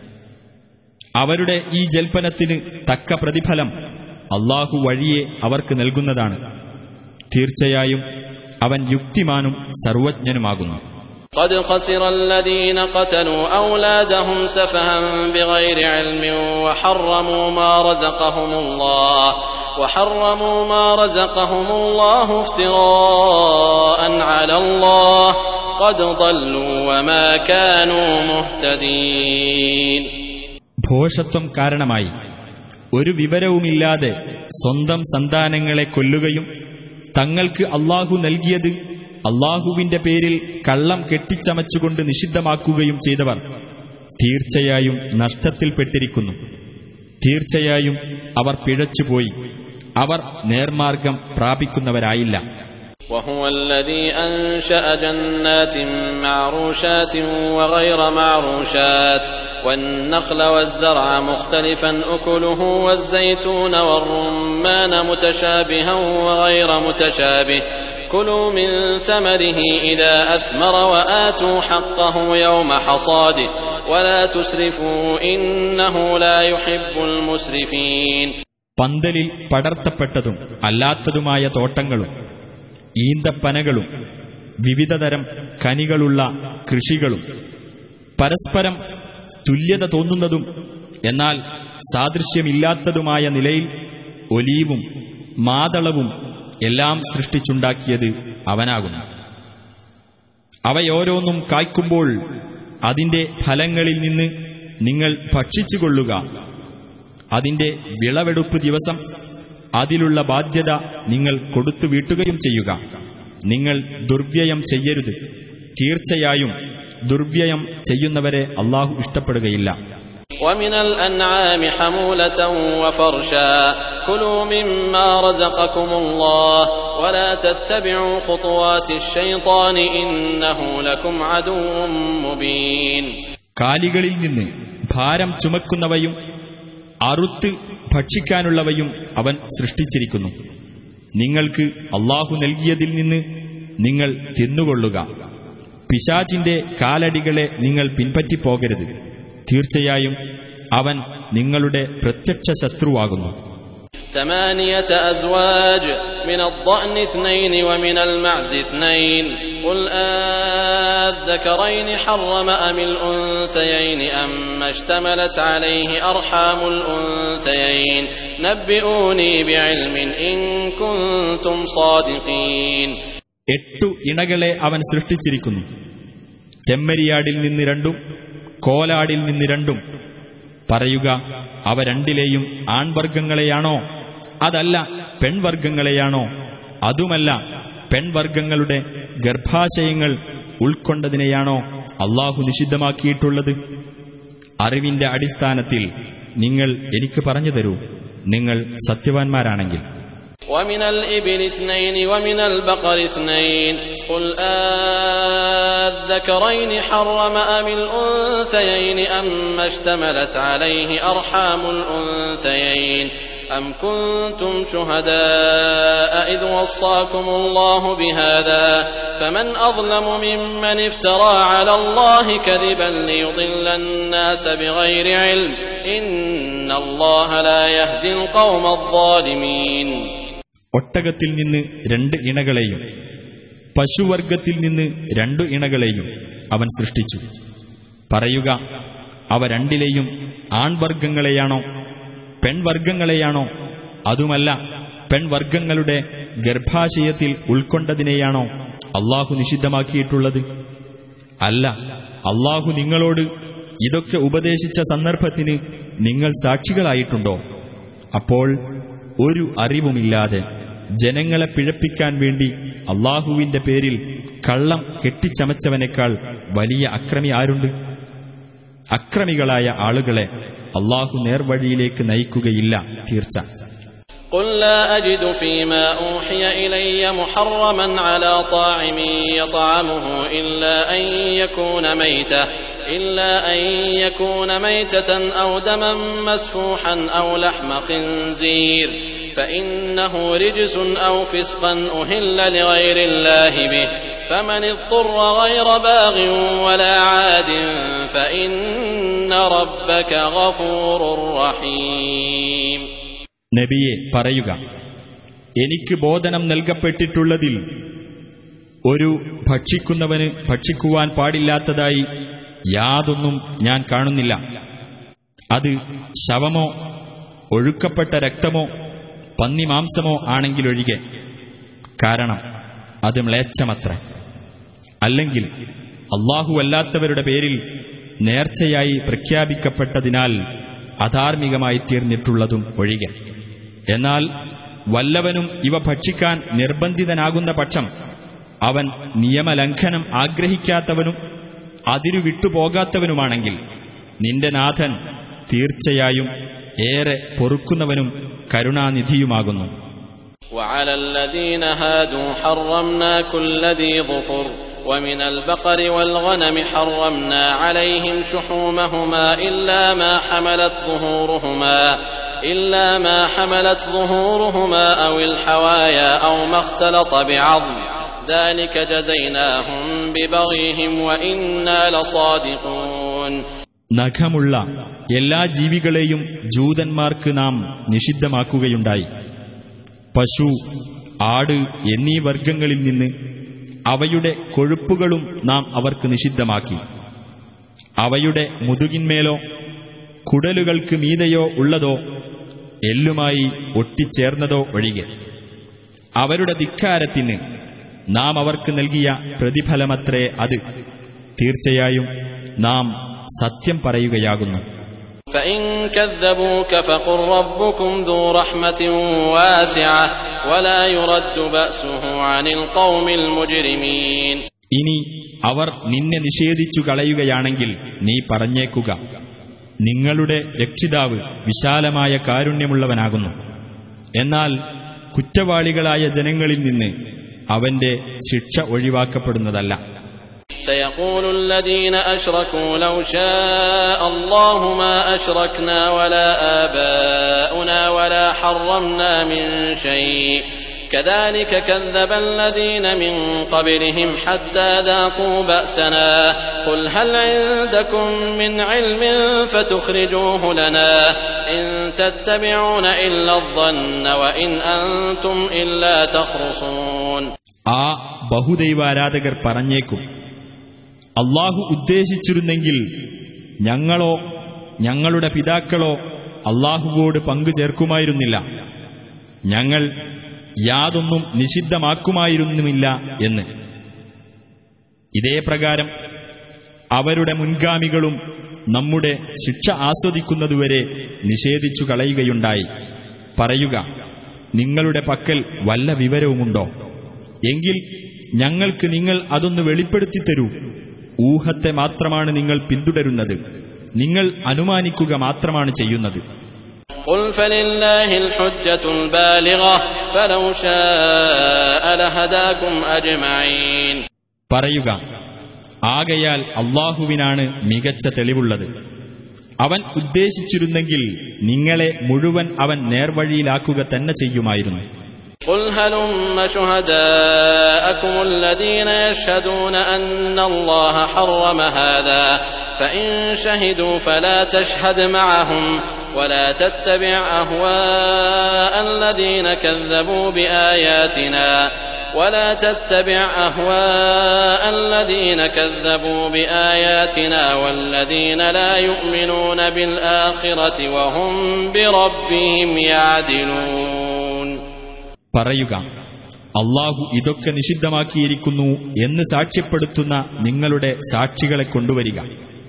അവരുടെ ഈ ജൽപ്പനത്തിന് തക്ക പ്രതിഫലം അള്ളാഹു വഴിയെ അവർക്ക് നൽകുന്നതാണ് തീർച്ചയായും അവൻ യുക്തിമാനും സർവജ്ഞനുമാകുന്നു قد خسر الذين قتلوا أولادهم سفها بغير علم وحرموا ما رزقهم الله وحرموا ما رزقهم الله افتراء على الله قد ضلوا وما كانوا مهتدين ഭോഷത്വം കാരണമായി ഒരു വിവരവുമില്ലാതെ സ്വന്തം സന്താനങ്ങളെ കൊല്ലുകയും തങ്ങൾക്ക് അള്ളാഹു നൽകിയത് അള്ളാഹുവിന്റെ പേരിൽ കള്ളം കെട്ടിച്ചമച്ചുകൊണ്ട് നിഷിദ്ധമാക്കുകയും ചെയ്തവർ തീർച്ചയായും നഷ്ടത്തിൽപ്പെട്ടിരിക്കുന്നു തീർച്ചയായും അവർ പിഴച്ചുപോയി അവർ നേർമാർഗം പ്രാപിക്കുന്നവരായില്ല وهو الذي أنشأ جنات معروشات وغير معروشات والنخل والزرع مختلفا أكله والزيتون والرمان متشابها وغير متشابه كلوا من ثمره إذا أثمر وآتوا حقه يوم حصاده ولا تسرفوا إنه لا يحب المسرفين പന്തലിൽ പടർത്തപ്പെട്ടതും അല്ലാത്തതുമായ തോട്ടങ്ങളും ഈന്തപ്പനകളും വിവിധതരം കനികളുള്ള കൃഷികളും പരസ്പരം തുല്യത തോന്നുന്നതും എന്നാൽ സാദൃശ്യമില്ലാത്തതുമായ നിലയിൽ ഒലീവും മാതളവും എല്ലാം സൃഷ്ടിച്ചുണ്ടാക്കിയത് അവനാകുന്നു അവയോരോന്നും കായ്ക്കുമ്പോൾ അതിന്റെ ഫലങ്ങളിൽ നിന്ന് നിങ്ങൾ ഭക്ഷിച്ചുകൊള്ളുക അതിന്റെ വിളവെടുപ്പ് ദിവസം അതിലുള്ള ബാധ്യത നിങ്ങൾ കൊടുത്തു വീട്ടുകയും ചെയ്യുക നിങ്ങൾ ദുർവ്യയം ചെയ്യരുത് തീർച്ചയായും ദുർവ്യയം ചെയ്യുന്നവരെ അള്ളാഹു ഇഷ്ടപ്പെടുകയില്ല ومن الأنعام حمولة وفرشا كلوا مما رزقكم الله ولا تتبعوا خطوات الشيطان إنه لكم عدو مبين കാലികളിൽ നിന്ന് ഭാരം ചുമക്കുന്നവയും അറുത്ത് ഭക്ഷിക്കാനുള്ളവയും അവൻ സൃഷ്ടിച്ചിരിക്കുന്നു നിങ്ങൾക്ക് അള്ളാഹു നൽകിയതിൽ നിന്ന് നിങ്ങൾ തിന്നുകൊള്ളുക പിശാചിന്റെ കാലടികളെ നിങ്ങൾ പിൻപറ്റിപ്പോകരുത് തീർച്ചയായും അവൻ നിങ്ങളുടെ പ്രത്യക്ഷ ശത്രുവാകുന്നു ثمانية أزواج من الضأن اثنين ومن المعز اثنين قل آذكرين حرم أم الأنثيين أما اشتملت عليه أرحام الأنثيين نبئوني بعلم إن كنتم صادقين എട്ടു ഇണകളെ അവൻ സൃഷ്ടിച്ചിരിക്കുന്നു ചെമ്മരിയാടിൽ നിന്ന് രണ്ടും കോലാടിൽ നിന്ന് രണ്ടും പറയുക അവ രണ്ടിലെയും ആൺവർഗങ്ങളെയാണോ അതല്ല പെൺവർഗങ്ങളെയാണോ അതുമല്ല പെൺവർഗങ്ങളുടെ ഗർഭാശയങ്ങൾ ഉൾക്കൊണ്ടതിനെയാണോ അള്ളാഹു നിഷിദ്ധമാക്കിയിട്ടുള്ളത് അറിവിന്റെ അടിസ്ഥാനത്തിൽ നിങ്ങൾ എനിക്ക് പറഞ്ഞു തരൂ നിങ്ങൾ സത്യവാൻമാരാണെങ്കിൽ ومن الإبل اثنين ومن البقر اثنين قل آذكرين حرم أم الأنثيين أما اشتملت عليه أرحام الأنثيين أم كنتم شهداء إذ وصاكم الله بهذا فمن أظلم ممن افترى على الله كذبا ليضل الناس بغير علم إن الله لا يهدي القوم الظالمين ഒട്ടകത്തിൽ നിന്ന് രണ്ട് ഇണകളെയും പശുവർഗത്തിൽ നിന്ന് രണ്ടു ഇണകളെയും അവൻ സൃഷ്ടിച്ചു പറയുക അവ രണ്ടിലെയും ആൺവർഗങ്ങളെയാണോ പെൺവർഗങ്ങളെയാണോ അതുമല്ല പെൺവർഗങ്ങളുടെ ഗർഭാശയത്തിൽ ഉൾക്കൊണ്ടതിനെയാണോ അള്ളാഹു നിഷിദ്ധമാക്കിയിട്ടുള്ളത് അല്ല അള്ളാഹു നിങ്ങളോട് ഇതൊക്കെ ഉപദേശിച്ച സന്ദർഭത്തിന് നിങ്ങൾ സാക്ഷികളായിട്ടുണ്ടോ അപ്പോൾ ഒരു അറിവുമില്ലാതെ ജനങ്ങളെ പിഴപ്പിക്കാൻ വേണ്ടി അള്ളാഹുവിന്റെ പേരിൽ കള്ളം കെട്ടിച്ചമച്ചവനേക്കാൾ വലിയ അക്രമി ആരുണ്ട് അക്രമികളായ ആളുകളെ അള്ളാഹു നേർവഴിയിലേക്ക് നയിക്കുകയില്ല തീർച്ച قل لا أجد فيما أوحي إلي محرما على طاعم يطعمه إلا أن يكون ميتة إلا أن يكون ميتة أو دما مسفوحا أو لحم خنزير فإنه رجس أو فسقا أهل لغير الله به فمن اضطر غير باغ ولا عاد فإن ربك غفور رحيم നബിയെ പറയുക എനിക്ക് ബോധനം നൽകപ്പെട്ടിട്ടുള്ളതിൽ ഒരു ഭക്ഷിക്കുന്നവന് ഭക്ഷിക്കുവാൻ പാടില്ലാത്തതായി യാതൊന്നും ഞാൻ കാണുന്നില്ല അത് ശവമോ ഒഴുക്കപ്പെട്ട രക്തമോ പന്നിമാംസമോ ആണെങ്കിലൊഴികെ കാരണം അത് മ്ലേച്ഛമത്ര അല്ലെങ്കിൽ അള്ളാഹു അല്ലാത്തവരുടെ പേരിൽ നേർച്ചയായി പ്രഖ്യാപിക്കപ്പെട്ടതിനാൽ അധാർമികമായി തീർന്നിട്ടുള്ളതും ഒഴികെ എന്നാൽ വല്ലവനും ഇവ ഭക്ഷിക്കാൻ നിർബന്ധിതനാകുന്ന പക്ഷം അവൻ നിയമലംഘനം ആഗ്രഹിക്കാത്തവനും അതിരു വിട്ടുപോകാത്തവനുമാണെങ്കിൽ നിന്റെ നാഥൻ തീർച്ചയായും ഏറെ പൊറുക്കുന്നവനും കരുണാനിധിയുമാകുന്നു وعلى الذين هادوا حرمنا كل ذي ظفر ومن البقر والغنم حرمنا عليهم شحومهما إلا ما حملت ظهورهما إلا ما حملت ظهورهما أو الحوايا أو ما اختلط بعظم ذلك جزيناهم ببغيهم وإنا لصادقون നഖമുള്ള എല്ലാ ജീവികളെയും ജൂതന്മാർക്ക് നാം നിഷിദ്ധമാക്കുകയുണ്ടായി പശു ആട് എന്നീ വർഗങ്ങളിൽ നിന്ന് അവയുടെ കൊഴുപ്പുകളും നാം അവർക്ക് നിഷിദ്ധമാക്കി അവയുടെ മുതുകിന്മേലോ കുടലുകൾക്ക് മീതെയോ ഉള്ളതോ എല്ലുമായി ഒട്ടിച്ചേർന്നതോ ഒഴികെ അവരുടെ ധിക്കാരത്തിന് നാം അവർക്ക് നൽകിയ പ്രതിഫലമത്രേ അത് തീർച്ചയായും നാം സത്യം പറയുകയാകുന്നു فإن كذبوك فقل ربكم ذو رحمة واسعة ولا يرد بأسه عن القوم المجرمين ഇനി അവർ നിന്നെ നിഷേധിച്ചു കളയുകയാണെങ്കിൽ നീ പറഞ്ഞേക്കുക നിങ്ങളുടെ രക്ഷിതാവ് വിശാലമായ കാരുണ്യമുള്ളവനാകുന്നു എന്നാൽ കുറ്റവാളികളായ ജനങ്ങളിൽ നിന്ന് അവന്റെ ശിക്ഷ ഒഴിവാക്കപ്പെടുന്നതല്ല سيقول الذين أشركوا لو شاء الله ما أشركنا ولا آباؤنا ولا حرمنا من شيء كذلك كذب الذين من قبلهم حتى ذاقوا بأسنا قل هل عندكم من علم فتخرجوه لنا إن تتبعون إلا الظن وإن أنتم إلا تخرصون ആ ബഹുദൈവാരാധകർ പറഞ്ഞേക്കും അള്ളാഹു ഉദ്ദേശിച്ചിരുന്നെങ്കിൽ ഞങ്ങളോ ഞങ്ങളുടെ പിതാക്കളോ അള്ളാഹുവോട് പങ്കു ചേർക്കുമായിരുന്നില്ല ഞങ്ങൾ യാതൊന്നും നിഷിദ്ധമാക്കുമായിരുന്നുമില്ല എന്ന് ഇതേ പ്രകാരം അവരുടെ മുൻഗാമികളും നമ്മുടെ ശിക്ഷ ആസ്വദിക്കുന്നതുവരെ നിഷേധിച്ചു കളയുകയുണ്ടായി പറയുക നിങ്ങളുടെ പക്കൽ വല്ല വിവരവുമുണ്ടോ എങ്കിൽ ഞങ്ങൾക്ക് നിങ്ങൾ അതൊന്ന് വെളിപ്പെടുത്തി തരൂ ഊഹത്തെ മാത്രമാണ് നിങ്ങൾ പിന്തുടരുന്നത് നിങ്ങൾ അനുമാനിക്കുക മാത്രമാണ് ചെയ്യുന്നത് قل فلله الحجة البالغة فلو شاء لهداكم أجمعين പറയുക ആകയാൽ അള്ളാഹുവിനാണ് മികച്ച തെളിവുള്ളത് അവൻ ഉദ്ദേശിച്ചിരുന്നെങ്കിൽ നിങ്ങളെ മുഴുവൻ അവൻ നേർവഴിയിലാക്കുക തന്നെ ചെയ്യുമായിരുന്നു قل هلم شهداءكم الذين يشهدون أن الله حرم هذا فإن شهدوا فلا تشهد معهم ولا تتبع أهواء الذين كذبوا بآياتنا ولا تتبع أهواء الذين كذبوا بآياتنا والذين لا يؤمنون بالآخرة وهم بربهم يعدلون പറയുക അള്ളാഹു ഇതൊക്കെ നിഷിദ്ധമാക്കിയിരിക്കുന്നു എന്ന് സാക്ഷ്യപ്പെടുത്തുന്ന നിങ്ങളുടെ സാക്ഷികളെ കൊണ്ടുവരിക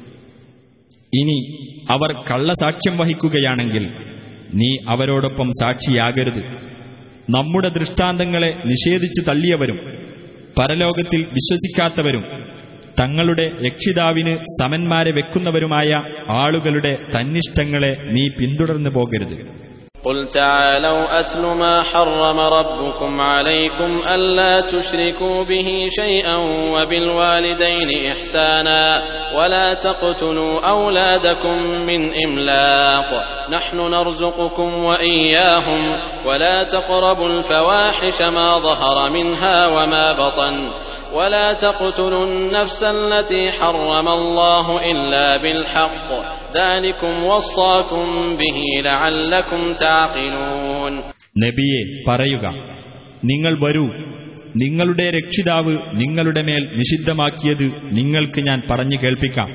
ഇനി അവർ കള്ളസാക്ഷ്യം വഹിക്കുകയാണെങ്കിൽ നീ അവരോടൊപ്പം സാക്ഷിയാകരുത് നമ്മുടെ ദൃഷ്ടാന്തങ്ങളെ നിഷേധിച്ചു തള്ളിയവരും പരലോകത്തിൽ വിശ്വസിക്കാത്തവരും തങ്ങളുടെ രക്ഷിതാവിന് സമന്മാരെ വെക്കുന്നവരുമായ ആളുകളുടെ തന്നിഷ്ടങ്ങളെ നീ പിന്തുടർന്നു പോകരുത് قل تعالوا أتل ما حرم ربكم عليكم ألا تشركوا به شيئا وبالوالدين إحسانا ولا تقتلوا أولادكم من إملاق نحن نرزقكم وإياهم ولا تقربوا الفواحش ما ظهر منها وما بطن ولا تقتلوا النفس التي حرم الله إلا بالحق ذلكم وصاكم به لعلكم تعقلون നബിയെ പറയുക നിങ്ങൾ വരൂ നിങ്ങളുടെ രക്ഷിതാവ് നിങ്ങളുടെ മേൽ നിഷിദ്ധമാക്കിയത് നിങ്ങൾക്ക് ഞാൻ പറഞ്ഞു കേൾപ്പിക്കാം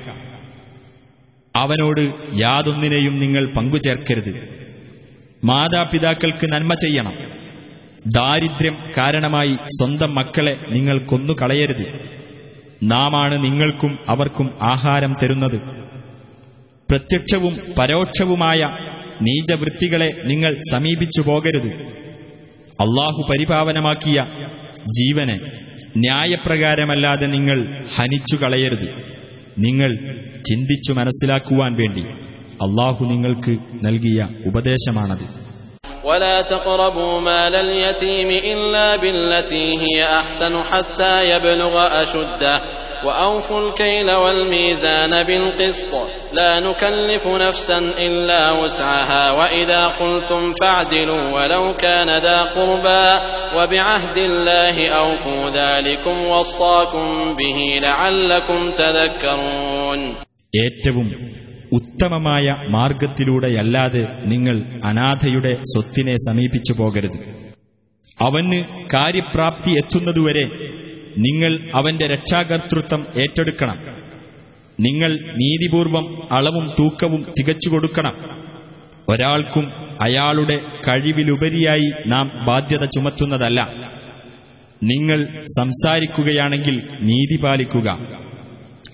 അവനോട് യാതൊന്നിനെയും നിങ്ങൾ പങ്കുചേർക്കരുത് മാതാപിതാക്കൾക്ക് നന്മ ചെയ്യണം ദാരിദ്ര്യം കാരണമായി സ്വന്തം മക്കളെ നിങ്ങൾ കൊന്നുകളയരുത് നാമാണ് നിങ്ങൾക്കും അവർക്കും ആഹാരം തരുന്നത് പ്രത്യക്ഷവും പരോക്ഷവുമായ നീചവൃത്തികളെ നിങ്ങൾ സമീപിച്ചു പോകരുത് അള്ളാഹു പരിപാവനമാക്കിയ ജീവനെ ന്യായപ്രകാരമല്ലാതെ നിങ്ങൾ ഹനിച്ചു കളയരുത് നിങ്ങൾ ചിന്തിച്ചു മനസ്സിലാക്കുവാൻ വേണ്ടി അള്ളാഹു നിങ്ങൾക്ക് നൽകിയ ഉപദേശമാണത് ولا تقربوا مال اليتيم إلا بالتي هي أحسن حتى يبلغ أشده وأوفوا الكيل والميزان بالقسط لا نكلف نفسا إلا وسعها وإذا قلتم فاعدلوا ولو كان ذا قربى وبعهد الله أوفوا ذلكم وصاكم به لعلكم تذكرون ഏറ്റവും ഉത്തമമായ മാർഗത്തിലൂടെയല്ലാതെ നിങ്ങൾ അനാഥയുടെ സ്വത്തിനെ സമീപിച്ചു പോകരുത് അവന് കാര്യപ്രാപ്തി എത്തുന്നതുവരെ നിങ്ങൾ അവന്റെ രക്ഷാകർതൃത്വം ഏറ്റെടുക്കണം നിങ്ങൾ നീതിപൂർവം അളവും തൂക്കവും തികച്ചു കൊടുക്കണം ഒരാൾക്കും അയാളുടെ കഴിവിലുപരിയായി നാം ബാധ്യത ചുമത്തുന്നതല്ല നിങ്ങൾ സംസാരിക്കുകയാണെങ്കിൽ നീതി പാലിക്കുക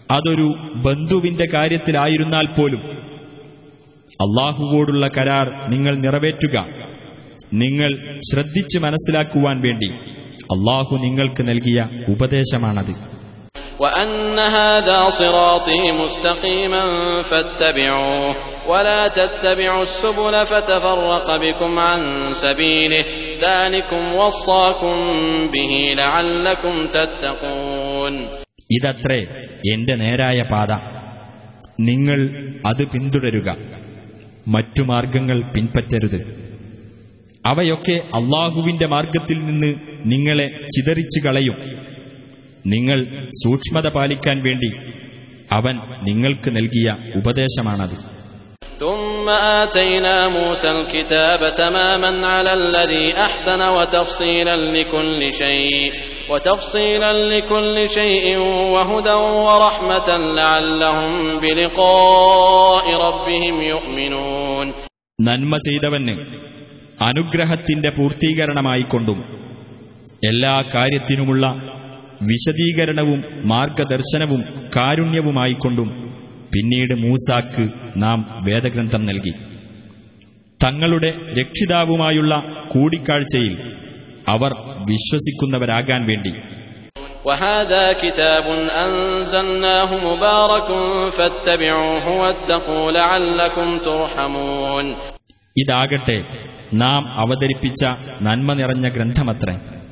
അതൊരു ബന്ധുവിന്റെ കാര്യത്തിലായിരുന്നാൽ പോലും അള്ളാഹുവോടുള്ള കരാർ നിങ്ങൾ നിറവേറ്റുക നിങ്ങൾ ശ്രദ്ധിച്ച് മനസ്സിലാക്കുവാൻ വേണ്ടി അള്ളാഹു നിങ്ങൾക്ക് നൽകിയ ഉപദേശമാണത് وأن هذا صراطي مستقيما فاتبعوه ولا تتبعوا السبل فتفرق بكم عن سبيله ذلكم وصاكم به لعلكم تتقون ഇതത്രേ എന്റെ നേരായ പാത നിങ്ങൾ അത് പിന്തുടരുക മറ്റു മാർഗങ്ങൾ പിൻപറ്റരുത് അവയൊക്കെ അള്ളാഹുവിന്റെ മാർഗത്തിൽ നിന്ന് നിങ്ങളെ ചിതറിച്ചു കളയും നിങ്ങൾ സൂക്ഷ്മത പാലിക്കാൻ വേണ്ടി അവൻ നിങ്ങൾക്ക് നൽകിയ ഉപദേശമാണത് ثم آتينا موسى الكتاب تماما على الذي أحسن وتفصيلا لكل شيء وتفصيلا لكل شيء وهدى ورحمة لعلهم بلقاء ربهم يؤمنون നന്മ ചെയ്തവന് അനുഗ്രഹത്തിന്റെ പൂർത്തീകരണമായിക്കൊണ്ടും എല്ലാ കാര്യത്തിനുമുള്ള വിശദീകരണവും മാർഗദർശനവും കാരുണ്യവുമായിക്കൊണ്ടും പിന്നീട് മൂസാക്ക് നാം വേദഗ്രന്ഥം നൽകി തങ്ങളുടെ രക്ഷിതാവുമായുള്ള കൂടിക്കാഴ്ചയിൽ അവർ വിശ്വസിക്കുന്നവരാകാൻ വേണ്ടി وهذا كتاب أنزلناه مبارك فاتبعوه واتقوا لعلكم ترحمون ഇതാകട്ടെ നാം അവതരിപ്പിച്ച നന്മ നിറഞ്ഞ ഗ്രന്ഥമത്രേ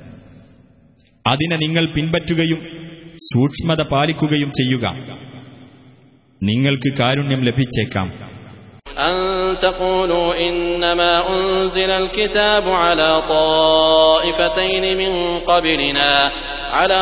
അതിനെ നിങ്ങൾ പിൻപറ്റുകയും സൂക്ഷ്മത പാലിക്കുകയും ചെയ്യുക നിങ്ങൾക്ക് കാരുണ്യം ലഭിച്ചേക്കാം أن تقولوا إنما أنزل الكتاب على طائفتين من قبلنا على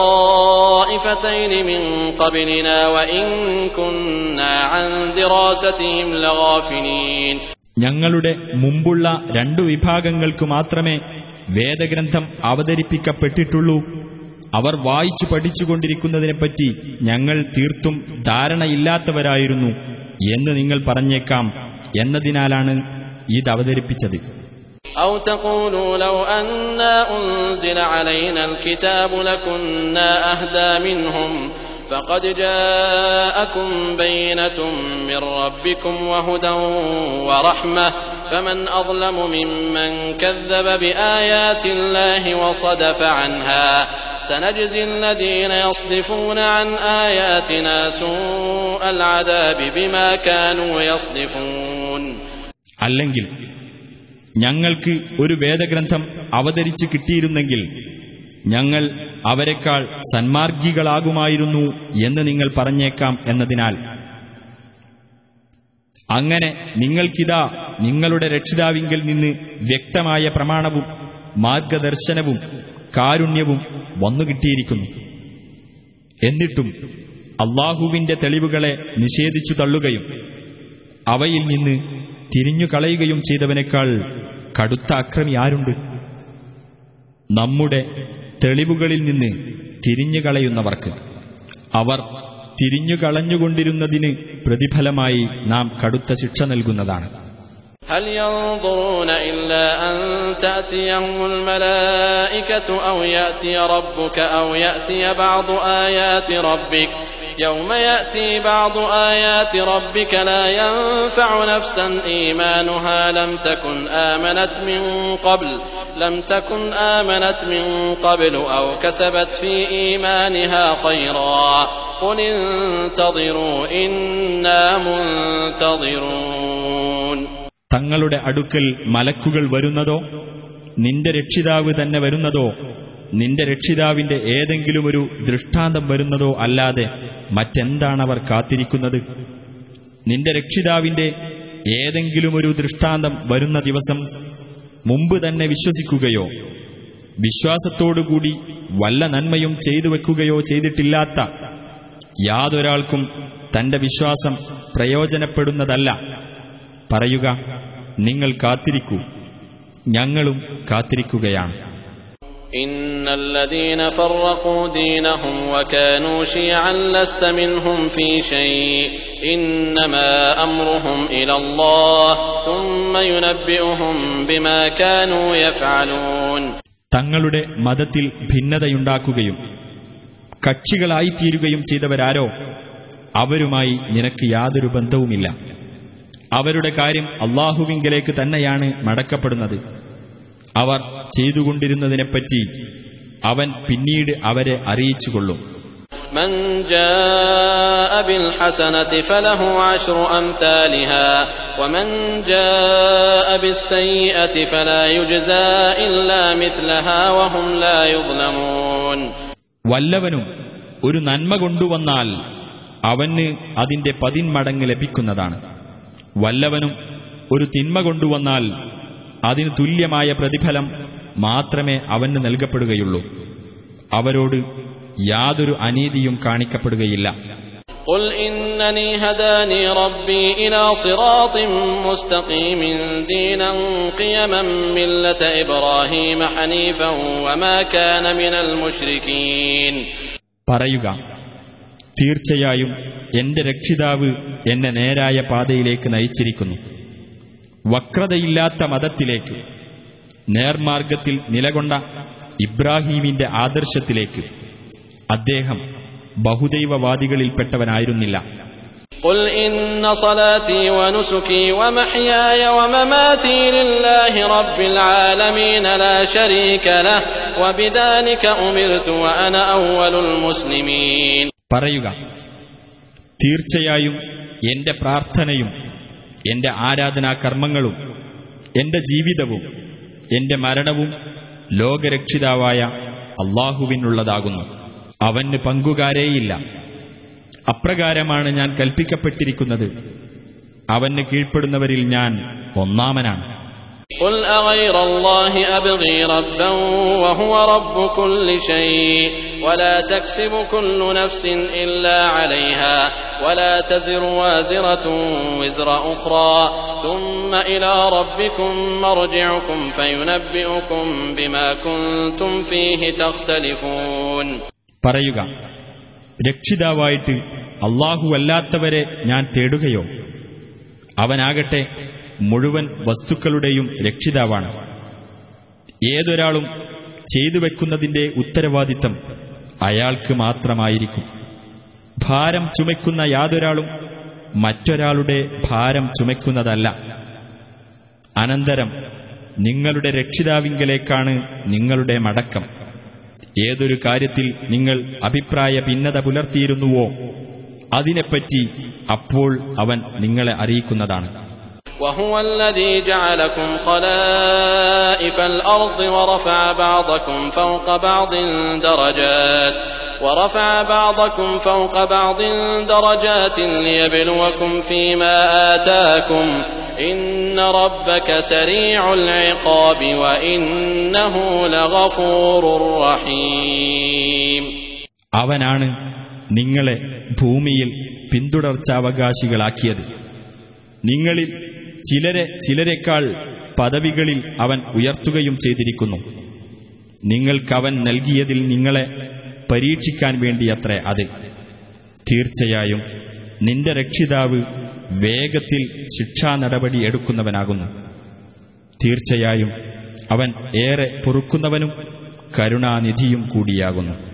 طائفتين من قبلنا وإن كنا عن دراستهم لغافلين ഞങ്ങളുടെ മുമ്പുള്ള രണ്ടു വിഭാഗങ്ങൾക്ക് മാത്രമേ വേദഗ്രന്ഥം അവതരിപ്പിക്കപ്പെട്ടിട്ടുള്ളൂ അവർ വായിച്ചു പഠിച്ചുകൊണ്ടിരിക്കുന്നതിനെപ്പറ്റി ഞങ്ങൾ തീർത്തും ധാരണയില്ലാത്തവരായിരുന്നു എന്ന് നിങ്ങൾ പറഞ്ഞേക്കാം എന്നതിനാലാണ് ഇത് അവതരിപ്പിച്ചത് أو تقولوا لو أنا أنزل علينا الكتاب لكنا أهدى منهم فقد جاءكم بينة من ربكم وهدى ورحمة فمن أظلم ممن كذب بآيات الله وصدف عنها سنجزي الذين يصدفون عن آياتنا سوء العذاب بما كانوا يصدفون അല്ലെങ്കിൽ ഞങ്ങൾക്ക് ഒരു വേദഗ്രന്ഥം അവതരിച്ചു കിട്ടിയിരുന്നെങ്കിൽ ഞങ്ങൾ അവരെക്കാൾ സന്മാർഗികളാകുമായിരുന്നു എന്ന് നിങ്ങൾ പറഞ്ഞേക്കാം എന്നതിനാൽ അങ്ങനെ നിങ്ങൾക്കിതാ നിങ്ങളുടെ രക്ഷിതാവിങ്കിൽ നിന്ന് വ്യക്തമായ പ്രമാണവും മാർഗദർശനവും കാരുണ്യവും വന്നുകിട്ടിയിരിക്കുന്നു എന്നിട്ടും അള്ളാഹുവിന്റെ തെളിവുകളെ നിഷേധിച്ചു തള്ളുകയും അവയിൽ നിന്ന് തിരിഞ്ഞു കളയുകയും ചെയ്തവനേക്കാൾ കടുത്ത അക്രമി ആരുണ്ട് നമ്മുടെ തെളിവുകളിൽ നിന്ന് തിരിഞ്ഞു കളയുന്നവർക്ക് അവർ തിരിഞ്ഞു കളഞ്ഞുകൊണ്ടിരുന്നതിന് പ്രതിഫലമായി നാം കടുത്ത ശിക്ഷ നൽകുന്നതാണ് هل ينظرون إلا أن تأتيهم الملائكة أو يأتي ربك أو يأتي بعض آيات ربك يوم يأتي بعض آيات ربك لا ينفع نفسا إيمانها لم تكن آمنت من قبل لم تكن آمنت من قبل أو كسبت في إيمانها خيرا قل انتظروا إنا منتظرون തങ്ങളുടെ അടുക്കൽ മലക്കുകൾ വരുന്നതോ നിന്റെ രക്ഷിതാവ് തന്നെ വരുന്നതോ നിന്റെ രക്ഷിതാവിന്റെ ഏതെങ്കിലും ഒരു ദൃഷ്ടാന്തം വരുന്നതോ അല്ലാതെ മറ്റെന്താണവർ കാത്തിരിക്കുന്നത് നിന്റെ രക്ഷിതാവിന്റെ ഏതെങ്കിലും ഒരു ദൃഷ്ടാന്തം വരുന്ന ദിവസം മുമ്പ് തന്നെ വിശ്വസിക്കുകയോ വിശ്വാസത്തോടുകൂടി വല്ല നന്മയും ചെയ്തു വെക്കുകയോ ചെയ്തിട്ടില്ലാത്ത യാതൊരാൾക്കും തന്റെ വിശ്വാസം പ്രയോജനപ്പെടുന്നതല്ല പറയുക നിങ്ങൾ കാത്തിരിക്കൂ ഞങ്ങളും കാത്തിരിക്കുകയാണ് إن الذين فرقوا دينهم وكانوا شيعا لست منهم في شيء إنما أمرهم إلى الله ثم ينبئهم بما كانوا يفعلون തങ്ങളുടെ മതത്തിൽ ഭിന്നതയുണ്ടാക്കുകയും കക്ഷികളായിത്തീരുകയും ചെയ്തവരാരോ അവരുമായി നിനക്ക് യാതൊരു ബന്ധവുമില്ല അവരുടെ കാര്യം അള്ളാഹുവിങ്കലേക്ക് തന്നെയാണ് മടക്കപ്പെടുന്നത് അവർ ചെയ്തുകൊണ്ടിരുന്നതിനെപ്പറ്റി അവൻ പിന്നീട് അവരെ അറിയിച്ചുകൊള്ളും من جاء بالحسنة فله عشر أمثالها ومن جاء بالسيئة فلا يجزى إلا مثلها وهم لا يظلمون വല്ലവനും ഒരു നന്മ കൊണ്ടുവന്നാൽ അവന് അതിന്റെ പതിന്മടങ്ങ് ലഭിക്കുന്നതാണ് വല്ലവനും ഒരു തിന്മ കൊണ്ടുവന്നാൽ അതിന് തുല്യമായ പ്രതിഫലം മാത്രമേ അവന് നൽകപ്പെടുകയുള്ളൂ അവരോട് യാതൊരു അനീതിയും കാണിക്കപ്പെടുകയില്ല قل إنني هداني ربي إلى صراط مستقيم دينا قيما ملة إبراهيم حنيفا وما كان من المشركين പറയുക തീർച്ചയായും എന്റെ രക്ഷിതാവ് എന്നെ നേരായ പാതയിലേക്ക് നയിച്ചിരിക്കുന്നു വക്രതയില്ലാത്ത മതത്തിലേക്ക് നേർമാർഗത്തിൽ നിലകൊണ്ട ഇബ്രാഹീമിന്റെ ആദർശത്തിലേക്ക് അദ്ദേഹം ബഹുദൈവവാദികളിൽപ്പെട്ടവനായിരുന്നില്ല قل إن صلاتي ونسكي ومحياي ومماتي لله رب العالمين لا شريك له وبذلك أمرت وأنا أول المسلمين പറയുക തീർച്ചയായും എന്റെ പ്രാർത്ഥനയും എന്റെ ആരാധനാ കർമ്മങ്ങളും എന്റെ ജീവിതവും എന്റെ മരണവും ലോകരക്ഷിതാവായ അള്ളാഹുവിനുള്ളതാകുന്നു അവന് പങ്കുകാരേയില്ല അപ്രകാരമാണ് ഞാൻ കൽപ്പിക്കപ്പെട്ടിരിക്കുന്നത് അവന് കീഴ്പ്പെടുന്നവരിൽ ഞാൻ ഒന്നാമനാണ് قل أغير الله أبغي ربا وهو رب كل شيء ولا تكسب كل نفس إلا عليها ولا تزر وازرة وزر أخرى ثم إلى ربكم مرجعكم فينبئكم بما كنتم فيه تختلفون പറയുക രക്ഷിതാവായിട്ട് അല്ലാഹുവല്ലാത്തവരെ ഞാൻ തേടുകയോ അവനാകട്ടെ മുഴുവൻ വസ്തുക്കളുടെയും രക്ഷിതാവാണ് ഏതൊരാളും ചെയ്തു വെക്കുന്നതിന്റെ ഉത്തരവാദിത്തം അയാൾക്ക് മാത്രമായിരിക്കും ഭാരം ചുമയ്ക്കുന്ന യാതൊരാളും മറ്റൊരാളുടെ ഭാരം ചുമയ്ക്കുന്നതല്ല അനന്തരം നിങ്ങളുടെ രക്ഷിതാവിങ്കലേക്കാണ് നിങ്ങളുടെ മടക്കം ഏതൊരു കാര്യത്തിൽ നിങ്ങൾ അഭിപ്രായ ഭിന്നത പുലർത്തിയിരുന്നുവോ അതിനെപ്പറ്റി അപ്പോൾ അവൻ നിങ്ങളെ അറിയിക്കുന്നതാണ് وهو الذي جعلكم خلائف الأرض ورفع بعضكم فوق بعض درجات ورفع بعضكم فوق بعض درجات ليبلوكم فيما آتاكم إن ربك سريع العقاب وإنه لغفور رحيم അവനാണ് നിങ്ങളെ ഭൂമിയിൽ പിന്തുടർച്ചാവകാശികളാക്കിയത് നിങ്ങളിൽ ചിലരെ ചിലരെക്കാൾ പദവികളിൽ അവൻ ഉയർത്തുകയും ചെയ്തിരിക്കുന്നു നിങ്ങൾക്കവൻ നൽകിയതിൽ നിങ്ങളെ പരീക്ഷിക്കാൻ വേണ്ടിയത്രേ അത് തീർച്ചയായും നിന്റെ രക്ഷിതാവ് വേഗത്തിൽ ശിക്ഷാ നടപടി എടുക്കുന്നവനാകുന്നു തീർച്ചയായും അവൻ ഏറെ പൊറുക്കുന്നവനും കരുണാനിധിയും കൂടിയാകുന്നു